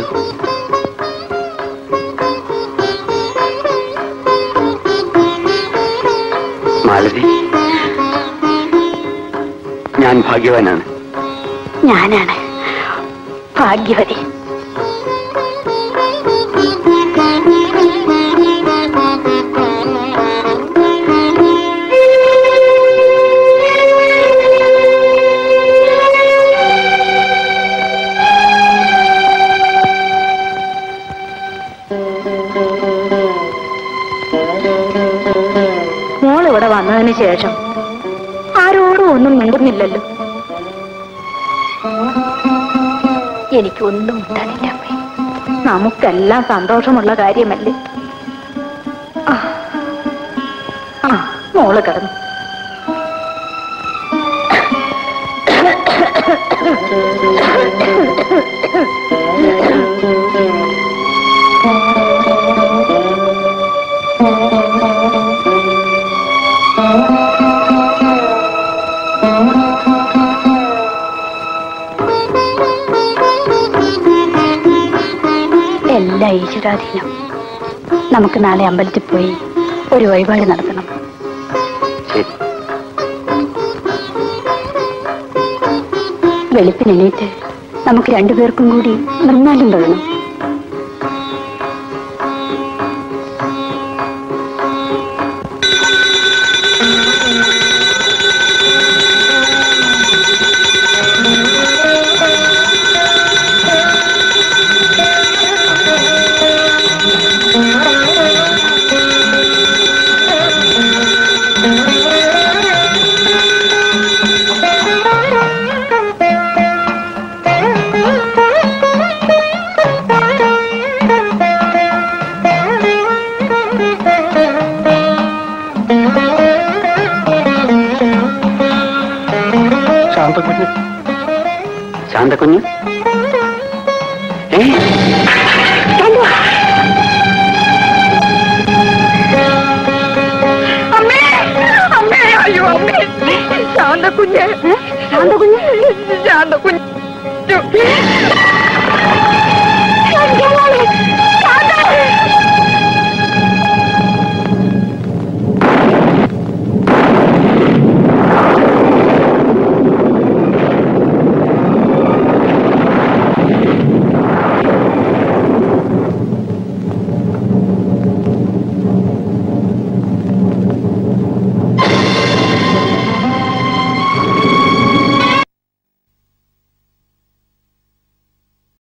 മാലതി ഞാൻ ഭാഗ്യവാനാണ് ഞാനാണ് ഭാഗ്യവതി മോൾ ഇവിടെ വന്നതിന് ശേഷം ആരോടും ഒന്നും മിണ്ടുന്നില്ലല്ലോ എനിക്കൊന്നും ഉണ്ടാകില്ല അമ്മേ. നമുക്കെല്ലാം സന്തോഷമുള്ള കാര്യമല്ലേ ആ. ആ മോള് കിടന്നു എല്ലാം ഈശ്വരാധീനം നമുക്ക് നാളെ അമ്പലത്തിൽ പോയി ഒരു വഴിപാട് നടത്തണം ശരി വെളുപ്പിന് എണീറ്റ് നമുക്ക് രണ്ടുപേർക്കും കൂടി നിർമ്മാലം തൊഴണം ശാന്തക്കുഞ്ഞ് ഏ അമ്മേ അമ്മേ അയ്യോ അമ്മേ ശാന്തക്കുഞ്ഞ് ശാന്തക്കുഞ്ഞ് ശാന്തക്കുഞ്ഞ്